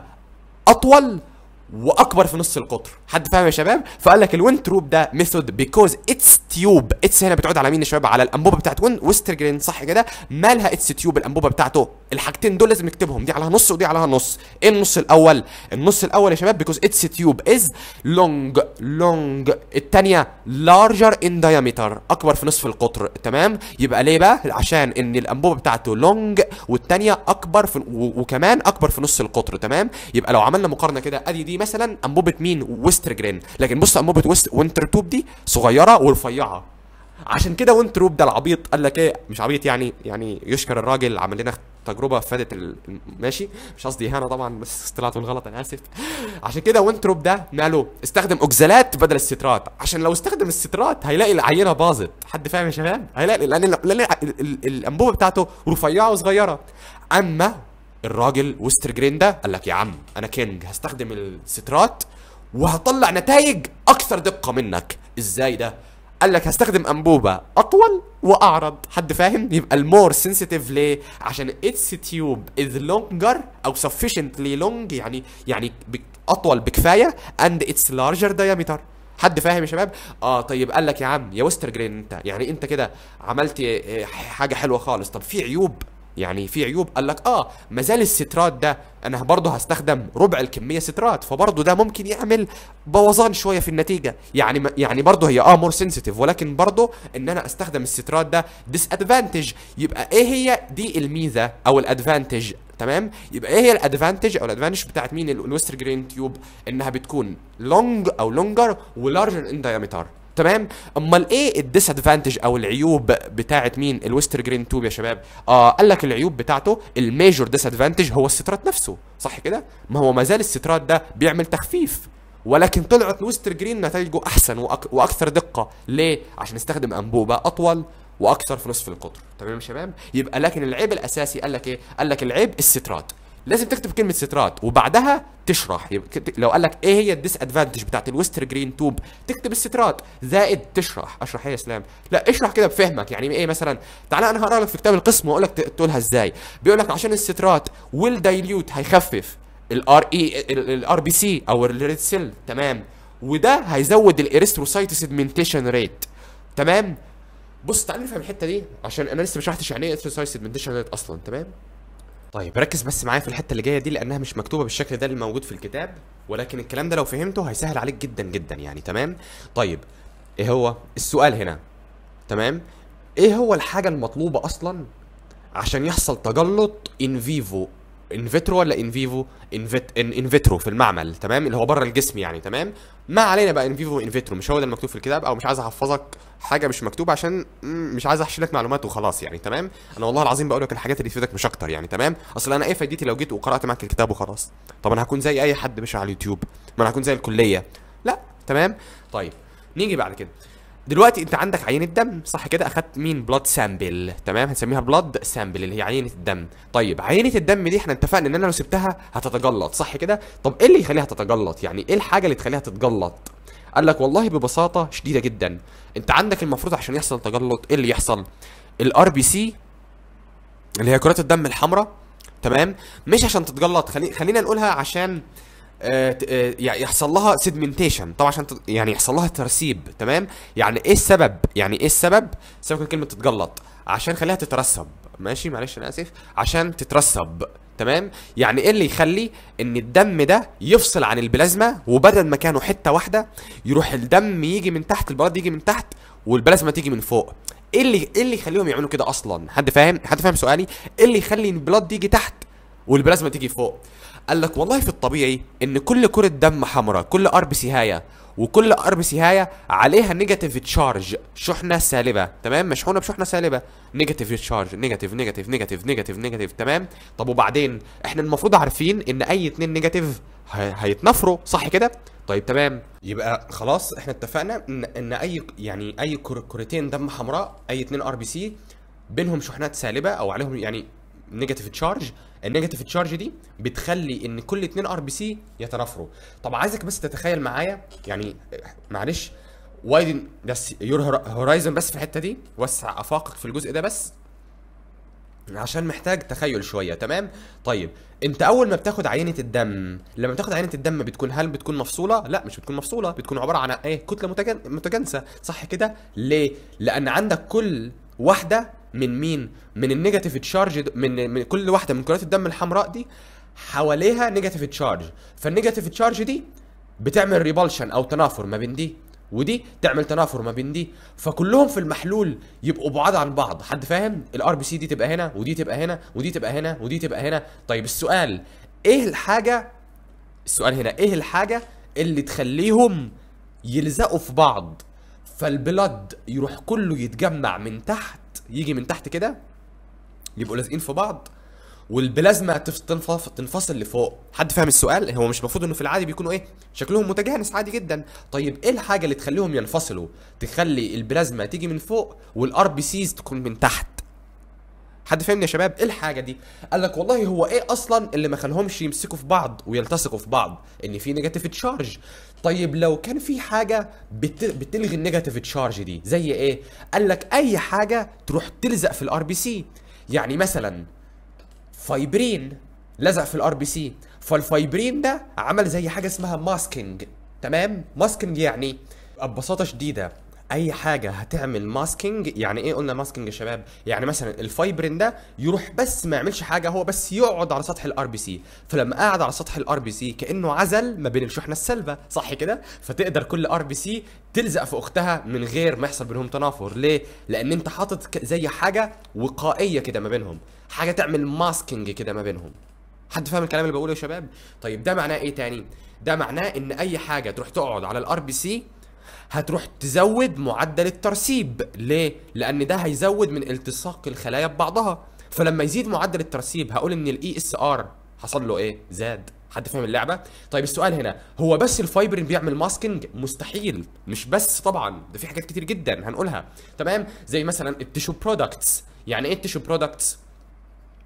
اطول واكبر في نص القطر حد فاهم يا شباب فقال لك الوينت روب ده ميثود بيكوز اتس تيوب اتس هنا بتعود على مين يا شباب على الانبوبه بتاعت وين ويستر جرين صح كده مالها اتس تيوب الانبوبه بتاعته الحاجتين دول لازم نكتبهم دي عليها نص ودي عليها نص ايه النص الاول النص الاول يا شباب بيكوز اتس تيوب از لونج لونج الثانيه لارجر ان diameter اكبر في نصف القطر تمام يبقى ليه بقى عشان ان الانبوبه بتاعته لونج والثانيه اكبر في و- وكمان اكبر في نص القطر تمام يبقى لو عملنا مقارنه كده ادي دي مثلا انبوبه مين ويستر جرين لكن بص انبوبه ويست وينتر توب دي صغيره ورفيعه عشان كده وينتر توب ده العبيط قال لك ايه مش عبيط يعني يعني يشكر الراجل عمل لنا تجربه فادت ال- ماشي مش قصدي اهانه طبعا بس طلعت بالغلط انا اسف عشان كده وينتروب ده ماله استخدم اوكزالات بدل السترات عشان لو استخدم السترات هيلاقي العينه باظت حد فاهم يا شباب هيلاقي لان لان ال- ال- ال- الانبوبه بتاعته رفيعه وصغيره اما الراجل ويستر جرين ده قال لك يا عم انا كينج هستخدم السترات وهطلع نتائج اكثر دقه منك ازاي ده قال لك هستخدم انبوبه اطول واعرض حد فاهم يبقى المور سنسيتيف ليه عشان اتس تيوب از لونجر او sufficiently لونج يعني يعني بك اطول بكفايه اند اتس لارجر diameter حد فاهم يا شباب اه طيب قال لك يا عم يا وستر جرين انت يعني انت كده عملت آه، حاجه حلوه خالص طب في عيوب يعني في عيوب قال لك اه ما زال السترات ده انا برضه هستخدم ربع الكميه سترات فبرضه ده ممكن يعمل بوظان شويه في النتيجه يعني ما- يعني برضه هي اه مور سنسيتيف ولكن برضه ان انا استخدم السترات ده ديس ادفانتج يبقى ايه هي دي الميزه او الادفانتج تمام يبقى ايه هي الادفانتج او الادفانتج بتاعت مين ال- الويستر جرين تيوب انها بتكون لونج او لونجر ولارجر ان diameter تمام امال ايه الديس ادفانتج او العيوب بتاعت مين الويستر جرين توب يا شباب اه قال لك العيوب بتاعته الميجور ديس ادفانتج هو السترات نفسه صح كده ما هو ما زال السترات ده بيعمل تخفيف ولكن طلعت الويستر جرين نتائجه احسن وأك... واكثر دقه ليه عشان استخدم انبوبه اطول واكثر في نصف القطر تمام يا شباب يبقى لكن العيب الاساسي قال لك ايه قال لك العيب السترات لازم تكتب كلمه سترات وبعدها تشرح يبقى لو قال لك ايه هي الديس ادفانتج بتاعت الويستر جرين توب تكتب السترات زائد تشرح اشرح ايه يا اسلام لا اشرح كده بفهمك يعني ايه مثلا تعالى انا هقرا لك في كتاب القسم واقول لك تقولها ازاي بيقول لك عشان السترات والدايليوت هيخفف الار اي الار بي سي او الريد سيل تمام وده هيزود الاريثروسايت سيجمنتيشن ريت تمام بص تعالى نفهم الحته دي عشان انا لسه ما شرحتش يعني ايه اريثروسايت سيجمنتيشن ريت اصلا تمام طيب ركز بس معايا في الحته اللي جايه دي لانها مش مكتوبه بالشكل ده اللي موجود في الكتاب ولكن الكلام ده لو فهمته هيسهل عليك جدا جدا يعني تمام طيب ايه هو السؤال هنا تمام ايه هو الحاجه المطلوبه اصلا عشان يحصل تجلط ان فيفو ان فيترو ولا ان فيفو ان فيت ان ان فيترو في المعمل تمام اللي هو بره الجسم يعني تمام ما علينا بقى ان فيفو وان فيترو مش هو ده المكتوب في الكتاب او مش عايز احفظك حاجه مش مكتوبه عشان مم، مش عايز احشي لك معلومات وخلاص يعني تمام انا والله العظيم بقول لك الحاجات اللي تفيدك مش اكتر يعني تمام اصل انا ايه فايدتي لو جيت وقرات معاك الكتاب وخلاص طب انا هكون زي اي حد مش على اليوتيوب ما انا هكون زي الكليه لا تمام طيب نيجي بعد كده دلوقتي انت عندك عينه دم صح كده اخدت مين بلاد سامبل تمام هنسميها بلاد سامبل اللي هي عينه الدم طيب عينه الدم دي احنا اتفقنا ان انا لو سبتها هتتجلط صح كده طب ايه اللي يخليها تتجلط يعني ايه الحاجه اللي تخليها تتجلط قال لك والله ببساطه شديده جدا انت عندك المفروض عشان يحصل تجلط ايه اللي يحصل الار بي سي اللي هي كرات الدم الحمراء تمام مش عشان تتجلط خلي... خلينا نقولها عشان آه، ت- آه، يعني يحصل لها سيدمنتيشن طبعا عشان تت- يعني يحصل لها ترسيب تمام يعني ايه السبب يعني ايه السبب سيبك من كلمه تتجلط عشان خليها تترسب ماشي معلش انا اسف عشان تترسب تمام يعني ايه اللي يخلي ان الدم ده يفصل عن البلازما وبدل ما كانوا حته واحده يروح الدم يجي من تحت البلاد يجي من تحت والبلازما تيجي من فوق ايه اللي ايه اللي يخليهم يعملوا كده اصلا حد فاهم حد فاهم سؤالي ايه اللي يخلي البلاد يجي تحت والبلازما تيجي فوق قال لك والله في الطبيعي ان كل كره دم حمراء كل ار بي سي هايه وكل ار بي سي هايه عليها نيجاتيف تشارج شحنه سالبه تمام مشحونه بشحنه سالبه نيجاتيف تشارج نيجاتيف نيجاتيف نيجاتيف نيجاتيف نيجاتيف تمام طب وبعدين احنا المفروض عارفين ان اي اتنين نيجاتيف هي- هيتنافروا صح كده طيب تمام يبقى خلاص احنا اتفقنا ان ان اي يعني اي كر- كرتين دم حمراء اي اتنين ار بي سي بينهم شحنات سالبه او عليهم يعني نيجاتيف تشارج النيجاتيف تشارج دي بتخلي ان كل اتنين ار بي سي يتنافروا طب عايزك بس تتخيل معايا يعني معلش وايدن بس يور هورايزن بس في الحته دي وسع افاقك في الجزء ده بس عشان محتاج تخيل شويه تمام طيب انت اول ما بتاخد عينه الدم لما بتاخد عينه الدم بتكون هل بتكون مفصوله لا مش بتكون مفصوله بتكون عباره عن ايه كتله متجن... متجانسه صح كده ليه لان عندك كل واحده من مين من النيجاتيف تشارج من من كل واحده من كرات الدم الحمراء دي حواليها نيجاتيف تشارج فالنيجاتيف تشارج دي بتعمل ريبالشن او تنافر ما بين دي ودي تعمل تنافر ما بين دي فكلهم في المحلول يبقوا بعاد عن بعض حد فاهم الار بي سي دي تبقى هنا ودي تبقى هنا ودي تبقى هنا ودي تبقى هنا طيب السؤال ايه الحاجه السؤال هنا ايه الحاجه اللي تخليهم يلزقوا في بعض فالبلد يروح كله يتجمع من تحت يجي من تحت كده يبقوا لازقين في بعض والبلازما تف- تنفص تنفصل لفوق حد فاهم السؤال هو مش المفروض انه في العادي بيكونوا ايه شكلهم متجانس عادي جدا طيب ايه الحاجه اللي تخليهم ينفصلوا تخلي البلازما تيجي من فوق والار بي سيز تكون من تحت حد فاهمني يا شباب ايه الحاجه دي قال لك والله هو ايه اصلا اللي ما خلهمش يمسكوا في بعض ويلتصقوا في بعض ان في نيجاتيف تشارج طيب لو كان في حاجه بت... بتلغي النيجاتيف تشارج دي زي ايه قال لك اي حاجه تروح تلزق في الار بي سي يعني مثلا فايبرين لزق في الار بي سي فالفايبرين ده عمل زي حاجه اسمها ماسكينج تمام ماسكينج يعني ببساطه شديده اي حاجه هتعمل ماسكينج يعني ايه قلنا ماسكينج يا شباب يعني مثلا الفايبرين ده يروح بس ما يعملش حاجه هو بس يقعد على سطح الار بي سي فلما قعد على سطح الار بي سي كانه عزل ما بين الشحنه السالبه صح كده فتقدر كل ار بي سي تلزق في اختها من غير ما يحصل بينهم تنافر ليه لان انت حاطط ك- زي حاجه وقائيه كده ما بينهم حاجه تعمل ماسكينج كده ما بينهم حد فاهم الكلام اللي بقوله يا شباب طيب ده معناه ايه تاني ده معناه ان اي حاجه تروح تقعد على الار بي سي هتروح تزود معدل الترسيب ليه لان ده هيزود من التصاق الخلايا ببعضها فلما يزيد معدل الترسيب هقول ان الاي اس ار حصل له ايه زاد حد فاهم اللعبه طيب السؤال هنا هو بس الفايبرين بيعمل ماسكينج مستحيل مش بس طبعا ده في حاجات كتير جدا هنقولها تمام زي مثلا التيشو برودكتس يعني ايه التيشو برودكتس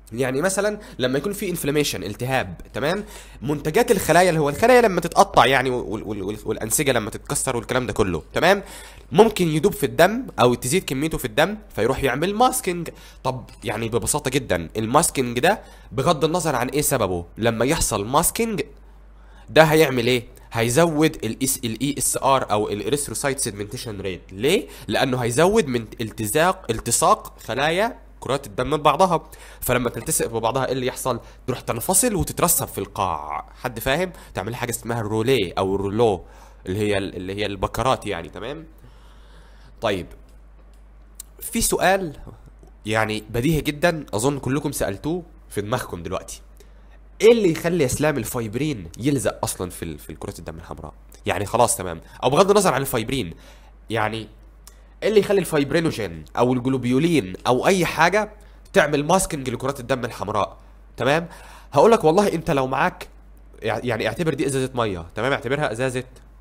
يعني مثلا لما يكون في انفلاميشن التهاب تمام منتجات الخلايا اللي هو الخلايا لما تتقطع يعني وال- وال- وال- والانسجه لما تتكسر والكلام ده كله تمام ممكن يدوب في الدم او تزيد كميته في الدم فيروح يعمل ماسكينج طب يعني ببساطه جدا الماسكينج ده بغض النظر عن ايه سببه لما يحصل ماسكينج ده هيعمل ايه هيزود الاس الاي اس ار او الاريثروسايت سيجمنتيشن ريت ليه لانه هيزود من التزاق التصاق خلايا كرات الدم ببعضها فلما تلتصق ببعضها ايه اللي يحصل تروح تنفصل وتترسب في القاع حد فاهم تعمل حاجه اسمها الروليه او الرولو اللي هي اللي هي البكرات يعني تمام طيب في سؤال يعني بديهي جدا اظن كلكم سالتوه في دماغكم دلوقتي ايه اللي يخلي اسلام الفايبرين يلزق اصلا في ال- في كرات الدم الحمراء يعني خلاص تمام او بغض النظر عن الفايبرين يعني ايه اللي يخلي الفايبرينوجين او الجلوبيولين او اي حاجه تعمل ماسكنج لكرات الدم الحمراء تمام هقول لك والله انت لو معاك يع- يعني اعتبر دي ازازه ميه تمام اعتبرها ازازه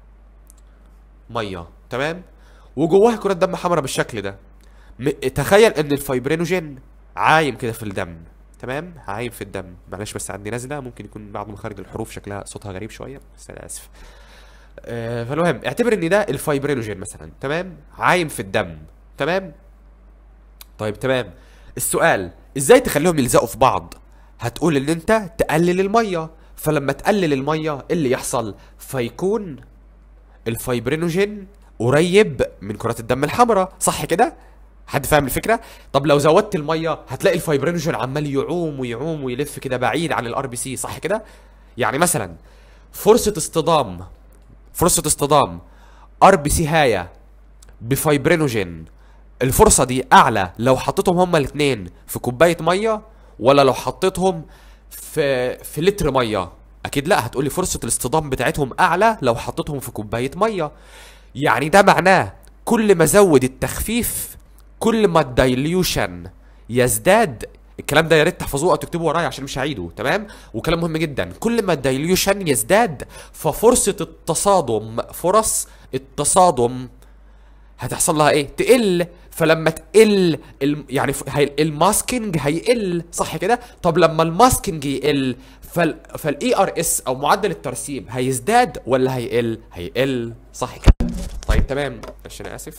ميه تمام وجواها كرات دم حمراء بالشكل ده م... تخيل ان الفايبرينوجين عايم كده في الدم تمام عايم في الدم معلش بس عندي نزله ممكن يكون بعض مخارج الحروف شكلها صوتها غريب شويه بس انا اسف آه فالمهم اعتبر ان ده الفايبرينوجين مثلا تمام عايم في الدم تمام طيب تمام السؤال ازاي تخليهم يلزقوا في بعض هتقول ان انت تقلل الميه فلما تقلل الميه ايه اللي يحصل فيكون الفايبرينوجين قريب من كرات الدم الحمراء صح كده حد فاهم الفكره طب لو زودت الميه هتلاقي الفايبرينوجين عمال يعوم ويعوم ويلف كده بعيد عن الار بي سي صح كده يعني مثلا فرصه اصطدام فرصه اصطدام ار بي سي هايه بفايبرينوجين الفرصه دي اعلى لو حطيتهم هما الاثنين في كوبايه ميه ولا لو حطيتهم في في لتر ميه اكيد لا هتقولي فرصه الاصطدام بتاعتهم اعلى لو حطيتهم في كوبايه ميه يعني ده معناه كل ما زود التخفيف كل ما الدايليوشن يزداد الكلام ده يا ريت تحفظوه او تكتبوه ورايا عشان مش هعيده تمام وكلام مهم جدا كل ما الدايليوشن يزداد ففرصه التصادم فرص التصادم هتحصل لها ايه تقل فلما تقل ال... يعني ف- هي... الماسكينج هيقل صح كده طب لما الماسكينج يقل فال فالاي ار اس او معدل الترسيب هيزداد ولا هيقل هيقل صح كده طيب تمام عشان انا اسف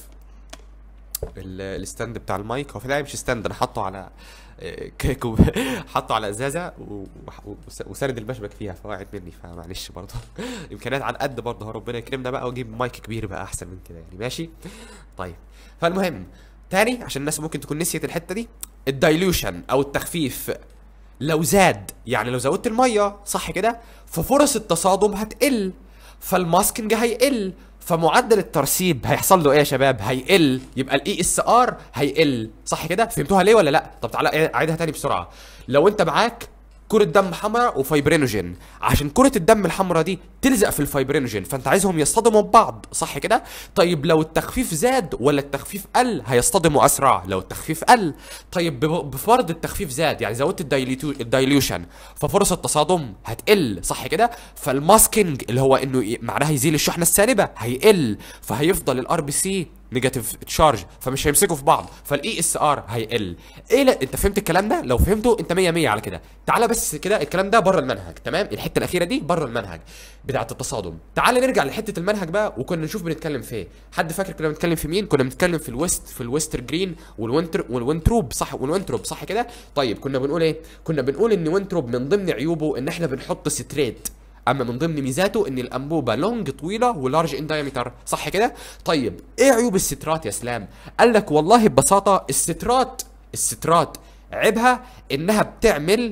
ال- الستاند بتاع المايك هو في الحقيقة مش ستاند انا حاطه على آه، كيكو حاطه على ازازه و- و- وس- وساند المشبك فيها فوقعت مني فمعلش برضه امكانيات على قد برضه هو ربنا يكرمنا بقى واجيب مايك كبير بقى احسن من كده يعني ماشي طيب فالمهم تاني عشان الناس ممكن تكون نسيت الحته دي الدايلوشن او التخفيف لو زاد يعني لو زودت الميه صح كده ففرص التصادم هتقل فالماسكنج هيقل فمعدل الترسيب هيحصل له ايه يا شباب هيقل يبقى الاي اس ار هيقل صح كده فهمتوها ليه ولا لا طب تعالى إيه، اعيدها تاني بسرعه لو انت معاك كرة دم حمراء وفايبرينوجين عشان كرة الدم الحمراء دي تلزق في الفايبرينوجين فانت عايزهم يصطدموا ببعض صح كده طيب لو التخفيف زاد ولا التخفيف قل هيصطدموا اسرع لو التخفيف قل طيب بب- بفرض التخفيف زاد يعني زودت الدايليتو- الدايليوشن ففرص التصادم هتقل صح كده فالماسكينج اللي هو انه ي- معناها يزيل الشحنه السالبه هيقل فهيفضل الار بي سي نيجاتيف تشارج فمش هيمسكوا في بعض فالاي اس ار هيقل ايه لا انت فهمت الكلام ده لو فهمته انت 100 100 على كده تعالى بس كده الكلام ده بره المنهج تمام الحته الاخيره دي بره المنهج بتاعه التصادم تعال نرجع لحته المنهج بقى وكنا نشوف بنتكلم في ايه حد فاكر كنا بنتكلم في مين كنا بنتكلم في الويست في الويستر جرين والوينتر والوينتروب صح والوينتروب صح كده طيب كنا بنقول ايه كنا بنقول ان وينتروب من ضمن عيوبه ان احنا بنحط ستريت اما من ضمن ميزاته ان الانبوبه لونج طويله ولارج ان دايمتر صح كده طيب ايه عيوب السترات يا اسلام قال لك والله ببساطه السترات السترات عيبها انها بتعمل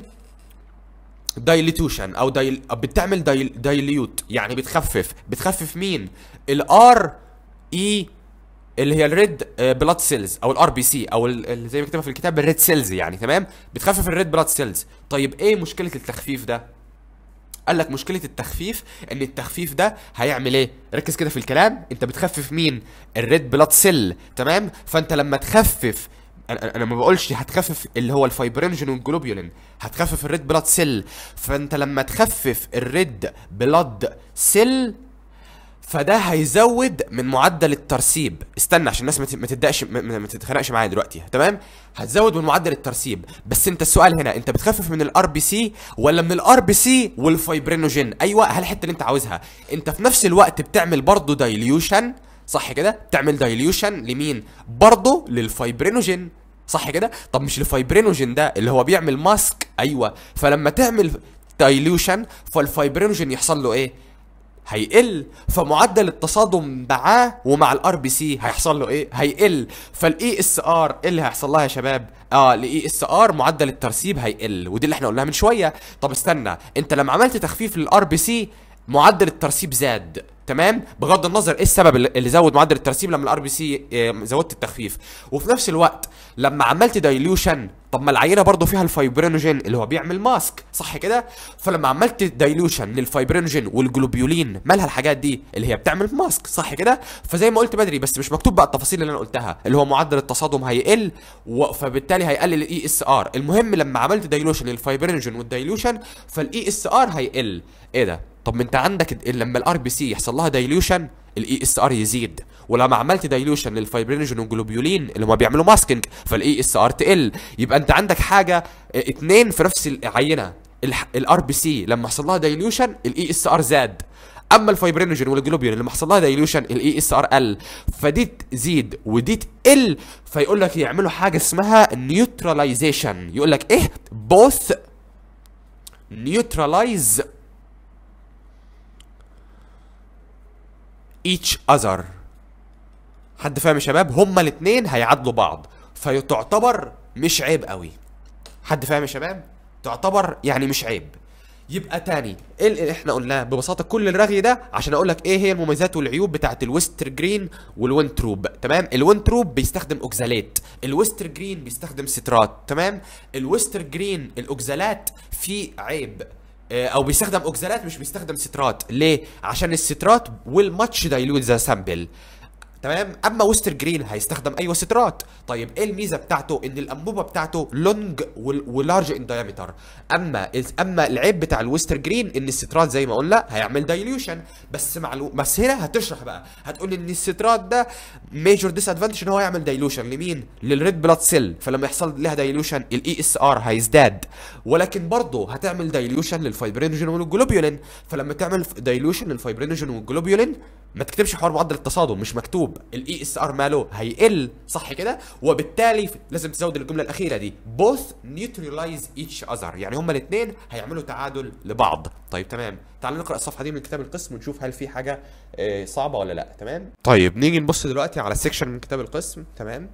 دايليتوشن او دايل بتعمل دايل دايليوت يعني بتخفف بتخفف مين الار اي اللي هي الريد بلاد سيلز او الار بي سي او ال- ال- زي ما كتبها في الكتاب الريد سيلز يعني تمام بتخفف الريد بلاد سيلز طيب ايه مشكله التخفيف ده قال لك مشكله التخفيف ان التخفيف ده هيعمل ايه ركز كده في الكلام انت بتخفف مين الريد بلاد سيل تمام فانت لما تخفف انا أنا ما بقولش هتخفف اللي هو الفايبرينجين والجلوبيولين هتخفف الريد بلاد سيل فانت لما تخفف الريد بلاد سيل فده هيزود من معدل الترسيب استنى عشان الناس ما ت- ما تبداش ما- ما ما تتخانقش معايا دلوقتي تمام هتزود من معدل الترسيب بس انت السؤال هنا انت بتخفف من الار بي سي ولا من الار بي سي والفايبرينوجين ايوه هل الحته اللي انت عاوزها انت في نفس الوقت بتعمل برضه دايليوشن صح كده بتعمل دايليوشن لمين برضه للفايبرينوجين صح كده طب مش الفايبرينوجين ده اللي هو بيعمل ماسك ايوه فلما تعمل دايليوشن فالفايبرينوجين يحصل له ايه هيقل فمعدل التصادم معاه ومع الار بي سي هيحصل له ايه هيقل فالاي اس ار ايه اللي هيحصل لها يا شباب اه الاي اس ار معدل الترسيب هيقل ودي اللي احنا قلناها من شويه طب استنى انت لما عملت تخفيف للار بي سي معدل الترسيب زاد تمام بغض النظر ايه السبب اللي اللي زود معدل الترسيب لما الار بي سي زودت التخفيف وفي نفس الوقت لما عملت دايليوشن طب ما العينه برضو فيها الفايبرينوجين اللي هو بيعمل ماسك صح كده فلما عملت دايليوشن للفايبرينوجين والجلوبيولين مالها الحاجات دي اللي هي بتعمل ماسك صح كده فزي ما قلت بدري بس مش مكتوب بقى التفاصيل اللي انا قلتها اللي هو معدل التصادم هيقل و- فبالتالي هيقلل الاي اس ار المهم لما عملت دايليوشن للفايبرينوجين والدايليوشن فالاي اس ار هيقل ايه ده طب ما انت عندك ال- لما الار بي سي يحصل لها دايليوشن الاي اس ار يزيد ولما عملت دايليوشن للفايبرينوجين والجلوبيولين اللي هما بيعملوا ماسكينج فالاي اس ار تقل يبقى انت عندك حاجه اه، اتنين في نفس العينه الار بي سي لما حصل لها دايليوشن الاي اس ار زاد اما الفايبرينوجين والجلوبيولين لما حصل لها دايليوشن الاي اس ار قل فدي تزيد ودي تقل فيقول لك يعملوا حاجه اسمها نيوتراليزيشن يقول لك ايه بوث نيوتراليز each other حد فاهم يا شباب هما الاثنين هيعادلوا بعض فتعتبر مش عيب قوي حد فاهم يا شباب تعتبر يعني مش عيب يبقى تاني ايه اللي احنا قلناه ببساطه كل الرغي ده عشان اقول لك ايه هي المميزات والعيوب بتاعه الويستر جرين والوينتروب تمام الوينتروب بيستخدم اوكزالات الويستر جرين بيستخدم سترات تمام الويستر جرين الاوكزالات فيه عيب آه، او بيستخدم اوكزالات مش بيستخدم سترات ليه عشان السترات will much dilute the sample تمام اما ويستر جرين هيستخدم ايوه سترات طيب ايه الميزه بتاعته ان الانبوبه بتاعته لونج ولارج ان دايمتر اما اما العيب بتاع الويستر جرين ان السترات زي ما قلنا هيعمل دايليوشن بس مع الو... بس هنا هتشرح بقى هتقول ان السترات ده ميجور ديس ادفانتج ان هو يعمل دايليوشن لمين للريد بلاد سيل فلما يحصل لها دايليوشن الاي اس ار هيزداد ولكن برضه هتعمل دايليوشن للفايبرينوجين والجلوبيولين فلما تعمل دايليوشن للفايبرينوجين والجلوبيولين ما تكتبش حوار معدل التصادم مش مكتوب الاي اس ار ماله هيقل صح كده وبالتالي لازم تزود الجمله الاخيره دي both neutralize each other يعني هما الاثنين هيعملوا تعادل لبعض طيب تمام تعالوا نقرا الصفحه دي من كتاب القسم ونشوف هل في حاجه آه، صعبه ولا لا تمام طيب نيجي نبص دلوقتي على سيكشن من كتاب القسم تمام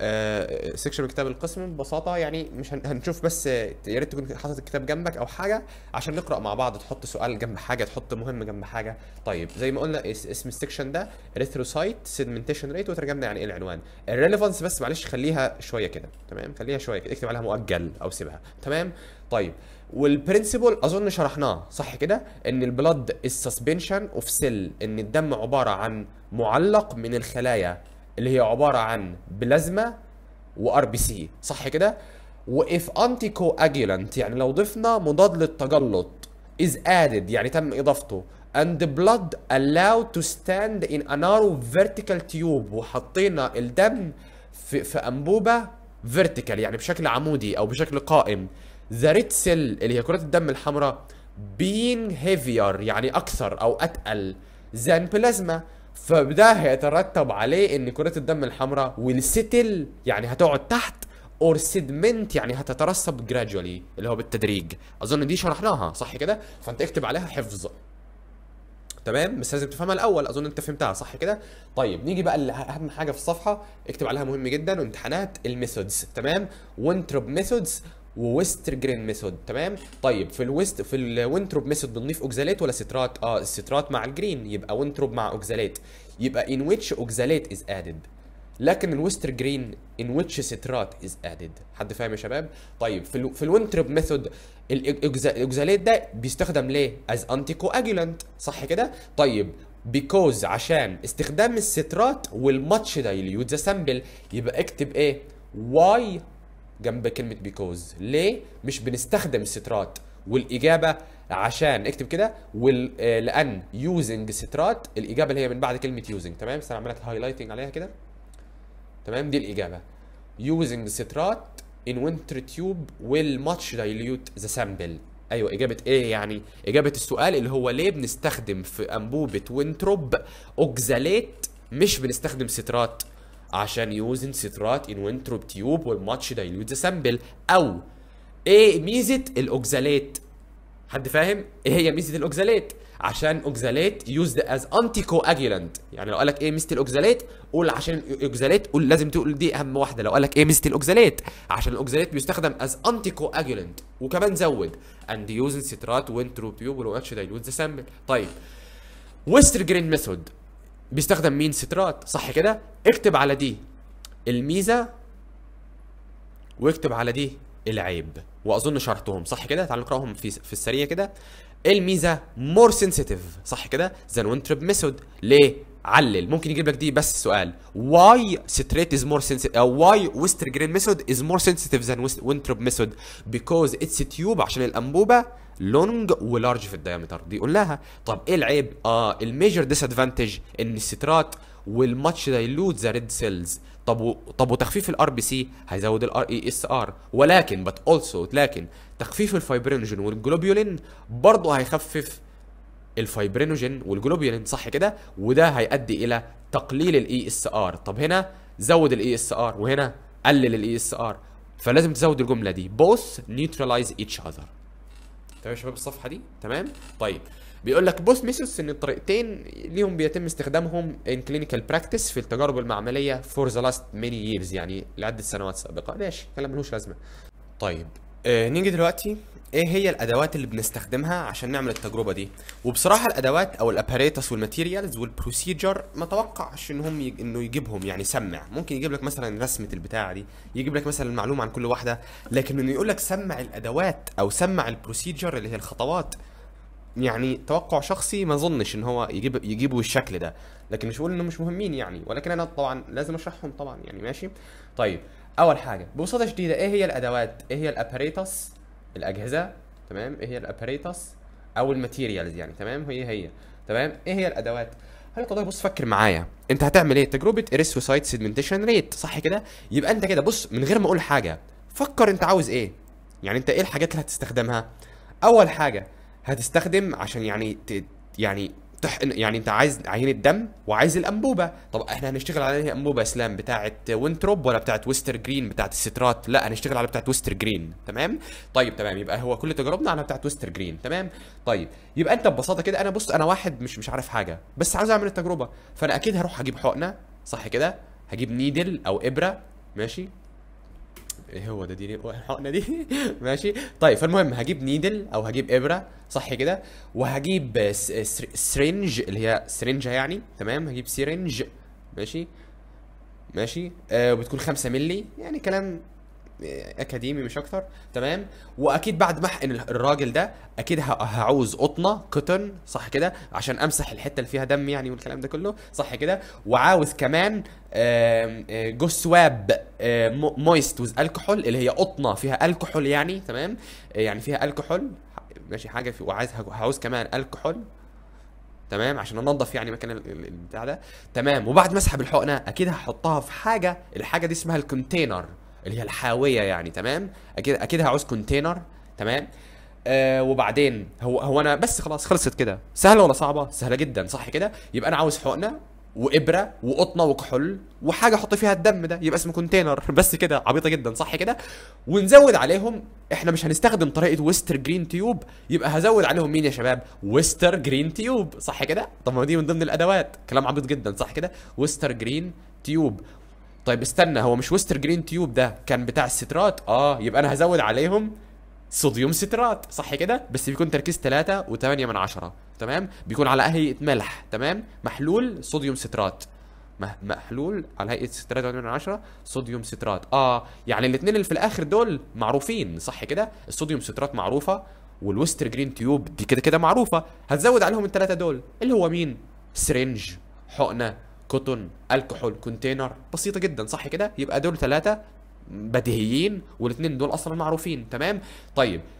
آه سيكشن من كتاب القسم ببساطه يعني مش هن- هنشوف بس آه، يا ريت تكون حاطط الكتاب جنبك او حاجه عشان نقرا مع بعض تحط سؤال جنب حاجه تحط مهم جنب حاجه طيب زي ما قلنا اس- اسم السيكشن ده اريثروسايت سيدمنتيشن ريت وترجمنا يعني ايه العنوان الريليفانس بس معلش خليها شويه كده تمام خليها شويه كده اكتب عليها مؤجل او سيبها تمام طيب والبرنسبل اظن شرحناه صح كده ان البلد السسبنشن اوف سيل ان الدم عباره عن معلق من الخلايا اللي هي عباره عن بلازما وار بي سي صح كده واف انتي كواجولانت يعني لو ضفنا مضاد للتجلط is added يعني تم اضافته and the blood allowed to stand in a narrow vertical tube وحطينا الدم في في انبوبه vertical يعني بشكل عمودي او بشكل قائم the red cell اللي هي كرات الدم الحمراء being heavier يعني اكثر او اتقل than plasma فده هيترتب عليه ان كرات الدم الحمراء والستل يعني هتقعد تحت اور سيدمنت يعني هتترسب جراجولي اللي هو بالتدريج اظن دي شرحناها صح كده فانت اكتب عليها حفظ تمام بس لازم تفهمها الاول اظن انت فهمتها صح كده طيب نيجي بقى لاهم حاجه في الصفحه اكتب عليها مهم جدا وامتحانات الميثودز تمام وينتروب ميثودز وويستر جرين ميثود تمام طيب في الويست في الوينتروب ميثود بنضيف اوكزالات ولا سترات اه السترات مع الجرين يبقى وينتروب مع اوكزالات يبقى in which oxalate is added لكن الويستر جرين in which سترات is added حد فاهم يا شباب طيب في ال في الوينتروب ميثود الاوكزالات ده بيستخدم ليه as anticoagulant صح كده طيب because عشان استخدام السترات والماتش دايليوت ذا سامبل يبقى اكتب ايه why جنب كلمة because ليه مش بنستخدم السترات والاجابه عشان اكتب كده وال... آه، لان يوزنج سترات الاجابه اللي هي من بعد كلمه يوزنج تمام بس انا عامل لك هايلايتنج عليها كده تمام دي الاجابه using سترات in winter tube will much dilute the sample ايوه اجابه ايه يعني اجابه السؤال اللي هو ليه بنستخدم في انبوبه وينتروب اوكزاليت مش بنستخدم سترات عشان يوزن سترات in winter tube will much dilute the sample او ايه ميزه الاوكزاليت حد فاهم ايه هي ميزه الاوكزاليت عشان اوكزاليت يوزد از انتي كواجولانت يعني لو قال لك ايه ميزه الاوكزاليت قول عشان الاوكزاليت قول لازم تقول دي اهم واحده لو قال لك ايه ميزه الاوكزاليت عشان الاوكزاليت بيستخدم از انتي كواجولانت وكمان زود اند يوزن سترات وين ترو بيوب ولو اتش دايلوت ذا سامبل طيب ويستر جرين ميثود بيستخدم مين سترات صح كده اكتب على دي الميزه واكتب على دي العيب واظن شرحتهم صح كده تعالوا نقراهم في في السريع كده الميزه مور سنسيتيف صح كده ذان وينترب ميثود ليه علل ممكن يجيب لك دي بس سؤال واي ستريت از مور sensitive او واي ويستر جرين ميثود از مور سنسيتيف ذان وينترب ميثود بيكوز اتس تيوب عشان الانبوبه لونج ولارج في الدايمتر دي قلناها طب ايه العيب اه الميجر ديس ادفانتج ان السترات والماتش دايلوت ذا ريد سيلز طب و... طب وتخفيف الار بي سي هيزود الار اي اس ار ولكن بت اولسو لكن تخفيف الفايبرينوجين والجلوبيولين برضه هيخفف الفايبرينوجين والجلوبيولين صح كده وده هيؤدي الى تقليل الاي اس ار طب هنا زود الاي اس ار وهنا قلل الاي اس ار فلازم تزود الجمله دي both neutralize each other تمام يا شباب الصفحه دي تمام طيب بيقول لك بوث ميثودز ان الطريقتين ليهم بيتم استخدامهم ان كلينيكال براكتس في التجارب المعمليه فور ذا لاست ماني ييرز يعني لعده سنوات سابقه ماشي كلام ملوش لازمه طيب آه نيجي دلوقتي ايه هي الادوات اللي بنستخدمها عشان نعمل التجربه دي وبصراحه الادوات او الاباريتس والماتيريالز والبروسيجر ما توقعش انهم يج... انه يجيبهم يعني سمع ممكن يجيب لك مثلا رسمه البتاعه دي يجيب لك مثلا معلومه عن كل واحده لكن انه يقول لك سمع الادوات او سمع البروسيجر اللي هي الخطوات يعني توقع شخصي ما اظنش ان هو يجيب يجيبوا بالشكل ده لكن مش بقول انه مش مهمين يعني ولكن انا طبعا لازم اشرحهم طبعا يعني ماشي طيب اول حاجه ببساطه شديده ايه هي الادوات ايه هي الاباريتس الاجهزه تمام ايه هي الاباريتس او الماتيريالز يعني تمام هي هي تمام ايه هي الادوات هل والله بص فكر معايا انت هتعمل ايه تجربه اريثروسايت سيدمنتيشن ريت صح كده يبقى انت كده بص من غير ما اقول حاجه فكر انت عاوز ايه يعني انت ايه الحاجات اللي هتستخدمها اول حاجه هتستخدم عشان يعني ت... يعني تحقن يعني انت عايز عينة دم وعايز الانبوبه طب احنا هنشتغل على انهي انبوبه اسلام بتاعه وينتروب ولا بتاعه ويستر جرين بتاعه السترات لا هنشتغل على بتاعه ويستر جرين تمام طيب تمام يبقى هو كل تجاربنا على بتاعه ويستر جرين تمام طيب يبقى انت ببساطه كده انا بص انا واحد مش مش عارف حاجه بس عاوز اعمل التجربه فانا اكيد هروح اجيب حقنه صح كده هجيب نيدل او ابره ماشي ايه هو ده دي الحقنه دي ماشي طيب فالمهم هجيب نيدل او هجيب ابره صح كده وهجيب س- س- سرنج اللي هي سرنجه يعني تمام هجيب سرنج ماشي ماشي آه وبتكون 5 مللي يعني كلام آه، اكاديمي مش اكتر تمام واكيد بعد ما احقن الراجل ده اكيد ه- هعوز قطنه كوتن صح كده عشان امسح الحته اللي فيها دم يعني والكلام ده كله صح كده وعاوز كمان آم، آه، جو سواب مويست ويز الكحول اللي هي قطنه فيها الكحول يعني تمام آه، يعني فيها الكحول ماشي حاجه في وعايز هعوز كمان الكحول تمام عشان انضف يعني مكان ال- ال- البتاع ده تمام وبعد ما اسحب الحقنه اكيد هحطها في حاجه الحاجه دي اسمها الكونتينر اللي هي الحاويه يعني تمام اكيد اكيد هعوز كونتينر تمام آه وبعدين هو هو انا بس خلاص خلصت كده سهله ولا صعبه سهله جدا صح كده يبقى انا عاوز حقنه وابره وقطنه وكحول وحاجه احط فيها الدم ده يبقى اسمه كونتينر بس كده عبيطه جدا صح كده ونزود عليهم احنا مش هنستخدم طريقه ويستر جرين تيوب يبقى هزود عليهم مين يا شباب ويستر جرين تيوب صح كده طب ما دي من ضمن الادوات كلام عبيط جدا صح كده ويستر جرين تيوب طيب استنى هو مش ويستر جرين تيوب ده كان بتاع السترات اه يبقى انا هزود عليهم صوديوم سترات صح كده بس بيكون تركيز 3 و8 من عشرة تمام بيكون على هيئه ملح تمام محلول صوديوم سترات مح- محلول على هيئه 3 من عشرة صوديوم سترات اه يعني الاثنين اللي في الاخر دول معروفين صح كده الصوديوم سترات معروفه والويستر جرين تيوب دي كده كده معروفه هتزود عليهم الثلاثه دول اللي هو مين سرنج حقنه كوتون الكحول كونتينر بسيطه جدا صح كده يبقى دول ثلاثه بديهيين والاثنين دول اصلا معروفين تمام طيب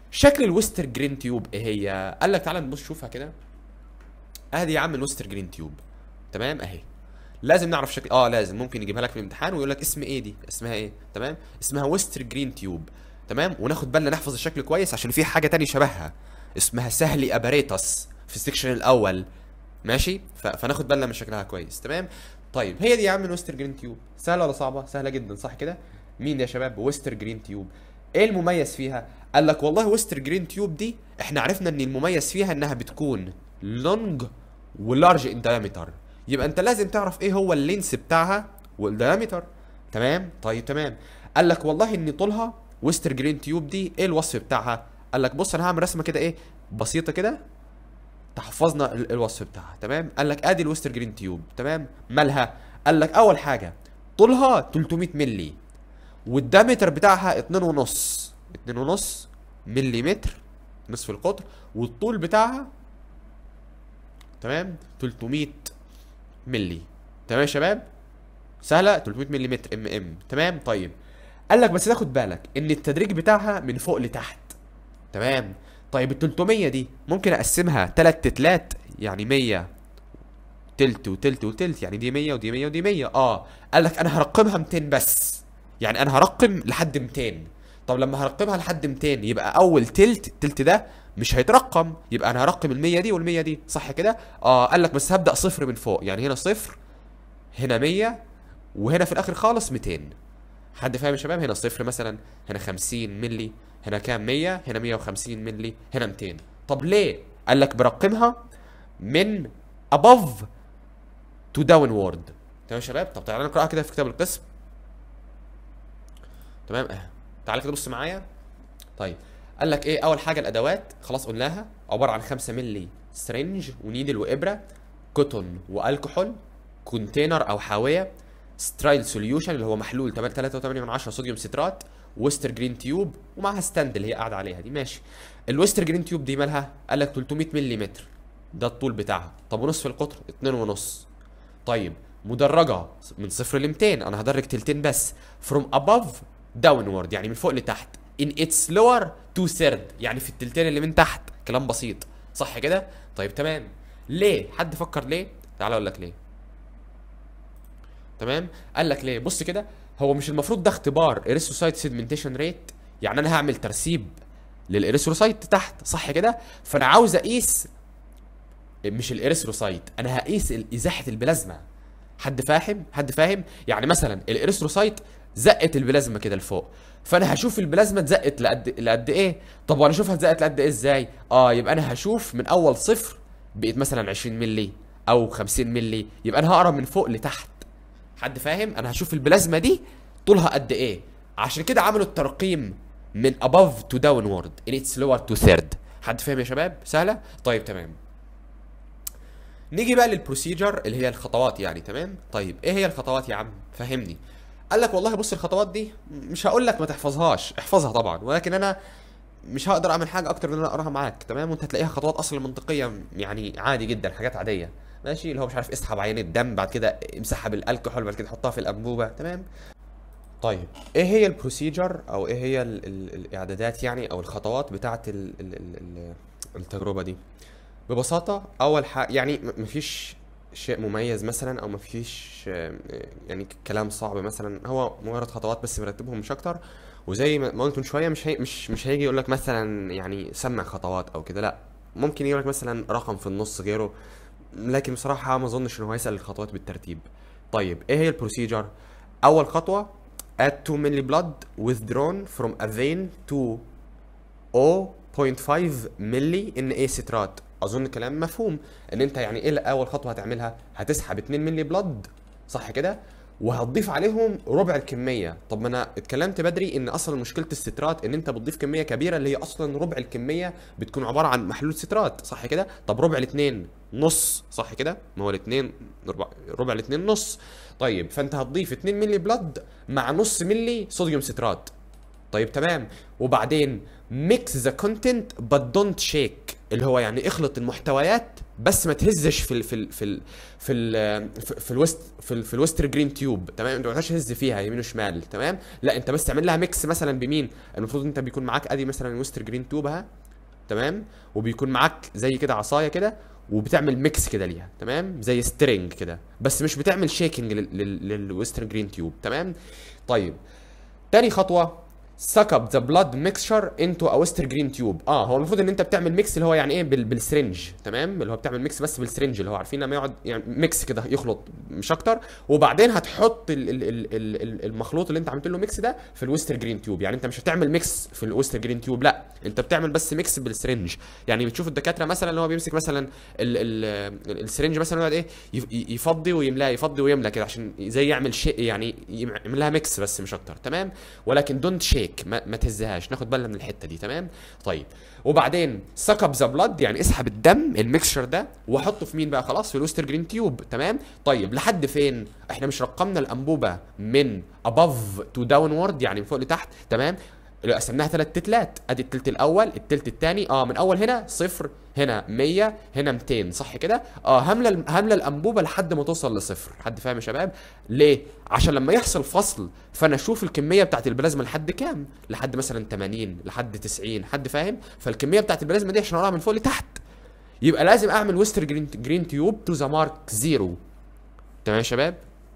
شكل الويستر جرين تيوب ايه هي قال لك تعالى نبص شوفها كده ادي يا عم الويستر جرين تيوب تمام اهي لازم نعرف شكل اه لازم ممكن يجيبها لك في الامتحان ويقول لك اسم ايه دي اسمها ايه تمام اسمها ويستر جرين تيوب تمام وناخد بالنا نحفظ الشكل كويس عشان في حاجه تانية شبهها اسمها سهلي اباريتس في السكشن الاول ماشي ف... فناخد بالنا من شكلها كويس تمام طيب هي دي يا عم الويستر جرين تيوب سهله ولا صعبه سهله جدا صح كده مين يا شباب ويستر جرين تيوب ايه المميز فيها قال لك والله ويستر جرين تيوب دي احنا عرفنا ان المميز فيها انها بتكون لونج ولارج ان diameter يبقى انت لازم تعرف ايه هو اللينس بتاعها والديامتر تمام طيب تمام قال لك والله ان طولها ويستر جرين تيوب دي ايه الوصف بتاعها قال لك بص انا هعمل رسمه كده ايه بسيطه كده تحفظنا ال- الوصف بتاعها تمام قال لك ادي الويستر جرين تيوب تمام مالها قال لك اول حاجه طولها 300 مللي والدايمتر بتاعها 2 ونص 2 ونص مليمتر نصف القطر والطول بتاعها تمام 300 ملي تمام يا شباب سهله 300 ملم ام ام تمام طيب قال لك بس تاخد بالك ان التدريج بتاعها من فوق لتحت تمام طيب ال 300 دي ممكن اقسمها تلات تلات يعني 100 تلت وتلت وتلت يعني دي 100 ودي 100 ودي 100 اه قال لك انا هرقمها 200 بس يعني انا هرقم لحد 200 طب لما هرقمها لحد 200 يبقى اول تلت التلت ده مش هيترقم يبقى انا هرقم ال 100 دي وال 100 دي صح كده اه قال لك بس هبدا صفر من فوق يعني هنا صفر هنا 100 وهنا في الاخر خالص 200 حد فاهم يا شباب هنا صفر مثلا هنا 50 ملي هنا كام 100 هنا 150 ملي هنا 200 طب ليه قال لك برقمها من above to downward تمام يا شباب طب تعالى نقراها كده في كتاب القسم تمام اه تعالى كده بص معايا طيب قال لك ايه اول حاجه الادوات خلاص قلناها عباره عن 5 مللي سرنج ونيدل وابره كوتون والكحول كونتينر او حاويه سترايل سوليوشن اللي هو محلول 3.8 من 10 صوديوم سترات ويستر جرين تيوب ومعاها ستاند اللي هي قاعده عليها دي ماشي الويستر جرين تيوب دي مالها قال لك 300 ملم ده الطول بتاعها طب ونصف القطر 2 ونص طيب مدرجه من صفر ل 200 انا هدرج تلتين بس from above downward يعني من فوق لتحت in its lower two third يعني في التلتين اللي من تحت كلام بسيط صح كده طيب تمام ليه حد فكر ليه تعال اقول لك ليه تمام قال لك ليه بص كده هو مش المفروض ده اختبار اريثروسايت سيدمنتيشن ريت يعني انا هعمل ترسيب للاريثروسايت تحت صح كده فانا عاوز اقيس مش الاريثروسايت انا هقيس ال- ازاحه البلازما حد فاهم حد فاهم يعني مثلا الاريثروسايت زقت البلازما كده لفوق فانا هشوف البلازما اتزقت لقد لقد ايه طب وانا اشوفها اتزقت لقد ايه ازاي اه يبقى انا هشوف من اول صفر بقيت مثلا 20 ملي او 50 ملي يبقى انا هقرا من فوق لتحت حد فاهم انا هشوف البلازما دي طولها قد ايه عشان كده عملوا الترقيم من above to downward in its lower to third حد فاهم يا شباب سهله طيب تمام نيجي بقى للبروسيجر اللي هي الخطوات يعني تمام طيب ايه هي الخطوات يا عم فهمني قال لك والله بص الخطوات دي مش هقول لك ما تحفظهاش احفظها طبعا ولكن انا مش هقدر اعمل حاجه اكتر من ان انا اقراها معاك تمام وانت هتلاقيها خطوات اصلا منطقيه يعني عادي جدا حاجات عاديه ماشي اللي هو مش عارف اسحب عينه دم بعد كده امسحها بالالكحول بعد كده حطها في الانبوبه تمام طيب ايه هي البروسيجر او ايه هي ال ال الاعدادات يعني او الخطوات بتاعه ال ال ال ال التجربه دي ببساطه اول حاجه يعني م- مفيش شيء مميز مثلا او مفيش آه، يعني كلام صعب مثلا هو مجرد خطوات بس مرتبهم مش اكتر وزي ما ما قلت من شويه مش هي مش مش هيجي يقول لك مثلا يعني سمع خطوات او كده لا ممكن يقول لك مثلا رقم في النص غيره لكن بصراحه ما اظنش ان هو هيسال الخطوات بالترتيب طيب ايه هي البروسيجر اول خطوه add 2 مللي blood withdrawn from a vein to 0.5 مللي ان اي سترات اظن كلام مفهوم ان انت يعني ايه اول خطوه هتعملها هتسحب 2 مللي بلد صح كده وهتضيف عليهم ربع الكميه طب ما انا اتكلمت بدري ان اصلا مشكله السترات ان انت بتضيف كميه كبيره اللي هي اصلا ربع الكميه بتكون عباره عن محلول سترات صح كده طب ربع الاثنين نص صح كده ما هو الاثنين ربع ربع الاثنين نص طيب فانت هتضيف 2 مللي بلد مع نص مللي صوديوم سترات طيب تمام وبعدين mix the content but don't shake اللي هو يعني اخلط المحتويات بس ما تهزش في ال في ال في ال في ال في, في الويست في, ال في الويستر جرين تيوب تمام انت ما تقعدش تهز فيها يمين وشمال تمام لا انت بس تعمل لها ميكس مثلا بمين المفروض انت بيكون معاك ادي مثلا الويستر جرين تيوب اهي تمام وبيكون معاك زي كده عصايه كده وبتعمل ميكس كده ليها تمام زي سترينج كده بس مش بتعمل شيكنج للويسترن جرين تيوب تمام طيب تاني خطوه suck up the blood mixture into a western green tube اه هو المفروض ان انت بتعمل ميكس اللي هو يعني ايه بال بالسرنج تمام اللي هو بتعمل ميكس بس بالسرنج اللي هو عارفين لما يقعد يعني ميكس كده يخلط مش اكتر وبعدين هتحط ال ال ال ال ال المخلوط اللي انت عملت له ميكس ده في الويستر جرين تيوب يعني انت مش هتعمل ميكس في الويستر جرين تيوب لا انت بتعمل بس ميكس بالسرنج يعني بتشوف الدكاتره مثلا اللي هو بيمسك مثلا ال ال السرنج مثلا يقعد ايه يف- يفضي ويملاه يفضي ويملى كده عشان زي يعمل شيء يعني يعمل لها ميكس بس مش اكتر تمام ولكن دونت شيك ما, ما تهزهاش ناخد بالنا من الحته دي تمام طيب وبعدين سكب ذا بلاد يعني اسحب الدم الميكشر ده وحطه في مين بقى خلاص في الوستر جرين تيوب تمام طيب لحد فين احنا مش رقمنا الانبوبه من above تو داونورد يعني من فوق لتحت تمام اللي قسمناها ثلاث تلات ادي التلت الاول التلت الثاني اه من اول هنا صفر هنا 100 هنا 200 صح كده اه هملى هملى الانبوبه لحد ما توصل لصفر حد فاهم يا شباب ليه عشان لما يحصل فصل فانا اشوف الكميه بتاعت البلازما لحد كام لحد مثلا 80 لحد 90 حد فاهم فالكميه بتاعت البلازما دي عشان اقراها من فوق لتحت يبقى لازم اعمل ويستر جرين جرين تيوب تو ذا مارك زيرو تمام يا شباب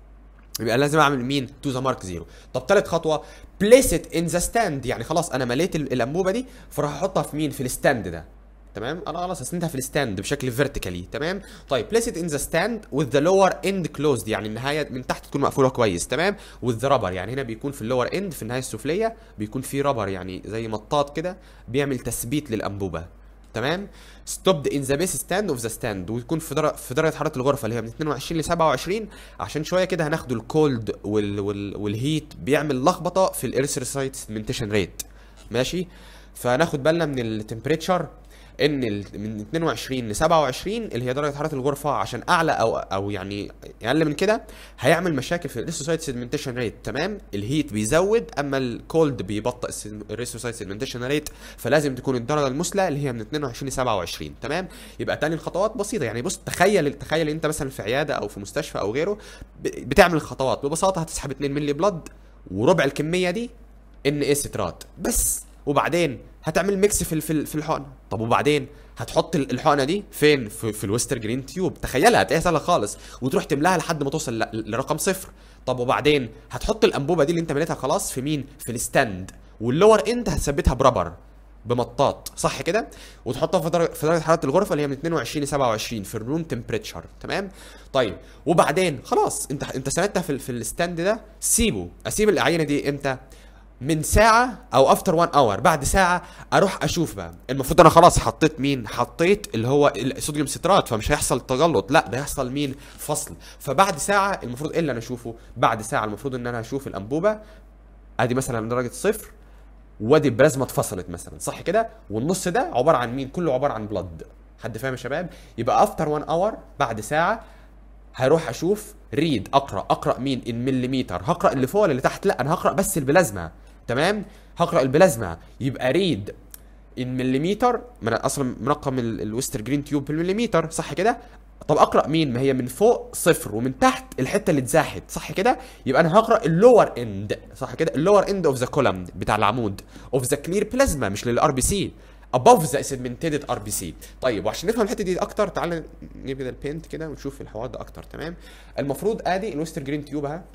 يبقى لازم اعمل مين تو ذا مارك زيرو طب ثالث خطوه بليس ات ان ذا ستاند يعني خلاص انا مليت ال- الانبوبه دي فراح احطها في مين في الستاند ده تمام انا خلاص اسندها في الستاند بشكل فيرتيكالي تمام طيب بليس ات ان ذا ستاند with the lower end closed يعني النهايه من تحت تكون مقفوله كويس تمام with the rubber يعني هنا بيكون في اللور اند في النهايه السفليه بيكون في رابر يعني زي مطاط كده بيعمل تثبيت للانبوبه تمام ستوبد ان ذا بيس ستاند اوف ذا ستاند ويكون في درجه في درجه حراره الغرفه اللي هي من 22 ل 27 عشان شويه كده هناخد الكولد وال وال والهيت بيعمل لخبطه في الارثروسايت سيجمنتيشن ريت ماشي فناخد بالنا من التمبريتشر ان ال- من 22 ل 27 اللي هي درجه حراره الغرفه عشان اعلى او او يعني اقل من كده هيعمل مشاكل في الريسوسايت سيجمنتيشن ريت تمام الهيت بيزود اما الكولد بيبطئ الريسوسايت سيجمنتيشن ريت فلازم تكون الدرجه المثلى اللي هي من 22 ل 27 تمام يبقى تاني الخطوات بسيطه يعني بص تخيل تخيل انت مثلا في عياده او في مستشفى او غيره ب- بتعمل الخطوات ببساطه هتسحب 2 مللي بلد وربع الكميه دي ان ايه سترات بس وبعدين هتعمل ميكس في ال- في ال- في الحقنه طب وبعدين هتحط ال- الحقنه دي فين في, في الويستر جرين تيوب تخيلها هتلاقيها سهله خالص وتروح تملاها لحد ما توصل ل- لرقم صفر طب وبعدين هتحط الانبوبه دي اللي انت مليتها خلاص في مين في الستاند واللور اند هتثبتها برابر بمطاط صح كده وتحطها في درجه في درجه حراره الغرفه اللي هي من 22 ل 27 في الروم تمبريتشر تمام طيب وبعدين خلاص انت انت سندتها في ال- في الستاند ده سيبه اسيب العينه دي امتى من ساعة أو افتر 1 اور بعد ساعة أروح أشوف بقى المفروض أنا خلاص حطيت مين؟ حطيت اللي هو الصوديوم سترات فمش هيحصل تجلط لا ده هيحصل مين؟ فصل فبعد ساعة المفروض إيه اللي أنا أشوفه؟ بعد ساعة المفروض إن أنا أشوف الأنبوبة أدي مثلا درجة صفر وادي البلازما اتفصلت مثلا صح كده؟ والنص ده عبارة عن مين؟ كله عبارة عن بلد حد فاهم يا شباب؟ يبقى افتر 1 اور بعد ساعة هروح اشوف ريد اقرا اقرا مين ان مليمتر هقرا اللي فوق ولا اللي تحت لا انا هقرا بس البلازما تمام هقرا البلازما يبقى ريد ان مليمتر ما انا اصلا مرقم ال- الويستر جرين تيوب بالمليمتر صح كده طب اقرا مين ما هي من فوق صفر ومن تحت الحته اللي اتزاحت صح كده يبقى انا هقرا اللور اند صح كده اللور اند اوف ذا كولم بتاع العمود اوف ذا كلير بلازما مش للار بي سي above the segmented ار بي سي طيب وعشان نفهم الحته دي اكتر تعالى نجيب كده البينت كده ونشوف الحوار ده اكتر تمام المفروض ادي الويستر جرين تيوب اهي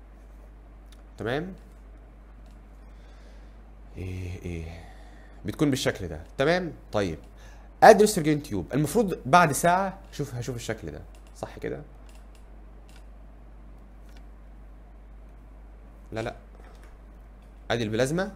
تمام ايه ايه بتكون بالشكل ده تمام طيب ادي الويستر جرين تيوب المفروض بعد ساعه شوف هشوف الشكل ده صح كده لا لا ادي البلازما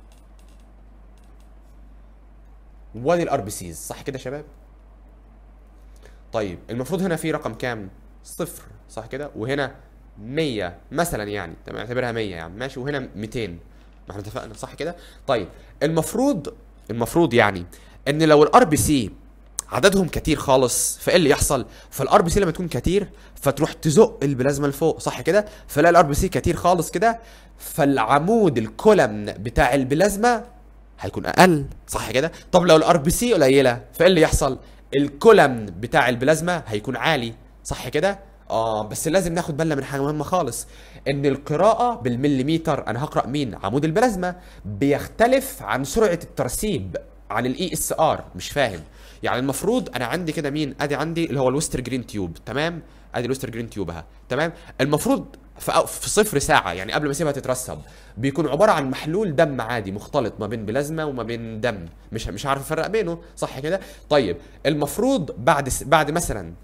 وادي الار بي سيز صح كده يا شباب طيب المفروض هنا في رقم كام صفر صح كده وهنا 100 مثلا يعني تمام اعتبرها 100 يعني ماشي وهنا 200 ما احنا اتفقنا صح كده طيب المفروض المفروض يعني ان لو الار بي سي عددهم كتير خالص فايه اللي يحصل فالار بي سي لما تكون كتير فتروح تزق البلازما لفوق صح كده فلاقي الار بي سي كتير خالص كده فالعمود الكولم بتاع البلازما هيكون اقل صح كده طب لو الار بي سي قليله فايه اللي يحصل الكولم بتاع البلازما هيكون عالي صح كده اه بس لازم ناخد بالنا من حاجه مهمه خالص ان القراءه بالمليمتر انا هقرا مين عمود البلازما بيختلف عن سرعه الترسيب عن الاي اس ار مش فاهم يعني المفروض انا عندي كده مين ادي عندي اللي هو الويستر جرين تيوب تمام ادي الويستر جرين تيوب اهي تمام المفروض في, أو- في صفر ساعه يعني قبل ما اسيبها تترسب بيكون عباره عن محلول دم عادي مختلط ما بين بلازما وما بين دم مش مش عارف افرق بينه صح كده طيب المفروض بعد س- بعد مثلا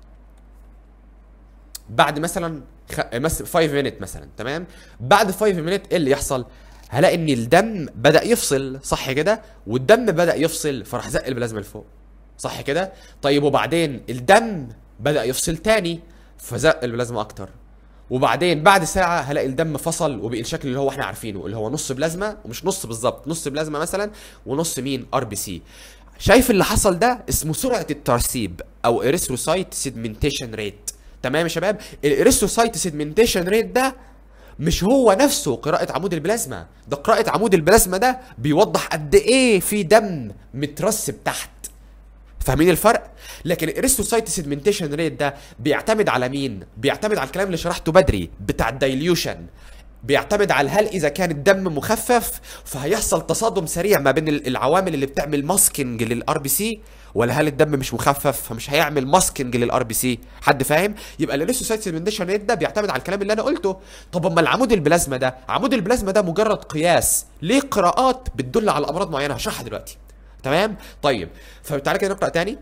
بعد مثلا خ... مس... 5 مينت مثلا تمام بعد 5 مينت ايه اللي يحصل هلاقي ان الدم بدا يفصل صح كده والدم بدا يفصل فراح زق البلازما لفوق صح كده طيب وبعدين الدم بدا يفصل تاني فزق البلازما اكتر وبعدين بعد ساعة هلاقي الدم فصل وبقي الشكل اللي هو احنا عارفينه اللي هو نص بلازما ومش نص بالظبط نص بلازما مثلا ونص مين ار بي سي شايف اللي حصل ده اسمه سرعة الترسيب او اريثروسايت سيدمنتيشن ريت تمام يا شباب الاريثروسايت سيدمنتيشن ريت ده مش هو نفسه قراءة عمود البلازما ده قراءة عمود البلازما ده بيوضح قد ايه في دم مترسب تحت فاهمين الفرق؟ لكن الاريثروسايت سيدمنتيشن ريت ده بيعتمد على مين؟ بيعتمد على الكلام اللي شرحته بدري بتاع الدايليوشن بيعتمد على هل اذا كان الدم مخفف فهيحصل تصادم سريع ما بين ال- العوامل اللي بتعمل ماسكنج للار بي سي ولا هل الدم مش مخفف فمش هيعمل ماسكنج للار بي سي حد فاهم يبقى الاريثروسايت سيدمنتيشن ريت ده بيعتمد على الكلام اللي انا قلته طب اما العمود البلازما ده عمود البلازما ده مجرد قياس ليه قراءات بتدل على امراض معينه هشرحها دلوقتي تمام طيب فتعالى كده نقرا تاني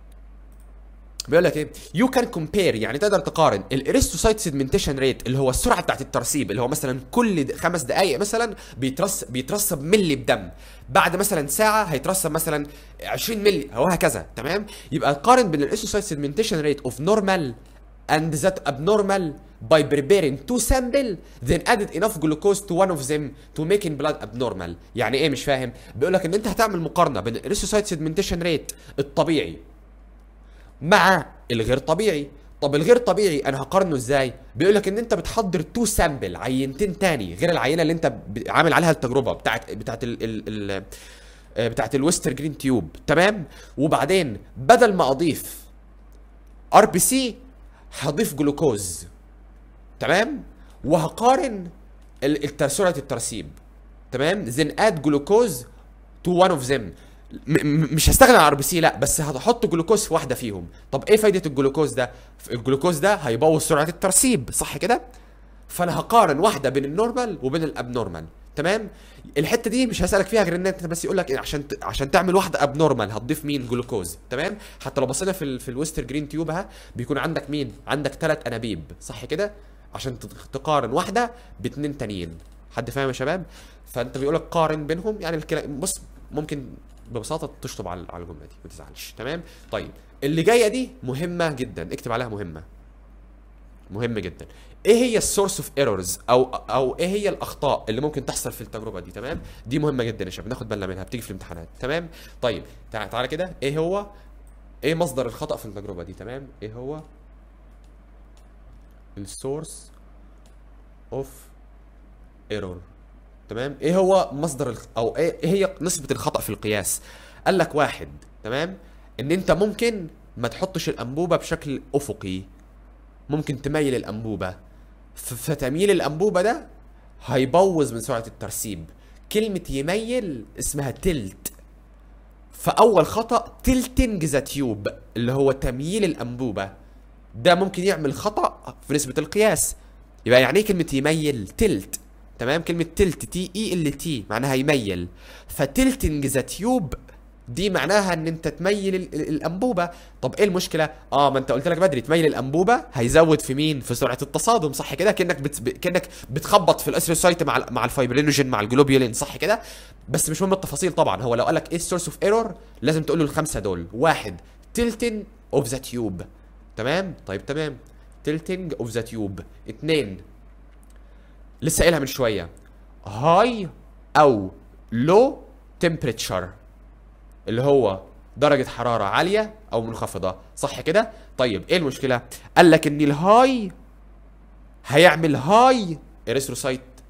بيقول لك ايه يو كان كومبير يعني تقدر تقارن الاريستوسايت سيدمنتيشن ريت اللي هو السرعه بتاعت الترسيب اللي هو مثلا كل د- خمس دقائق مثلا بيترس بيترسب ملي بدم بعد مثلا ساعه هيترسب مثلا 20 ملي او هكذا تمام يبقى قارن بين الاريستوسايت سيدمنتيشن ريت اوف نورمال and that abnormal by preparing two sample then added enough glucose to one of them to making blood abnormal يعني ايه مش فاهم بيقول لك ان انت هتعمل مقارنه بين الاريستوسايت سيدمنتيشن ريت الطبيعي مع الغير طبيعي طب الغير طبيعي انا هقارنه ازاي بيقول لك ان انت بتحضر تو سامبل عينتين تاني غير العينه اللي انت ب- عامل عليها التجربه بتاعت بتاعت ال ال ال آه، بتاعت الويستر جرين تيوب تمام وبعدين بدل ما اضيف ار بي سي هضيف جلوكوز تمام وهقارن ال- الت- سرعه الترسيب تمام زين اد جلوكوز تو وان اوف ذيم مش هستغنى عن ار بي سي لا بس هحط جلوكوز في واحده فيهم طب ايه فايده الجلوكوز ده الجلوكوز ده هيبوظ سرعه الترسيب صح كده فانا هقارن واحده بين النورمال وبين الابنورمال تمام الحته دي مش هسالك فيها غير ان انت بس يقول لك إيه عشان ت... عشان تعمل واحده ابنورمال هتضيف مين جلوكوز تمام حتى لو بصينا في ال... في الويستر جرين تيوب ها بيكون عندك مين عندك ثلاث انابيب صح كده عشان ت- تقارن واحده باتنين تانيين حد فاهم يا شباب فانت بيقول لك قارن بينهم يعني الكلام بص ممكن ببساطه تشطب على على الجمله دي ما تزعلش تمام طيب اللي جايه دي مهمه جدا اكتب عليها مهمه مهم جدا ايه هي السورس اوف ايرورز او او ايه هي الاخطاء اللي ممكن تحصل في التجربه دي تمام دي مهمه جدا يا شباب ناخد بالنا منها بتيجي في الامتحانات تمام طيب تعالى تعالى كده ايه هو ايه مصدر الخطا في التجربه دي تمام ايه هو السورس اوف ايرور تمام ايه هو مصدر الخ... او ايه إيه هي نسبه الخطا في القياس قال لك واحد تمام ان انت ممكن ما تحطش الانبوبه بشكل افقي ممكن تميل الانبوبه ف- فتمييل الانبوبه ده هيبوظ من سرعه الترسيب كلمه يميل اسمها تلت فاول خطا تلتنج ذا تيوب اللي هو تمييل الانبوبه ده ممكن يعمل خطا في نسبه القياس يبقى يعني ايه كلمه يميل تلت تمام كلمه تلت تي اي ال تي معناها يميل فتلتنج ذا تيوب دي معناها ان انت تميل ال- ال- الانبوبه طب ايه المشكله اه ما انت قلت لك بدري تميل الانبوبه هيزود في مين في سرعه التصادم صح كده كانك بت... ب- كانك بتخبط في الاسيروسايت مع ال- مع الفايبرينوجين مع الجلوبيولين صح كده بس مش مهم التفاصيل طبعا هو لو قال لك ايه السورس اوف ايرور لازم تقول له الخمسه دول واحد تلتن اوف ذا تيوب تمام طيب تمام تلتنج اوف ذا تيوب اتنين لسه قايلها من شويه هاي او لو تمبريتشر اللي هو درجة حرارة عالية أو منخفضة صح كده؟ طيب إيه المشكلة؟ قال لك إن الهاي هيعمل هاي اريثروسايت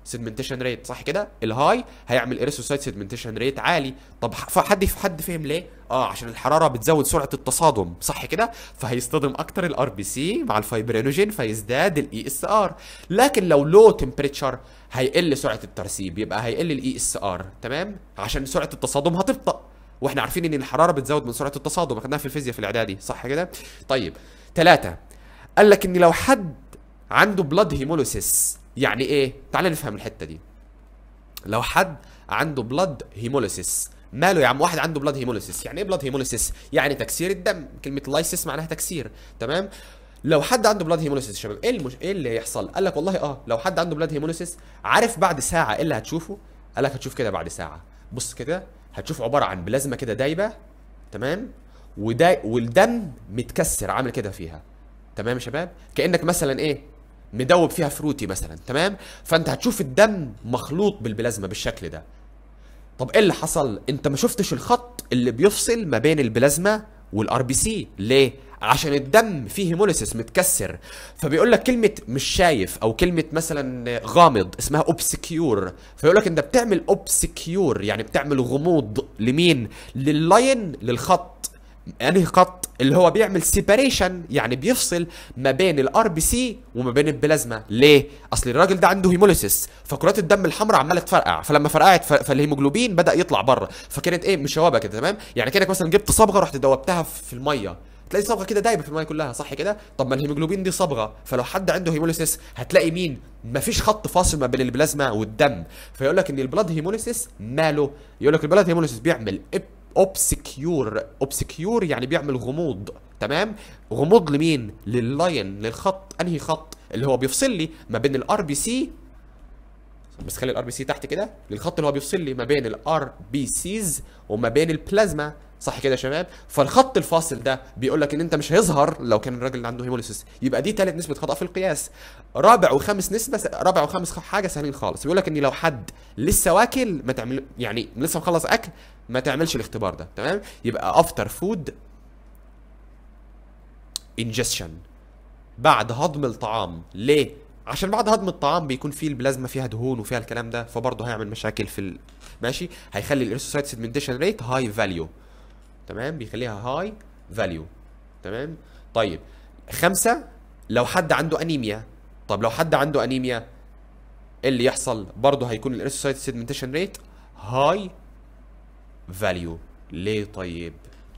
سيدمنتيشن ريت صح كده الهاي هيعمل اريثروسايت سيدمنتيشن ريت عالي طب ح- حد حد فهم ليه اه عشان الحراره بتزود سرعه التصادم صح كده فهيصطدم اكتر الار بي سي مع الفايبرينوجين فيزداد الاي اس ار لكن لو لو تمبريتشر هيقل سرعه الترسيب يبقى هيقل الاي اس ار تمام عشان سرعه التصادم هتبطأ واحنا عارفين ان الحراره بتزود من سرعه التصادم اخدناها في الفيزياء في الاعدادي صح كده طيب ثلاثة قال لك ان لو حد عنده بلاد هيموليسيس يعني ايه تعال نفهم الحته دي لو حد عنده بلاد هيموليسيس ماله يا عم واحد عنده بلاد هيموليسيس يعني ايه بلاد هيموليسيس يعني تكسير الدم كلمه لايسيس معناها تكسير تمام لو حد عنده بلاد هيموليسيس يا شباب ايه المش... ايه اللي هيحصل قال لك والله اه لو حد عنده بلاد هيموليسيس عارف بعد ساعه ايه اللي هتشوفه قال لك هتشوف كده بعد ساعه بص كده هتشوف عباره عن بلازما كده دايبه تمام ودا والدم متكسر عامل كده فيها تمام يا شباب كانك مثلا ايه مدوب فيها فروتي مثلا تمام فانت هتشوف الدم مخلوط بالبلازما بالشكل ده طب ايه اللي حصل انت ما شفتش الخط اللي بيفصل ما بين البلازما والار بي سي ليه عشان الدم فيه هيموليسيس متكسر فبيقول لك كلمه مش شايف او كلمه مثلا غامض اسمها اوبسكيور فيقول لك انت بتعمل اوبسكيور يعني بتعمل غموض لمين لللاين للخط انهي خط اللي هو بيعمل سيباريشن يعني بيفصل ما بين الار بي سي وما بين البلازما ليه اصل الراجل ده عنده هيموليسيس فكرات الدم الحمراء عماله تفرقع فلما فرقعت ف- فالهيموجلوبين بدا يطلع بره فكانت ايه مشوبه كده تمام يعني كانك مثلا جبت صبغه رحت دوبتها في الميه تلاقي صبغه كده دايبه في الميه كلها صح كده طب ما الهيموجلوبين دي صبغه فلو حد عنده هيموليسيس هتلاقي مين مفيش خط فاصل ما بين البلازما والدم فيقول لك ان البلاد هيموليسيس ماله يقول لك البلاد هيموليسيس بيعمل اوبسكيور اوبسكيور يعني بيعمل غموض تمام غموض لمين لللاين للخط انهي خط اللي هو بيفصل لي ما بين الار بي سي بس خلي الار بي سي تحت كده للخط اللي هو بيفصل لي ما بين الار بي سيز وما بين البلازما صح كده يا شباب فالخط الفاصل ده بيقول لك ان انت مش هيظهر لو كان الراجل اللي عنده هيموليسيس يبقى دي ثالث نسبه خطا في القياس رابع وخامس نسبه س... رابع وخامس خ- حاجه سهلين خالص بيقول لك ان لو حد لسه واكل ما تعمل يعني لسه مخلص اكل ما تعملش الاختبار ده تمام يبقى افتر فود انجستشن بعد هضم الطعام ليه عشان بعد هضم الطعام بيكون فيه البلازما فيها دهون وفيها الكلام ده فبرضه هيعمل مشاكل في ال... ماشي هيخلي الارثوسايت سيدمنتيشن ريت هاي فاليو تمام بيخليها هاي فاليو تمام طيب خمسة لو حد عنده انيميا طب لو حد عنده انيميا ايه اللي يحصل برضه هيكون الارثوسايت سيدمنتيشن ريت هاي فاليو ليه طيب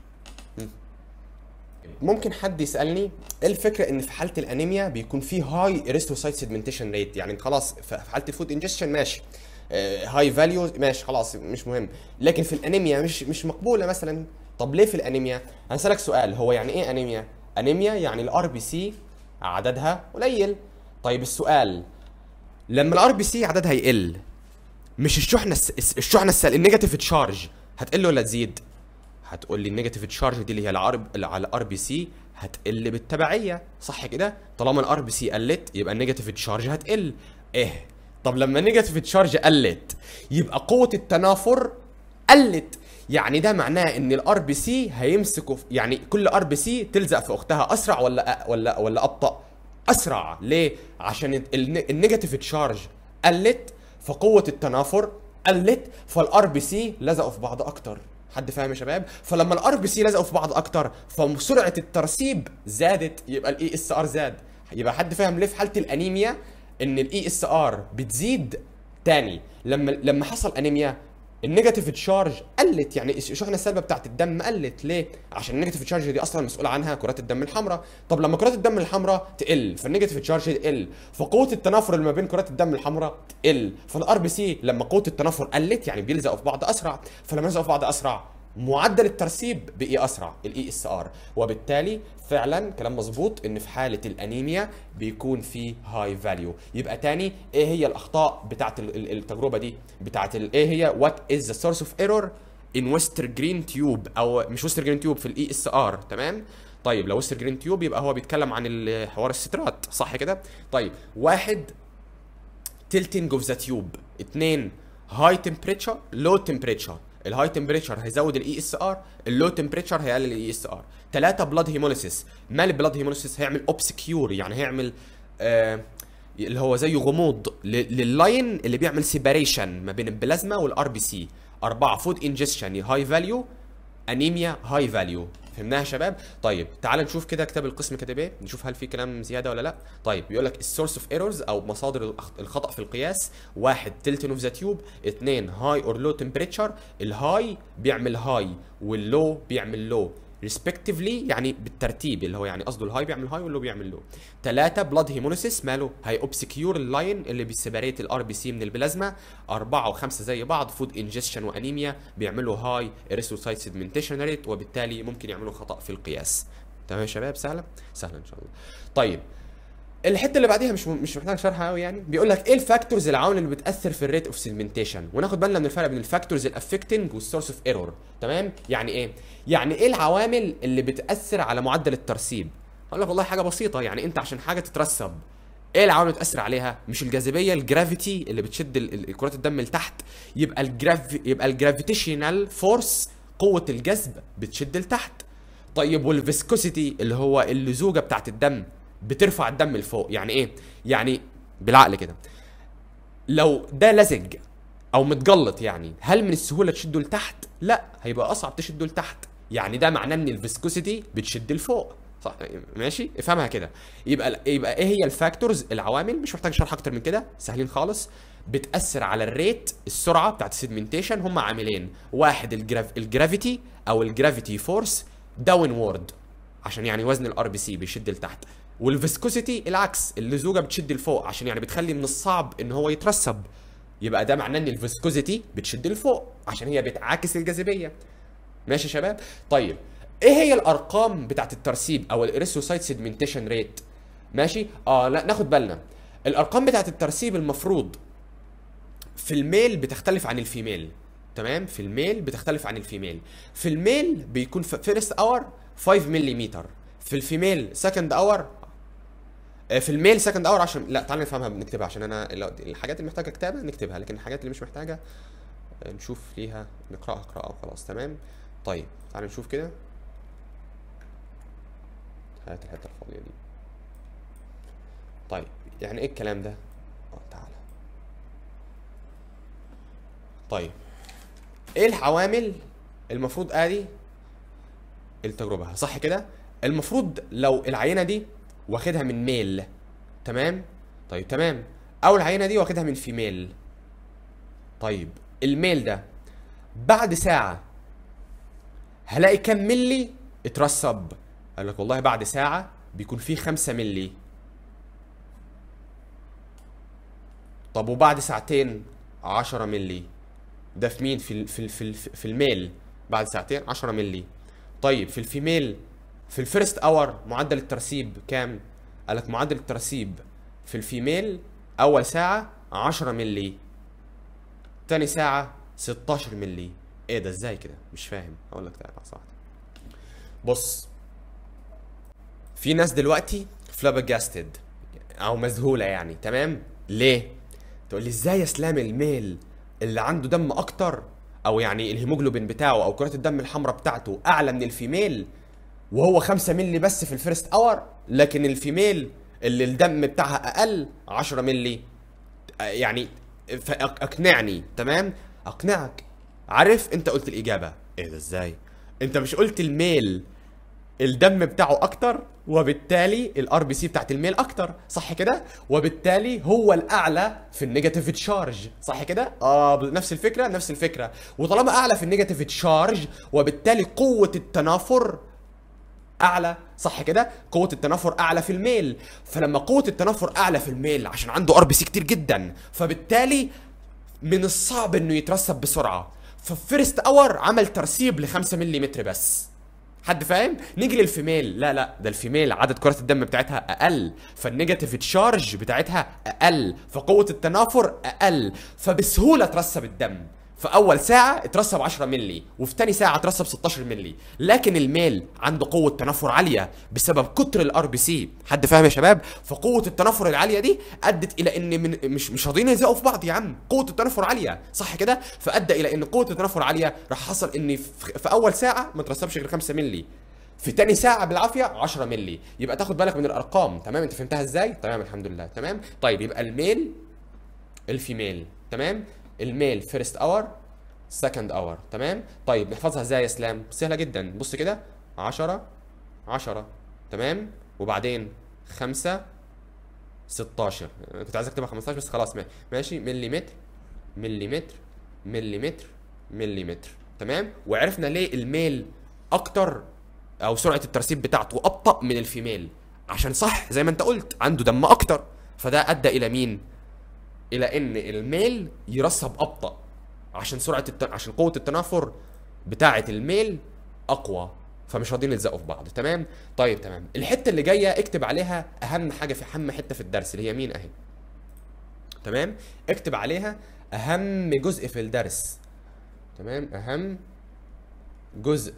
ممكن حد يسالني ايه الفكره ان في حاله الانيميا بيكون في هاي اريثروسايت سيدمنتيشن ريت يعني خلاص ف- في حاله الفود انجستشن ماشي هاي فاليو ماشي خلاص مش مهم لكن في الانيميا مش مش مقبوله مثلا طب ليه في الانيميا هسالك سؤال هو يعني ايه انيميا انيميا يعني الار بي سي عددها قليل طيب السؤال لما الار بي سي عددها يقل مش الشحنه الس- الشحنه السل... النيجاتيف تشارج هتقل ولا تزيد هتقول لي النيجاتيف تشارج دي اللي هي العرب على الار بي سي هتقل بالتبعيه صح كده طالما الار بي سي قلت يبقى النيجاتيف تشارج هتقل ايه طب لما النيجاتيف تشارج قلت يبقى قوه التنافر قلت يعني ده معناه ان الار بي سي هيمسكوا في- يعني كل ار بي سي تلزق في اختها اسرع ولا ولا ولا ابطا اسرع ليه عشان ال- الن- النيجاتيف تشارج قلت فقوه التنافر قلت فالار بي سي لزقوا في بعض اكتر حد فاهم يا شباب فلما الار بي سي لزقوا في بعض اكتر فسرعه الترسيب زادت يبقى الاي اس ار زاد يبقى حد فاهم ليه في حاله الانيميا ان الاي اس ار بتزيد تاني لما لما حصل انيميا النيجاتيف تشارج قلت يعني الشحنه السالبه بتاعت الدم قلت ليه عشان النيجاتيف تشارج دي اصلا مسؤول عنها كرات الدم الحمراء طب لما كرات الدم الحمراء تقل فالنيجاتيف تشارج تقل فقوه التنافر اللي ما بين كرات الدم الحمراء تقل فالار بي سي لما قوه التنافر قلت يعني بيلزقوا في بعض اسرع فلما يلزقوا في بعض اسرع معدل الترسيب بقي اسرع الاي اس ار وبالتالي فعلا كلام مظبوط ان في حاله الانيميا بيكون في هاي فاليو يبقى تاني ايه هي الاخطاء بتاعت ال- ال- التجربه دي بتاعت ال- ايه هي وات از ذا سورس اوف ايرور ان ويستر جرين تيوب او مش ويستر جرين تيوب في الاي اس ار تمام طيب لو ويستر جرين تيوب يبقى هو بيتكلم عن ال- حوار السترات صح كده طيب واحد تلتنج اوف ذا تيوب اثنين هاي تمبريتشر لو تمبريتشر الهاي تمبريتشر هيزود الاي اس ار اللو تمبريتشر هيقلل الاي اس ار ثلاثة بلاد هيموليسيس مال البلاد هيموليسيس هيعمل اوبسكيور يعني هيعمل آه اللي هو زي غموض ل- لللاين اللي بيعمل سيباريشن ما بين البلازما والار بي سي أربعة فود انجستشن هاي فاليو انيميا هاي فاليو فهمناها يا شباب طيب تعال نشوف كده كتاب القسم كاتب ايه نشوف هل في كلام زياده ولا لا طيب بيقول لك السورس اوف ايرورز او مصادر الأخ- الخطا في القياس واحد تلتن اوف ذا تيوب اثنين هاي اور لو تمبريتشر الهاي بيعمل هاي واللو بيعمل لو ريسبكتيفلي يعني بالترتيب اللي هو يعني قصده الهاي بيعمل هاي واللو بيعمل لو ثلاثة بلاد هيمونيسيس ماله هي اوبسكيور اللاين اللي بيسيبريت الار بي سي من البلازما أربعة وخمسة زي بعض فود انجستشن وانيميا بيعملوا هاي اريثروسايت سيدمنتيشن ريت وبالتالي ممكن يعملوا خطأ في القياس تمام يا شباب سهلة سهلة ان شاء الله طيب الحته اللي بعديها مش مش محتاج شرح قوي يعني بيقول لك ايه الفاكتورز العوامل اللي بتاثر في الريت اوف سيجمنتيشن وناخد بالنا من الفرق بين الفاكتورز الافكتنج والسورس اوف ايرور تمام يعني ايه يعني ايه العوامل اللي بتاثر على معدل الترسيب اقول لك والله حاجه بسيطه يعني انت عشان حاجه تترسب ايه العوامل اللي بتاثر عليها مش الجاذبيه الجرافيتي اللي بتشد ال- ال- كرات الدم لتحت يبقى الجراف يبقى الجرافيتيشنال فورس قوه الجذب بتشد لتحت طيب والفيسكوسيتي اللي هو اللزوجه بتاعت الدم بترفع الدم لفوق يعني ايه يعني بالعقل كده لو ده لزج او متجلط يعني هل من السهوله تشده لتحت لا هيبقى اصعب تشده لتحت يعني ده معناه ان الفيسكوسيتي بتشد لفوق صح ماشي افهمها كده يبقى يبقى ايه هي الفاكتورز العوامل مش محتاج شرح اكتر من كده سهلين خالص بتاثر على الريت السرعه بتاعت السيدمنتيشن هم عاملين واحد الجراف الجرافيتي او الجرافيتي فورس داون وورد عشان يعني وزن الار بي سي بيشد لتحت والفيسكوسيتي العكس اللزوجه بتشد لفوق عشان يعني بتخلي من الصعب ان هو يترسب يبقى ده معناه ان الفيسكوزيتي بتشد لفوق عشان هي بتعاكس الجاذبيه ماشي يا شباب طيب ايه هي الارقام بتاعت الترسيب او الاريثروسايت سيدمنتيشن ريت ماشي اه لا ناخد بالنا الارقام بتاعت الترسيب المفروض في الميل بتختلف عن الفيميل تمام في الميل بتختلف عن الفيميل في الميل بيكون فيرست اور 5 ملم في الفيميل سكند اور في الميل سكند اور عشان لا تعالى نفهمها بنكتبها عشان انا لو- الحاجات اللي محتاجه كتابه نكتبها لكن الحاجات اللي مش محتاجه آه، نشوف ليها نقراها قراءه وخلاص تمام طيب تعالى نشوف كده هات الحته الفاضيه دي طيب يعني ايه الكلام ده اه تعالى طيب ايه العوامل المفروض ادي التجربه صح كده المفروض لو العينه دي واخدها من ميل تمام طيب تمام او العينه دي واخدها من فيميل طيب الميل ده بعد ساعه هلاقي كام ملي اترسب قال لك والله بعد ساعه بيكون فيه خمسة ملي طب وبعد ساعتين 10 ملي ده في مين في ال في ال في, ال في الميل بعد ساعتين 10 ملي طيب في الفيميل في الفيرست اور معدل الترسيب كام قال لك معدل الترسيب في الفيميل اول ساعه 10 ملي تاني ساعه 16 ملي ايه ده ازاي كده مش فاهم اقول لك تعالى صح بص في ناس دلوقتي فلابجاستد او مذهوله يعني تمام ليه تقول لي ازاي يا اسلام الميل اللي عنده دم اكتر او يعني الهيموجلوبين بتاعه او كرات الدم الحمراء بتاعته اعلى من الفيميل وهو 5 مللي بس في الفيرست اور لكن الفيميل اللي الدم بتاعها اقل 10 مللي يعني ف- أق- اقنعني تمام اقنعك عارف انت قلت الاجابه ايه ده ازاي انت مش قلت الميل الدم بتاعه اكتر وبالتالي الار بي سي بتاعت الميل اكتر صح كده وبالتالي هو الاعلى في النيجاتيف تشارج صح كده اه نفس الفكره نفس الفكره وطالما اعلى في النيجاتيف تشارج وبالتالي قوه التنافر اعلى صح كده قوه التنافر اعلى في الميل فلما قوه التنافر اعلى في الميل عشان عنده ار بي سي كتير جدا فبالتالي من الصعب انه يترسب بسرعه ففيرست اور عمل ترسيب ل 5 ملم بس حد فاهم نيجي للفيميل لا لا ده الفيميل عدد كرات الدم بتاعتها اقل فالنيجاتيف تشارج بتاعتها اقل فقوه التنافر اقل فبسهوله ترسب الدم في اول ساعه اترسب 10 مللي وفي تاني ساعه اترسب 16 مللي لكن الميل عنده قوه تنافر عاليه بسبب كتر الار بي سي حد فاهم يا شباب فقوه التنافر العاليه دي ادت الى ان من مش مش راضيين يلزقوا في بعض يا عم قوه التنافر عاليه صح كده فادى الى ان قوه التنافر عاليه راح حصل ان في في اول ساعه ما ترسبش غير 5 مللي في تاني ساعة بالعافية 10 مللي يبقى تاخد بالك من الأرقام تمام أنت فهمتها إزاي؟ تمام الحمد لله تمام طيب يبقى الميل الفيميل تمام الميل فيرست اور سكند اور تمام طيب نحفظها ازاي يا اسلام سهله جدا بص كده 10 10 تمام وبعدين 5 16 أنا كنت عايز اكتبها 15 بس خلاص ما- ماشي مليمتر مليمتر مليمتر مليمتر تمام وعرفنا ليه الميل اكتر او سرعه الترسيب بتاعته ابطا من الفيميل عشان صح زي ما انت قلت عنده دم اكتر فده ادى الى مين الى ان الميل يرسب ابطا عشان سرعه الت... عشان قوه التنافر بتاعه الميل اقوى فمش راضيين يلزقوا في بعض تمام طيب تمام الحته اللي جايه اكتب عليها اهم حاجه في اهم حته في الدرس اللي هي مين اهي تمام اكتب عليها اهم جزء في الدرس تمام اهم جزء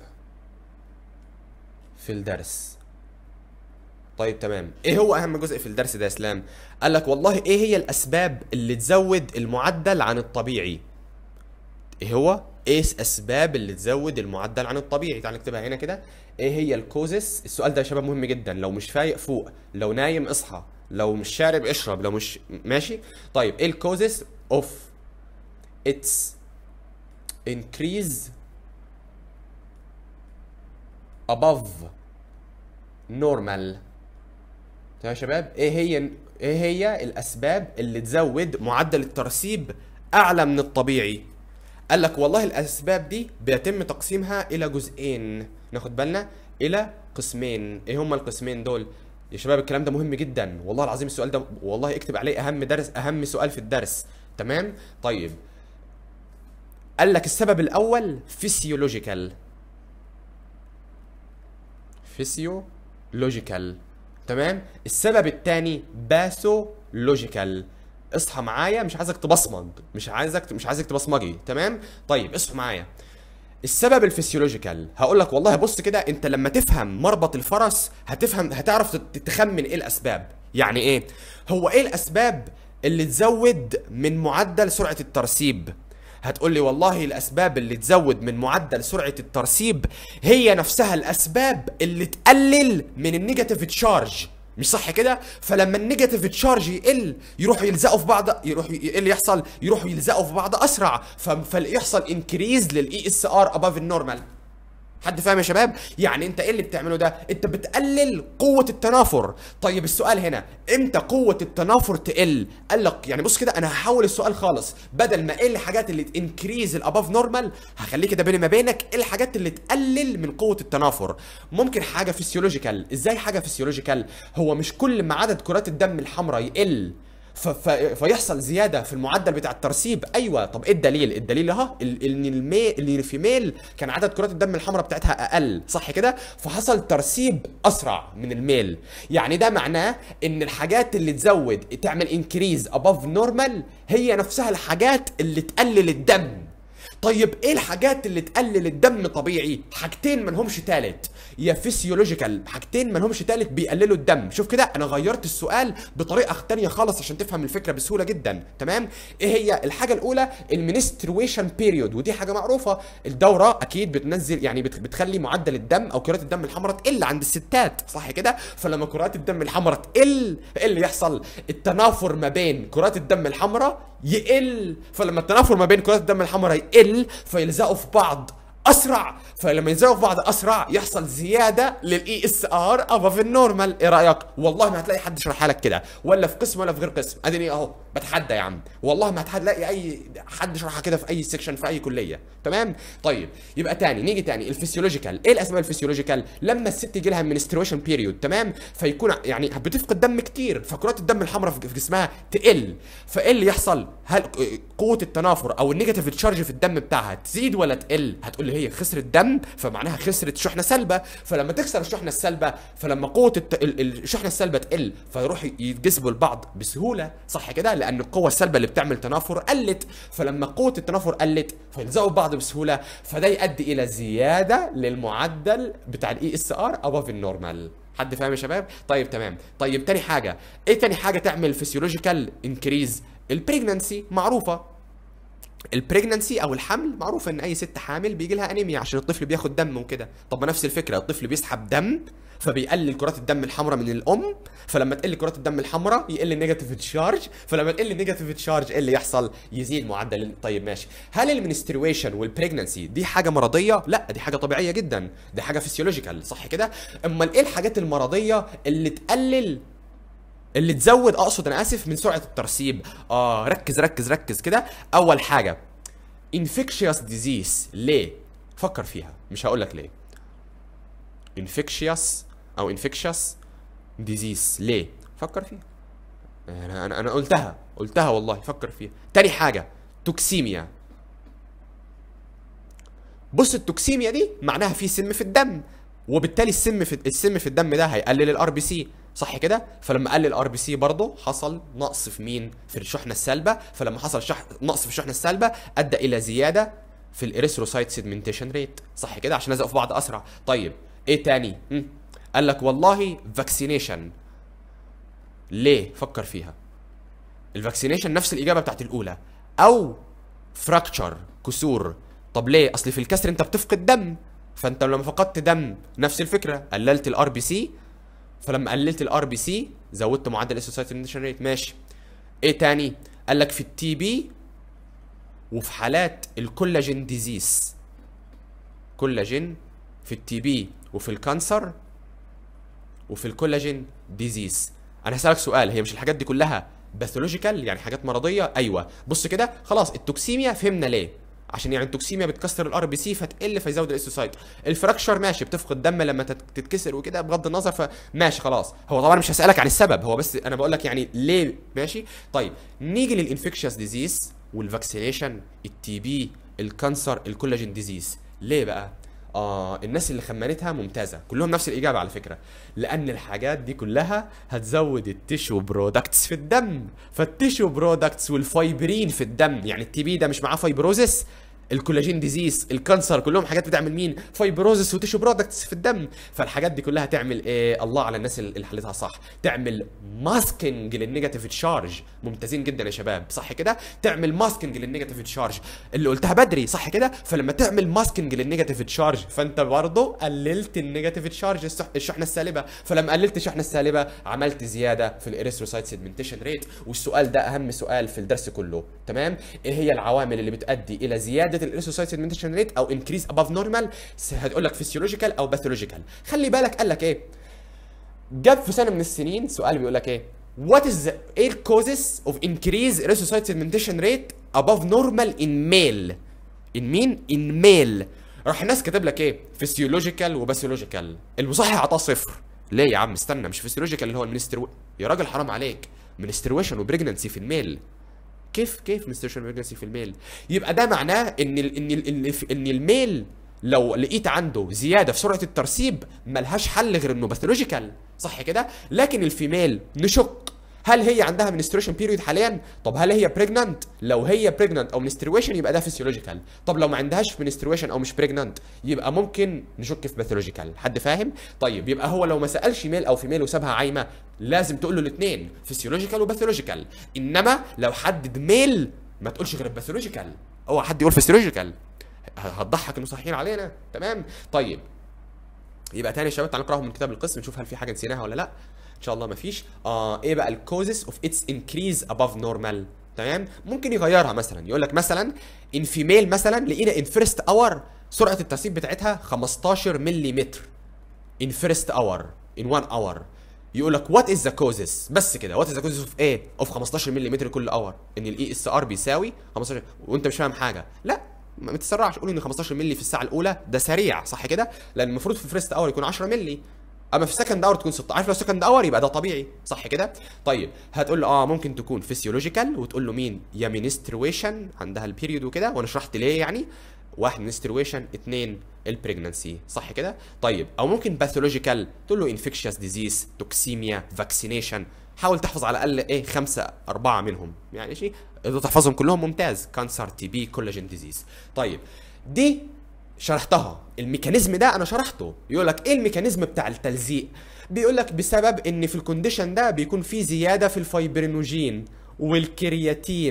في الدرس طيب تمام ايه هو اهم جزء في الدرس ده يا اسلام قال لك والله ايه هي الاسباب اللي تزود المعدل عن الطبيعي ايه هو ايه اسباب اللي تزود المعدل عن الطبيعي تعال نكتبها هنا كده ايه هي الكوزس السؤال ده يا شباب مهم جدا لو مش فايق فوق لو نايم اصحى لو مش شارب اشرب لو مش ماشي طيب ايه الكوزس اوف its increase above normal تمام يا شباب ايه هي ايه هي الاسباب اللي تزود معدل الترسيب اعلى من الطبيعي قال لك والله الاسباب دي بيتم تقسيمها الى جزئين ناخد بالنا الى قسمين ايه هما القسمين دول يا شباب الكلام ده مهم جدا والله العظيم السؤال ده والله اكتب عليه اهم درس اهم سؤال في الدرس تمام طيب قال لك السبب الاول فيسيولوجيكال فيسيولوجيكال تمام السبب الثاني باثولوجيكال اصحى معايا مش عايزك تبصمج مش عايزك مش عايزك تبصمجي تمام طيب اصحى معايا السبب الفسيولوجيكال هقول لك والله بص كده انت لما تفهم مربط الفرس هتفهم هتعرف تت- تخمن ايه الاسباب يعني ايه هو ايه الاسباب اللي تزود من معدل سرعة الترسيب هتقول لي والله الاسباب اللي تزود من معدل سرعة الترسيب هي نفسها الاسباب اللي تقلل من النيجاتيف تشارج مش صح كده فلما النيجاتيف تشارج يقل يروحوا يلزقوا في بعض يروح ايه اللي يحصل يروحوا يلزقوا في بعض اسرع ف- فيحصل انكريز للاي اس ار اباف النورمال حد فاهم يا شباب يعني انت ايه اللي بتعمله ده انت بتقلل قوه التنافر طيب السؤال هنا امتى قوه التنافر تقل قال لك يعني بص كده انا هحول السؤال خالص بدل ما ايه الحاجات اللي تنكريز الاباف نورمال هخليه كده بيني ما بينك ايه الحاجات اللي تقلل من قوه التنافر ممكن حاجه فيسيولوجيكال ازاي حاجه فيسيولوجيكال هو مش كل ما عدد كرات الدم الحمراء يقل ف... ف... فيحصل زياده في المعدل بتاع الترسيب ايوه طب ايه الدليل الدليل اهو ال- ان المي... ان في ميل كان عدد كرات الدم الحمراء بتاعتها اقل صح كده فحصل ترسيب اسرع من الميل يعني ده معناه ان الحاجات اللي تزود تعمل انكريز اباف نورمال هي نفسها الحاجات اللي تقلل الدم طيب ايه الحاجات اللي تقلل الدم طبيعي حاجتين ملهمش تالت يا فيسيولوجيكال حاجتين ملهمش تالت بيقللوا الدم شوف كده انا غيرت السؤال بطريقه تانية خالص عشان تفهم الفكره بسهوله جدا تمام ايه هي الحاجه الاولى المنسترويشن بيريود ودي حاجه معروفه الدوره اكيد بتنزل يعني بت- بتخلي معدل الدم او كرات الدم الحمراء تقل عند الستات صح كده فلما كرات الدم الحمراء تقل ايه اللي يحصل التنافر ما بين كرات الدم الحمراء يقل فلما التنافر ما بين كرات الدم الحمراء يقل فيلزقوا في بعض اسرع فلما يلزقوا في بعض اسرع يحصل زياده للاي اس ار اباف النورمال ايه رايك والله ما هتلاقي حد شرحها لك كده ولا في قسم ولا في غير قسم اديني اهو بتحدى يا عم والله ما هتلاقي اي حد شرحها كده في اي سيكشن في اي كليه تمام طيب يبقى تاني نيجي تاني الفسيولوجيكال ايه الاسباب الفسيولوجيكال لما الست يجي لها منسترويشن بيريود تمام فيكون يعني بتفقد دم كتير فكرات الدم الحمراء في جسمها تقل فايه اللي يحصل هل قوه التنافر او النيجاتيف تشارج في الدم بتاعها تزيد ولا تقل هتقول لي هي خسرت دم فمعناها خسرت شحنه سلبه فلما تكسر الشحنه السلبه فلما قوه الت... ال- ال- الشحنه السلبه تقل فيروحوا يتجذبوا لبعض بسهوله صح كده لان القوه السلبه اللي بتعمل تنافر قلت فلما قوه التنافر قلت فيلزقوا بعض بسهوله فده يؤدي الى زياده للمعدل بتاع الاي اس ار اباف النورمال حد فاهم يا شباب طيب تمام طيب تاني حاجه ايه تاني حاجه تعمل فيسيولوجيكال انكريز البريجنانسي معروفه البريجننسي او الحمل معروف ان اي ست حامل بيجي لها انيميا عشان الطفل بياخد دم وكده طب ما نفس الفكره الطفل بيسحب دم فبيقلل كرات الدم الحمراء من الام فلما تقل كرات الدم الحمراء يقل النيجاتيف تشارج فلما تقل النيجاتيف تشارج ايه اللي يحصل يزيد معدل طيب ماشي هل المنسترويشن والبريجننسي دي حاجه مرضيه لا دي حاجه طبيعيه جدا دي حاجه فيسيولوجيكال صح كده امال ايه الحاجات المرضيه اللي تقلل اللي تزود اقصد انا اسف من سرعه الترسيب اه ركز ركز ركز كده اول حاجه infectious disease ليه فكر فيها مش هقول لك ليه infectious او infectious disease ليه فكر فيها انا انا انا قلتها قلتها والله فكر فيها تاني حاجه توكسيميا بص التوكسيميا دي معناها في سم في الدم وبالتالي السم في السم في الدم ده هيقلل الار بي سي صح كده فلما قلل الار بي سي برضه حصل نقص في مين في الشحنه السالبه فلما حصل شح... نقص في الشحنه السالبه ادى الى زياده في الاريثروسايت سيدمنتيشن ريت صح كده عشان لزقوا في بعض اسرع طيب ايه تاني م? قال لك والله فاكسينيشن ليه فكر فيها الفاكسينيشن نفس الاجابه بتاعت الاولى او فراكتشر كسور طب ليه اصل في الكسر انت بتفقد دم فانت لما فقدت دم نفس الفكره قللت الار بي سي فلما قللت الار بي سي زودت معدل الاسوسايت ريت ماشي ايه تاني قال لك في التي بي وفي حالات الكولاجين ديزيز كولاجين في التي بي وفي الكانسر وفي الكولاجين ديزيز انا هسالك سؤال هي مش الحاجات دي كلها باثولوجيكال يعني حاجات مرضيه ايوه بص كده خلاص التوكسيميا فهمنا ليه عشان يعني التوكسيميا بتكسر الار بي سي فتقل فيزود الاستوسايت الفراكشر ماشي بتفقد دم لما تت- تتكسر وكده بغض النظر فماشي خلاص هو طبعا مش هسالك عن السبب هو بس انا بقول لك يعني ليه ماشي طيب نيجي للانفكشوس ديزيز والفاكسينيشن التي بي الكانسر الكولاجين ديزيز ليه بقى آه الناس اللي خمنتها ممتازة كلهم نفس الإجابة على فكرة لأن الحاجات دي كلها هتزود التيشو برودكتس في الدم فالتيشو برودكتس والفايبرين في الدم يعني التي بي ده مش معاه فايبروزس الكولاجين ديزيز الكانسر كلهم حاجات بتعمل مين فايبروزس وتيشو برودكتس في الدم فالحاجات دي كلها تعمل ايه الله على الناس اللي حلتها صح تعمل ماسكينج للنيجاتيف تشارج ممتازين جدا يا شباب صح كده تعمل ماسكينج للنيجاتيف تشارج اللي قلتها بدري صح كده فلما تعمل ماسكينج للنيجاتيف تشارج فانت برضه قللت النيجاتيف تشارج السح- الشحنه السالبه فلما قللت الشحنه السالبه عملت زياده في الاريثروسايت سيدمنتيشن ريت والسؤال ده اهم سؤال في الدرس كله تمام ايه هي العوامل اللي بتؤدي الى زياده الاريثروسايت سيدمنتيشن ريت او انكريز اباف نورمال هتقول لك فيسيولوجيكال او باثولوجيكال خلي بالك قال لك ايه جاب في سنه من السنين سؤال بيقول لك ايه What is the ايه الكوزز اوف increase erythrocyte sedimentation rate above normal in male in مين in male راح الناس كاتب لك ايه فيسيولوجيكال وباثولوجيكال المصحح عطاه صفر ليه يا عم استنى مش فيسيولوجيكال اللي هو المنستر يا راجل حرام عليك منسترويشن وبريجننسي في الميل كيف كيف منستريشن بريجنسي في الميل يبقى ده معناه ان ال ان ال ان, ال ان الميل لو لقيت عنده زياده في سرعه الترسيب ملهاش حل غير انه باثولوجيكال صح كده لكن الفيميل نشك هل هي عندها منستريشن بيريود حاليا طب هل هي بريجنانت لو هي بريجنانت او منستريشن يبقى ده فيسيولوجيكال طب لو ما عندهاش منستريشن او مش بريجنانت يبقى ممكن نشك في باثولوجيكال حد فاهم طيب يبقى هو لو ما سالش ميل او فيميل وسابها عايمه لازم تقول له الاثنين فيسيولوجيكال وباثولوجيكال انما لو حدد ميل ما تقولش غير الباثولوجيكال اوعى حد يقول فيسيولوجيكال هتضحك المصححين علينا تمام طيب يبقى تاني يا شباب تعالوا نقراهم من كتاب القسم نشوف هل في حاجه نسيناها ولا لا ان شاء الله مفيش آه ايه بقى الكوزز اوف اتس انكريز اباف نورمال تمام ممكن يغيرها مثلا يقول لك مثلا ان فيميل مثلا لقينا ان فيرست اور سرعه الترسيب بتاعتها 15 ملم ان فيرست اور ان 1 اور يقول لك وات از ذا كوزز بس كده وات از ذا كوزز اوف ايه اوف 15 ملم كل اور ان الاي اس ار بيساوي 15 وانت مش فاهم حاجه لا ما تسرعش قول ان 15 مللي في الساعه الاولى ده سريع صح كده لان المفروض في الفيرست اور يكون 10 مللي اما في السكند اور تكون 16 عارف لو سكند اور يبقى ده طبيعي صح كده طيب هتقول له اه ممكن تكون فيسيولوجيكال وتقول له مين يا منسترويشن عندها البيريود وكده وانا شرحت ليه يعني واحد منسترويشن اثنين البريجننسي صح كده طيب او ممكن باثولوجيكال تقول له انفكشيوس ديزيز توكسيميا فاكسينيشن حاول تحفظ على الاقل ايه خمسه اربعه منهم يعني شيء اذا تحفظهم كلهم ممتاز كانسر تي بي كولاجين ديزيز طيب دي شرحتها الميكانيزم ده انا شرحته يقول لك ايه الميكانيزم بتاع التلزيق بيقول لك بسبب ان في الكونديشن ده بيكون في زياده في الفايبرينوجين والكرياتين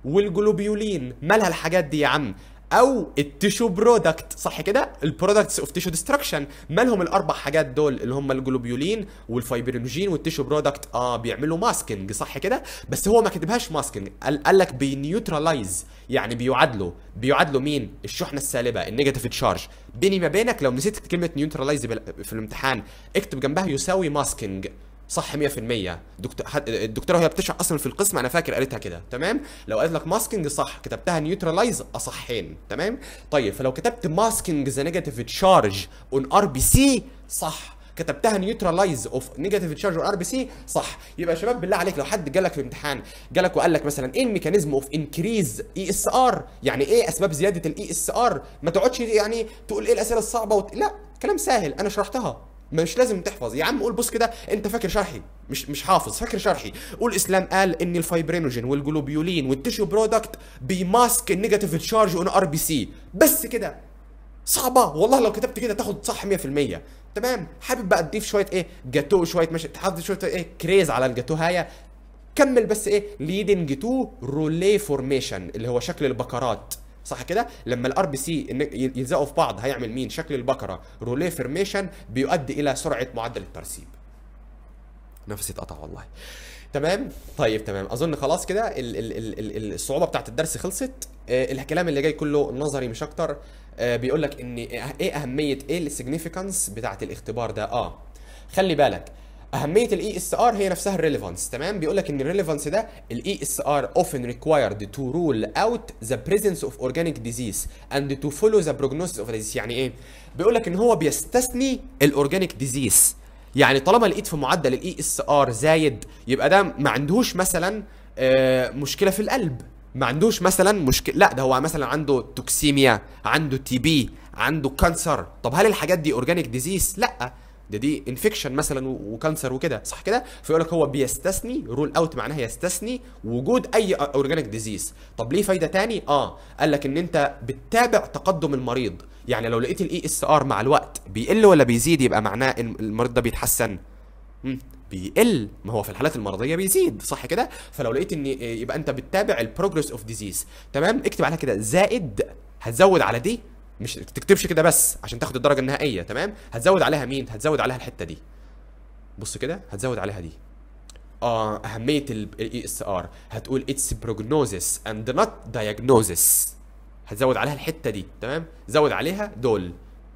والجلوبيولين مالها الحاجات دي يا عم او التيشو برودكت صح كده البرودكتس اوف تيشو ديستركشن مالهم الاربع حاجات دول اللي هم الجلوبيولين والفايبرينوجين والتيشو برودكت اه بيعملوا ماسكنج صح كده بس هو ما كتبهاش ماسكنج قال, قال لك بينيوترلايز يعني بيعادلوا بيعادلوا مين الشحنه السالبه النيجاتيف تشارج بيني ما بينك لو نسيت كلمه نيوترلايز في الامتحان اكتب جنبها يساوي ماسكنج صح 100% دكتور الدكتوره وهي بتشرح اصلا في القسم انا فاكر قالتها كده تمام لو قالت لك ماسكينج صح كتبتها نيوترلايز اصحين تمام طيب فلو كتبت ماسكينج ذا نيجاتيف تشارج اون ار بي سي صح كتبتها نيوترلايز اوف نيجاتيف تشارج اون ار بي سي صح يبقى يا شباب بالله عليك لو حد جالك في الامتحان جالك وقال لك مثلا ايه الميكانيزم اوف انكريز اي اس ار يعني ايه اسباب زياده الاي اس ار ما تقعدش يعني تقول ايه الاسئله الصعبه وت... لا كلام سهل انا شرحتها مش لازم تحفظ يا عم قول بص كده انت فاكر شرحي مش مش حافظ فاكر شرحي قول اسلام قال ان الفايبرينوجين والجلوبيولين والتيشو برودكت بيماسك النيجاتيف تشارج اون ار بي سي بس كده صعبه والله لو كتبت كده تاخد صح 100% تمام حابب بقى تضيف شويه ايه جاتو شويه مش تحط شويه ايه كريز على الجاتو هاي كمل بس ايه ليدنج تو رولي فورميشن اللي هو شكل البكرات صح كده لما الار بي سي يلزقوا في بعض هيعمل مين شكل البكره رولي فورميشن بيؤدي الى سرعه معدل الترسيب نفسي اتقطع والله تمام طيب تمام اظن خلاص كده ال ال ال ال الصعوبه بتاعت الدرس خلصت آه الكلام اللي جاي كله نظري مش اكتر آه بيقول لك ان ايه اهميه ايه السيجنيفيكانس بتاعت الاختبار ده اه خلي بالك اهميه الاي اس ار هي نفسها الريليفانس تمام بيقول لك ان الريليفانس ده الاي اس ار often required to rule out the presence of organic disease and to follow the prognosis of disease يعني ايه بيقول لك ان هو بيستثني الاورجانيك ديزيز يعني طالما لقيت في معدل الاي اس ار زايد يبقى ده ما عندهوش مثلا آه مشكله في القلب ما عندوش مثلا مشكله لا ده هو مثلا عنده توكسيميا عنده تي بي عنده كانسر طب هل الحاجات دي اورجانيك ديزيز لا ده دي انفكشن مثلا وكانسر وكده صح كده فيقول لك هو بيستثني رول اوت معناها يستثني وجود اي اورجانيك ديزيز طب ليه فايده تاني اه قال لك ان انت بتتابع تقدم المريض يعني لو لقيت الاي اس ار مع الوقت بيقل ولا بيزيد يبقى معناه ان المريض ده بيتحسن بيقل ما هو في الحالات المرضيه بيزيد صح كده فلو لقيت ان يبقى انت بتتابع البروجرس اوف ديزيز تمام اكتب عليها كده زائد هتزود على دي مش تكتبش كده بس عشان تاخد الدرجه النهائيه تمام هتزود عليها مين هتزود عليها الحته دي بص كده هتزود عليها دي اه اهميه الاي اس ار هتقول اتس بروجنوزس اند نوت diagnosis هتزود عليها الحته دي تمام زود عليها دول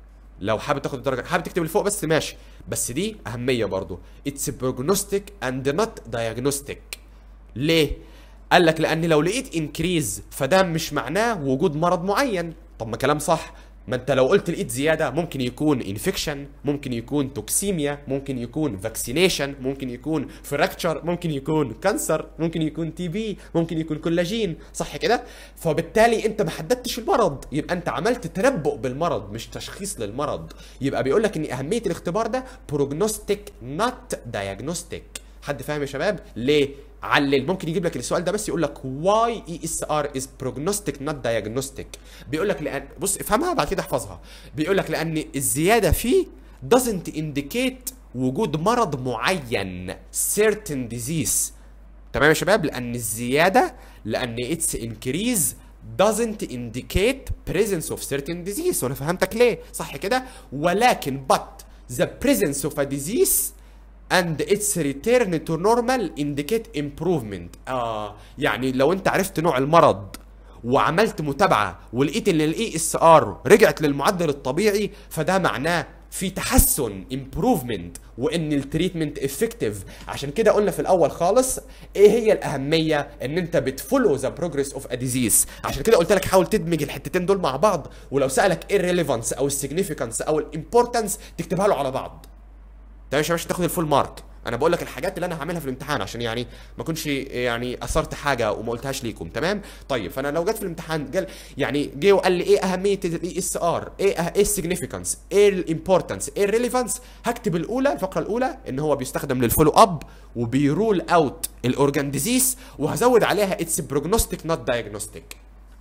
لو حابب تاخد الدرجه حابب تكتب اللي فوق بس ماشي بس دي اهميه برضو اتس بروجنوستيك اند نوت diagnostic ليه قال لك لان لو لقيت انكريز فده مش معناه وجود مرض معين طب ما كلام صح ما انت لو قلت لقيت زياده ممكن يكون انفكشن ممكن يكون توكسيميا ممكن يكون فاكسينيشن ممكن يكون فراكتشر ممكن يكون كانسر ممكن يكون تي بي ممكن يكون كولاجين صح كده فبالتالي انت ما حددتش المرض يبقى انت عملت تنبؤ بالمرض مش تشخيص للمرض يبقى بيقول لك ان اهميه الاختبار ده بروجنوستيك نوت دايجنوستيك حد فاهم يا شباب ليه علل ممكن يجيب لك السؤال ده بس يقول لك واي اي اس ار از بروجنوستيك نوت دايجنوستيك بيقول لك لان بص افهمها بعد كده احفظها بيقول لك لان الزياده فيه doesn't indicate وجود مرض معين certain disease تمام يا شباب لان الزياده لان its increase doesn't indicate presence of certain disease وانا فهمتك ليه صح كده ولكن but the presence of a disease and its return to normal indicate improvement اه يعني لو انت عرفت نوع المرض وعملت متابعه ولقيت ان الاي اس ار رجعت للمعدل الطبيعي فده معناه في تحسن امبروفمنت وان التريتمنت افكتيف عشان كده قلنا في الاول خالص ايه هي الاهميه ان انت بتفولو ذا بروجريس اوف ا ديزيز عشان كده قلت لك حاول تدمج الحتتين دول مع بعض ولو سالك ايه الريليفانس او السيجنيفيكانس او الامبورتنس تكتبها له على بعض تمام يا عشان تاخد الفول مارك انا بقول لك الحاجات اللي انا هعملها في الامتحان عشان يعني ما اكونش يعني اثرت حاجه وما قلتهاش ليكم تمام طيب فانا لو جت في الامتحان قال يعني جه وقال لي ايه اهميه الاي اس ار ايه أه ايه السيجنيفيكانس ايه الامبورتنس ايه الريليفانس هكتب الاولى الفقره الاولى ان هو بيستخدم للفولو اب وبيرول اوت الاورجان ديزيز وهزود عليها اتس بروجنوستيك نوت دايجنوستيك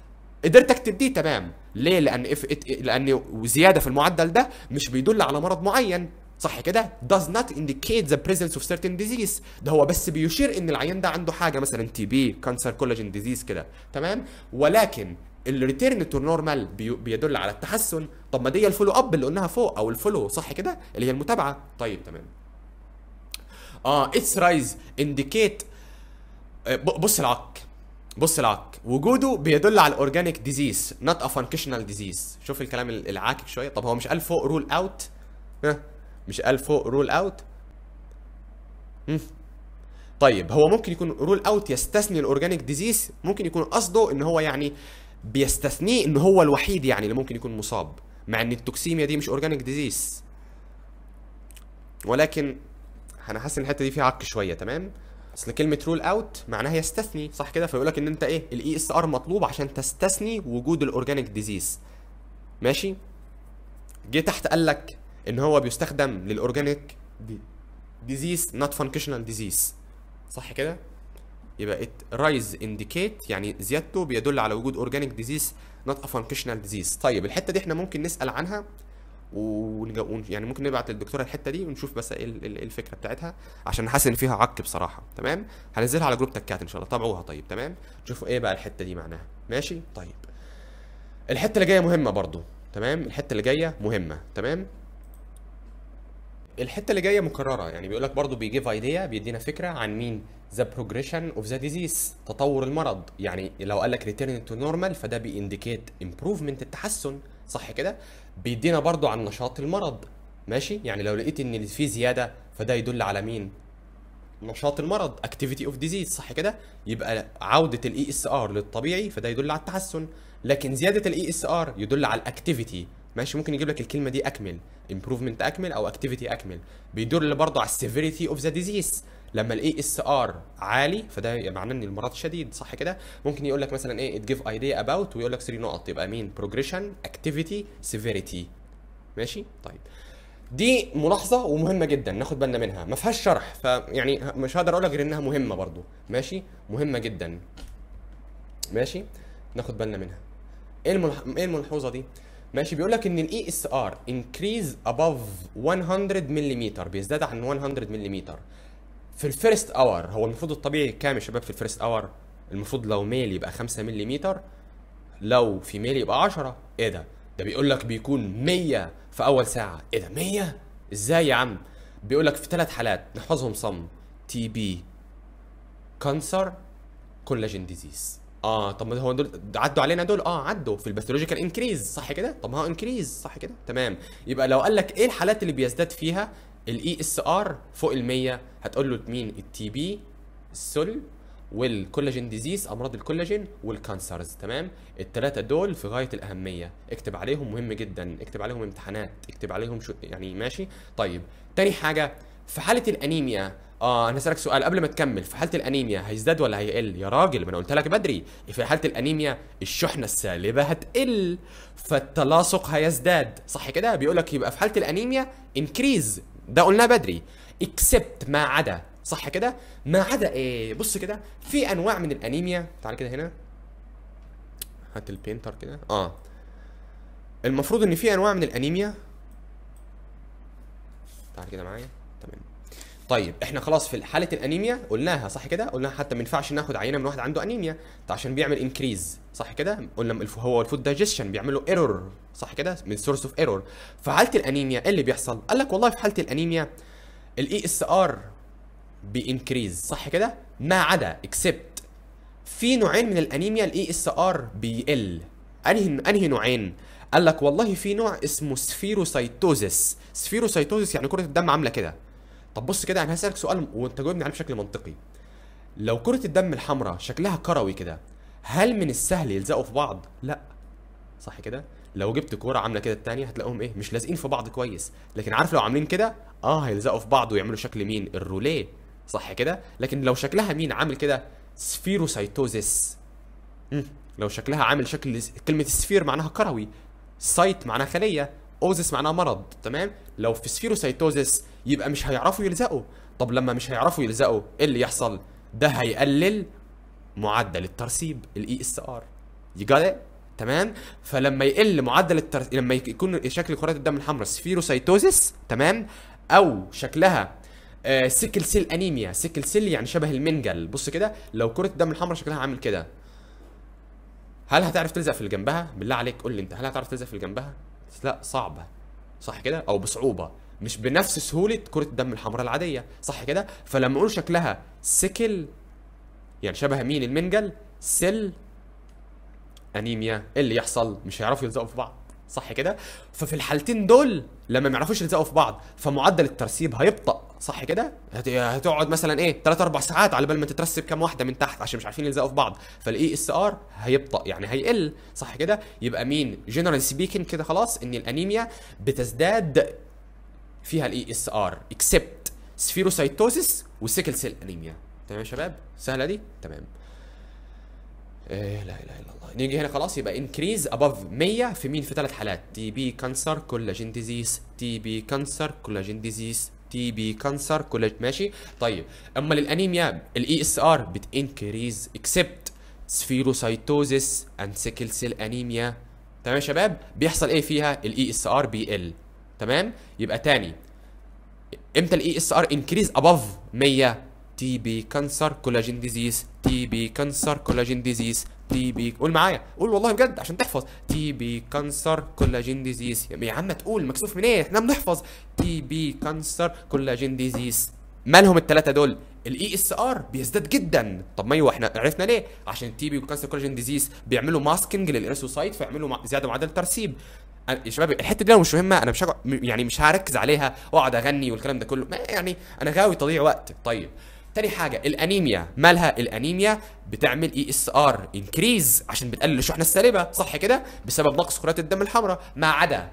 قدرت اكتب دي تمام ليه لان اف لان زياده في المعدل ده مش بيدل على مرض معين صح كده does not indicate the presence of certain disease ده هو بس بيشير ان العيان ده عنده حاجه مثلا تي بي كانسر كولاجين ديزيز كده تمام ولكن الريتيرن تو نورمال بيدل على التحسن طب ما دي الفولو اب اللي قلناها فوق او الفولو صح كده اللي هي المتابعه طيب تمام اه اتس رايز انديكيت بص العك بص العك وجوده بيدل على الاورجانيك ديزيز نوت ا فانكشنال ديزيز شوف الكلام العاكك شويه طب هو مش قال فوق رول اوت مش قال فوق رول اوت طيب هو ممكن يكون رول اوت يستثني الاورجانيك ديزيز ممكن يكون قصده ان هو يعني بيستثنيه ان هو الوحيد يعني اللي ممكن يكون مصاب مع ان التوكسيميا دي مش اورجانيك ديزيز ولكن انا حاسس ان الحته دي فيها عك شويه تمام اصل كلمه رول اوت معناها يستثني صح كده فيقول لك ان انت ايه الاي اس ار مطلوب عشان تستثني وجود الاورجانيك ديزيز ماشي جه تحت قال لك ان هو بيستخدم للاورجانيك ديزيز نوت فانكشنال ديزيز صح كده يبقى it rise indicate يعني زيادته بيدل على وجود اورجانيك ديزيز نوت ا فانكشنال ديزيز طيب الحته دي احنا ممكن نسال عنها ونج... يعني ممكن نبعت للدكتوره الحته دي ونشوف بس ايه الفكره بتاعتها عشان حاسس ان فيها عك بصراحه تمام هنزلها على جروب تكات ان شاء الله تابعوها طيب تمام شوفوا ايه بقى الحته دي معناها ماشي طيب الحته اللي جايه مهمه برضو تمام الحته اللي جايه مهمه تمام الحته اللي جايه مكرره يعني بيقول لك برضه بيجيف ايديا بيدينا فكره عن مين ذا بروجريشن اوف ذا ديزيز تطور المرض يعني لو قال لك ريتيرن تو نورمال فده بينديكيت امبروفمنت التحسن صح كده بيدينا برضه عن نشاط المرض ماشي يعني لو لقيت ان في زياده فده يدل على مين نشاط المرض اكتيفيتي اوف ديزيز صح كده يبقى عوده الاي اس ار للطبيعي فده يدل على التحسن لكن زياده الاي اس ار يدل على الاكتيفيتي ماشي ممكن يجيب لك الكلمه دي اكمل امبروفمنت اكمل او اكتيفيتي اكمل بيدل برضه على السيفيريتي اوف ذا ديزيز لما الاي اس ار عالي فده معناه ان المرض شديد صح كده ممكن يقول لك مثلا ايه تجيف ايديا اباوت ويقول لك 3 نقط يبقى مين بروجريشن اكتيفيتي سيفيريتي ماشي طيب دي ملاحظه ومهمه جدا ناخد بالنا منها ما فيهاش شرح فيعني مش هقدر اقول لك غير انها مهمه برضو ماشي مهمه جدا ماشي ناخد بالنا منها ايه الملح... ايه الملحوظه دي ماشي بيقول لك ان الاي اس ار انكريز اباف 100 ملم بيزداد عن 100 ملم في الفيرست اور هو المفروض الطبيعي كام يا شباب في الفيرست اور المفروض لو ميل يبقى 5 ملم لو في ميل يبقى 10 ايه ده ده بيقول لك بيكون 100 في اول ساعه ايه ده 100 ازاي يا عم بيقول لك في ثلاث حالات نحفظهم صم تي بي كانسر كولاجين ديزيز اه طب ما هو دول عدوا علينا دول اه عدوا في الباثولوجيكال انكريز صح كده طب ما هو انكريز صح كده تمام يبقى لو قال لك ايه الحالات اللي بيزداد فيها الاي اس ار فوق ال 100 هتقول له مين التي بي السل والكولاجين ديزيز امراض الكولاجين والكانسرز تمام الثلاثه دول في غايه الاهميه اكتب عليهم مهم جدا اكتب عليهم امتحانات اكتب عليهم شو يعني ماشي طيب تاني حاجه في حاله الانيميا اه انا هسالك سؤال قبل ما تكمل في حاله الانيميا هيزداد ولا هيقل يا راجل ما انا قلت لك بدري في حاله الانيميا الشحنه السالبه هتقل فالتلاصق هيزداد صح كده بيقول لك يبقى في حاله الانيميا انكريز ده قلناه بدري اكسبت ما عدا صح كده ما عدا ايه بص كده في انواع من الانيميا تعال كده هنا هات البينتر كده اه المفروض ان في انواع من الانيميا تعال كده معايا تمام طيب احنا خلاص في حاله الانيميا قلناها صح كده قلنا حتى ما ينفعش ناخد عينه من واحد عنده انيميا عشان بيعمل انكريز صح كده قلنا هو الفود دايجيشن بيعمل له ايرور صح كده من سورس اوف ايرور في حاله الانيميا ايه اللي بيحصل قال لك والله في حاله الانيميا الاي اس ار بينكريز صح كده ما عدا اكسبت في نوعين من الانيميا الاي اس ار بيقل انهي انهي نوعين قال لك والله في نوع اسمه سفيروسايتوزس سفيروسايتوزس يعني كره الدم عامله كده طب بص كده انا هسالك سؤال وانت جاوبني عليه بشكل منطقي لو كره الدم الحمراء شكلها كروي كده هل من السهل يلزقوا في بعض لا صح كده لو جبت كوره عامله كده الثانيه هتلاقيهم ايه مش لازقين في بعض كويس لكن عارف لو عاملين كده اه هيلزقوا في بعض ويعملوا شكل مين الروليه صح كده لكن لو شكلها مين عامل كده سفيروسايتوزس لو شكلها عامل شكل كلمه سفير معناها كروي سايت معناها خليه اوزس معناها مرض تمام لو في سفيروسايتوزس يبقى مش هيعرفوا يلزقوا طب لما مش هيعرفوا يلزقوا ايه اللي يحصل ده هيقلل معدل الترسيب الاي اس ار يجي تمام فلما يقل معدل التر... لما يكون شكل كرات الدم الحمراء سفيروسايتوزس تمام او شكلها آه سيكل سيل انيميا سيكل سيل يعني شبه المنجل بص كده لو كره الدم الحمراء شكلها عامل كده هل هتعرف تلزق في اللي جنبها بالله عليك قول لي انت هل هتعرف تلزق في اللي جنبها لا صعبه صح كده او بصعوبه مش بنفس سهوله كره الدم الحمراء العاديه صح كده فلما اقول شكلها سيكل يعني شبه مين المنجل سيل انيميا إيه اللي يحصل مش هيعرفوا يلزقوا في بعض صح كده ففي الحالتين دول لما ما يعرفوش يلزقوا في بعض فمعدل الترسيب هيبطأ صح كده هت- هتقعد مثلا ايه 3 4 ساعات على بال ما تترسب كام واحده من تحت عشان مش عارفين يلزقوا في بعض فالاي اس ار هيبطأ يعني هيقل صح كده يبقى مين جنرال سبيكن كده خلاص ان الانيميا بتزداد فيها الاي اس ار اكسبت سفيروسايتوزيس وسيكل سيل انيميا تمام يا شباب سهله دي تمام إيه لا اله الا الله نيجي هنا خلاص يبقى انكريز اباف 100 في مين في ثلاث حالات تي بي كانسر كولاجين ديزيز تي بي كانسر كولاجين ديزيز تي بي كانسر كولاج ماشي طيب اما للانيميا الاي اس ار بتنكريز اكسبت سفيروسايتوزيس اند سيكل سيل انيميا تمام يا شباب بيحصل ايه فيها الاي اس ار بيقل تمام يبقى تاني امتى الاي اس ار انكريز اباف 100 تي بي كانسر كولاجين ديزيز تي بي كانسر كولاجين ديزيز تي بي قول معايا قول والله بجد عشان تحفظ تي بي كانسر كولاجين ديزيز يا عم تقول مكسوف من ايه احنا بنحفظ تي بي كانسر كولاجين ديزيز مالهم الثلاثه دول الاي اس ار بيزداد جدا طب ما ايوه احنا عرفنا ليه عشان التي بي والكانسر كولاجين ديزيز بيعملوا ماسكنج للارثوسايت فيعملوا مع- زياده معدل ترسيب أنا- يا شباب الحته دي لو مش مهمه انا مش هقعد م- يعني مش هركز عليها واقعد اغني والكلام ده كله ما يعني انا غاوي تضييع وقت طيب تاني حاجه الانيميا مالها الانيميا بتعمل اي اس ار انكريز عشان بتقلل الشحنه السالبه صح كده بسبب نقص كرات الدم الحمراء ما عدا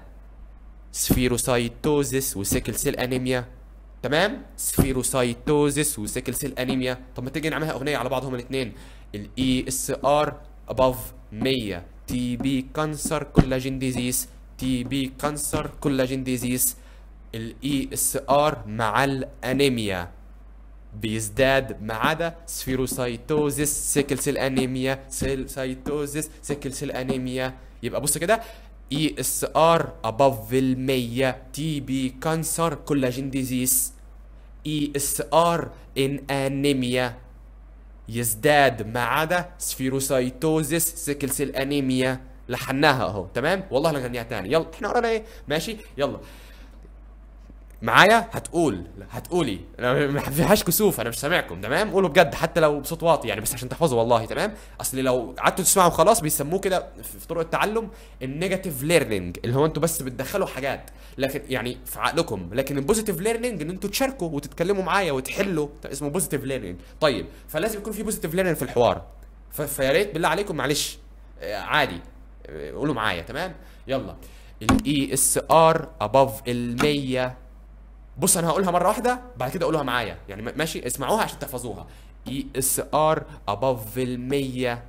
سفيروسايتوزيس وسيكل سيل انيميا تمام سفيروسايتوزيس وسيكل سيل انيميا طب ما تيجي نعملها اغنيه على بعض هما الاثنين الاي اس ار اباف 100 تي بي كانسر كولاجين ديزيز تي بي كانسر كولاجين ديزيز الاي اس ار مع الانيميا بيزداد ما عدا سفيروسايتوزيس سيكل سيل انيميا سيل سايتوزيس سيكل سيل انيميا يبقى بص كده اي اس ار اباف ال 100 تي بي كانسر كولاجين ديزيز اي اس ار ان انيميا يزداد ما عدا سفيروسايتوزيس سيكل سيل انيميا لحناها اهو تمام والله لنغنيها تاني يلا احنا ورانا ايه ماشي يلا معايا هتقول هتقولي انا ما فيهاش كسوف انا مش سامعكم تمام قولوا بجد حتى لو بصوت واطي يعني بس عشان تحفظوا والله تمام اصل لو قعدتوا تسمعوا خلاص بيسموه كده في في طرق التعلم النيجاتيف ليرنينج اللي هو انتوا بس بتدخلوا حاجات لكن يعني في عقلكم لكن البوزيتيف ليرنينج ان انتوا تشاركوا وتتكلموا معايا وتحلوا ده اسمه بوزيتيف ليرنينج طيب فلازم يكون في بوزيتيف ليرنينج في الحوار ف- فيا ريت بالله عليكم معلش آه، عادي آه، قولوا معايا تمام يلا الاي اس ار اباف ال 100 بص انا هقولها مره واحده بعد كده قولوها معايا يعني م- ماشي اسمعوها عشان تحفظوها اي اس ار اباف ال 100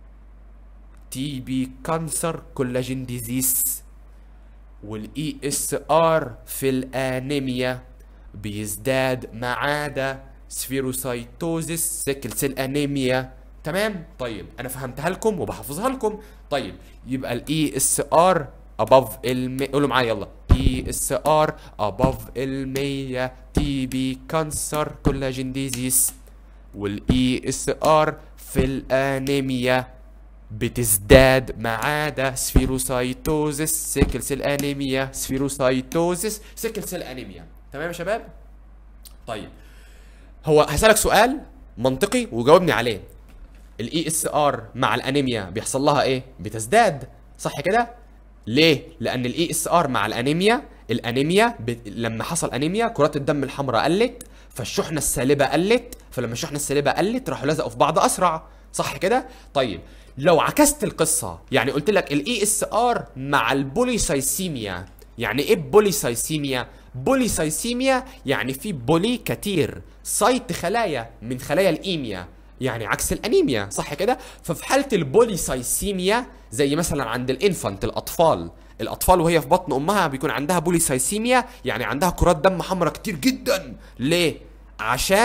تي بي كانسر كولاجين ديزيز والاي اس ار في الانيميا بيزداد ما عدا سفيروسايتوزيس سيكل سيل انيميا تمام طيب انا فهمتها لكم وبحفظها لكم طيب يبقى الاي اس ار above ال قولوا معايا يلا اي اس ار above ال 100 تي بي كانسر كولاجين ديزيز والاي اس ار في الانيميا بتزداد ما عدا سفيروسايتوزيس سيكل سيل انيميا سفيروسايتوزيس سيكل سيل انيميا تمام يا شباب طيب هو هسألك سؤال منطقي وجاوبني عليه الاي اس ار مع الانيميا بيحصل لها ايه بتزداد صح كده ليه لان الاي اس ار مع الانيميا الانيميا ب... لما حصل انيميا كرات الدم الحمراء قلت فالشحنه السالبه قلت فلما الشحنه السالبه قلت راحوا لزقوا في بعض اسرع صح كده طيب لو عكست القصه يعني قلت لك الاي اس ار مع البوليسايسيميا يعني ايه بوليسايسيميا بوليسايسيميا يعني في بولي كتير سايت خلايا من خلايا الايميا يعني عكس الانيميا صح كده ففي حاله البوليسايسيميا زي مثلا عند الانفانت الاطفال الاطفال وهي في بطن امها بيكون عندها بوليسايسيميا يعني عندها كرات دم حمراء كتير جدا ليه عشان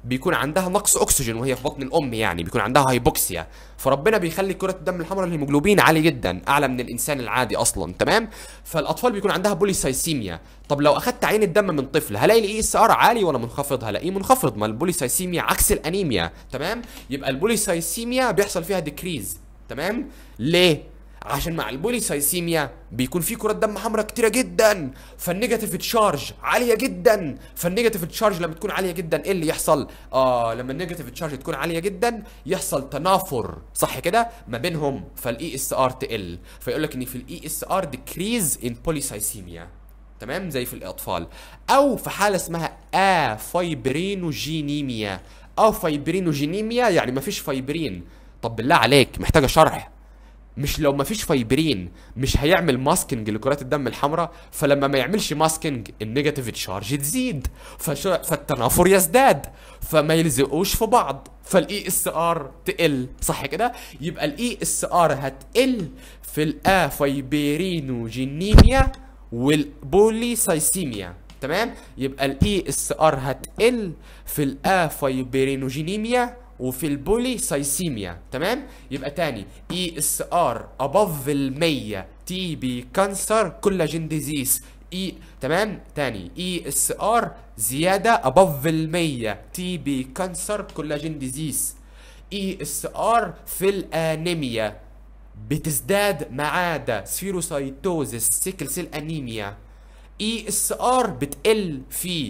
بيكون عندها نقص اكسجين وهي في بطن الام يعني بيكون عندها هايبوكسيا فربنا بيخلي كره الدم الحمراء الهيموجلوبين عالي جدا اعلى من الانسان العادي اصلا تمام فالاطفال بيكون عندها بوليسايسيميا طب لو اخدت عين الدم من طفل هلاقي الاي اس ار عالي ولا منخفض هلاقيه منخفض ما البوليسايسيميا عكس الانيميا تمام يبقى البوليسايسيميا بيحصل فيها ديكريز تمام ليه عشان مع البوليسايسيميا بيكون في كرات دم حمراء كتيره جدا فالنيجاتيف تشارج عاليه جدا فالنيجاتيف تشارج لما تكون عاليه جدا ايه اللي يحصل اه لما النيجاتيف تشارج تكون عاليه جدا يحصل تنافر صح كده ما بينهم فالاي اس ار تقل فيقول لك ان في الاي اس ار ديكريز ان بوليسايسيميا تمام زي في الاطفال او في حاله اسمها افايبرينوجينيميا او فايبرينوجينيميا يعني ما فيش فايبرين طب بالله عليك محتاجه شرح مش لو ما فيش فايبرين مش هيعمل ماسكنج لكرات الدم الحمراء فلما ما يعملش ماسكنج النيجاتيف تشارج تزيد فش... فالتنافر يزداد فما يلزقوش في بعض فالاي اس ار تقل صح كده يبقى الاي اس ار هتقل في الافايبرينوجينيميا والبوليسايسيميا تمام يبقى الاي اس ار هتقل في الافايبرينوجينيميا وفي البوليسايسيميا تمام يبقى تاني اي اس ار ابove ال 100 تي بي كانسر كولاجين ديزيز اي تمام تاني اي اس ار زياده above ال 100 تي بي كانسر كولاجين ديزيز اي اس ار في الانيميا بتزداد ما عدا سفيروسايتوزس سيكل سيل انيميا اي اس ار بتقل في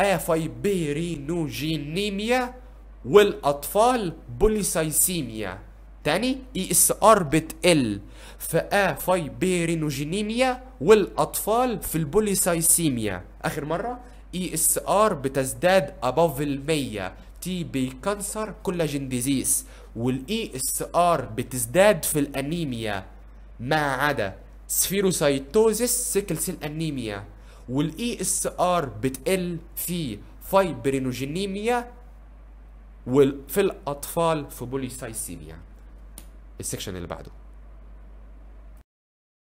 افايبرينوجينيميا والاطفال بوليسايسيميا تاني اي اس ار بتقل في افايبرينوجينيميا والاطفال في البوليسايسيميا اخر مره اي اس ار بتزداد above ال 100 تي بي كانسر كولاجين ديزيز والاي اس ار بتزداد في الانيميا ما عدا سفيروسايتوزيس سيكل سيل انيميا والاي اس ار بتقل في فايبرينوجينيميا وفي الاطفال في بوليسايسيميا السكشن اللي بعده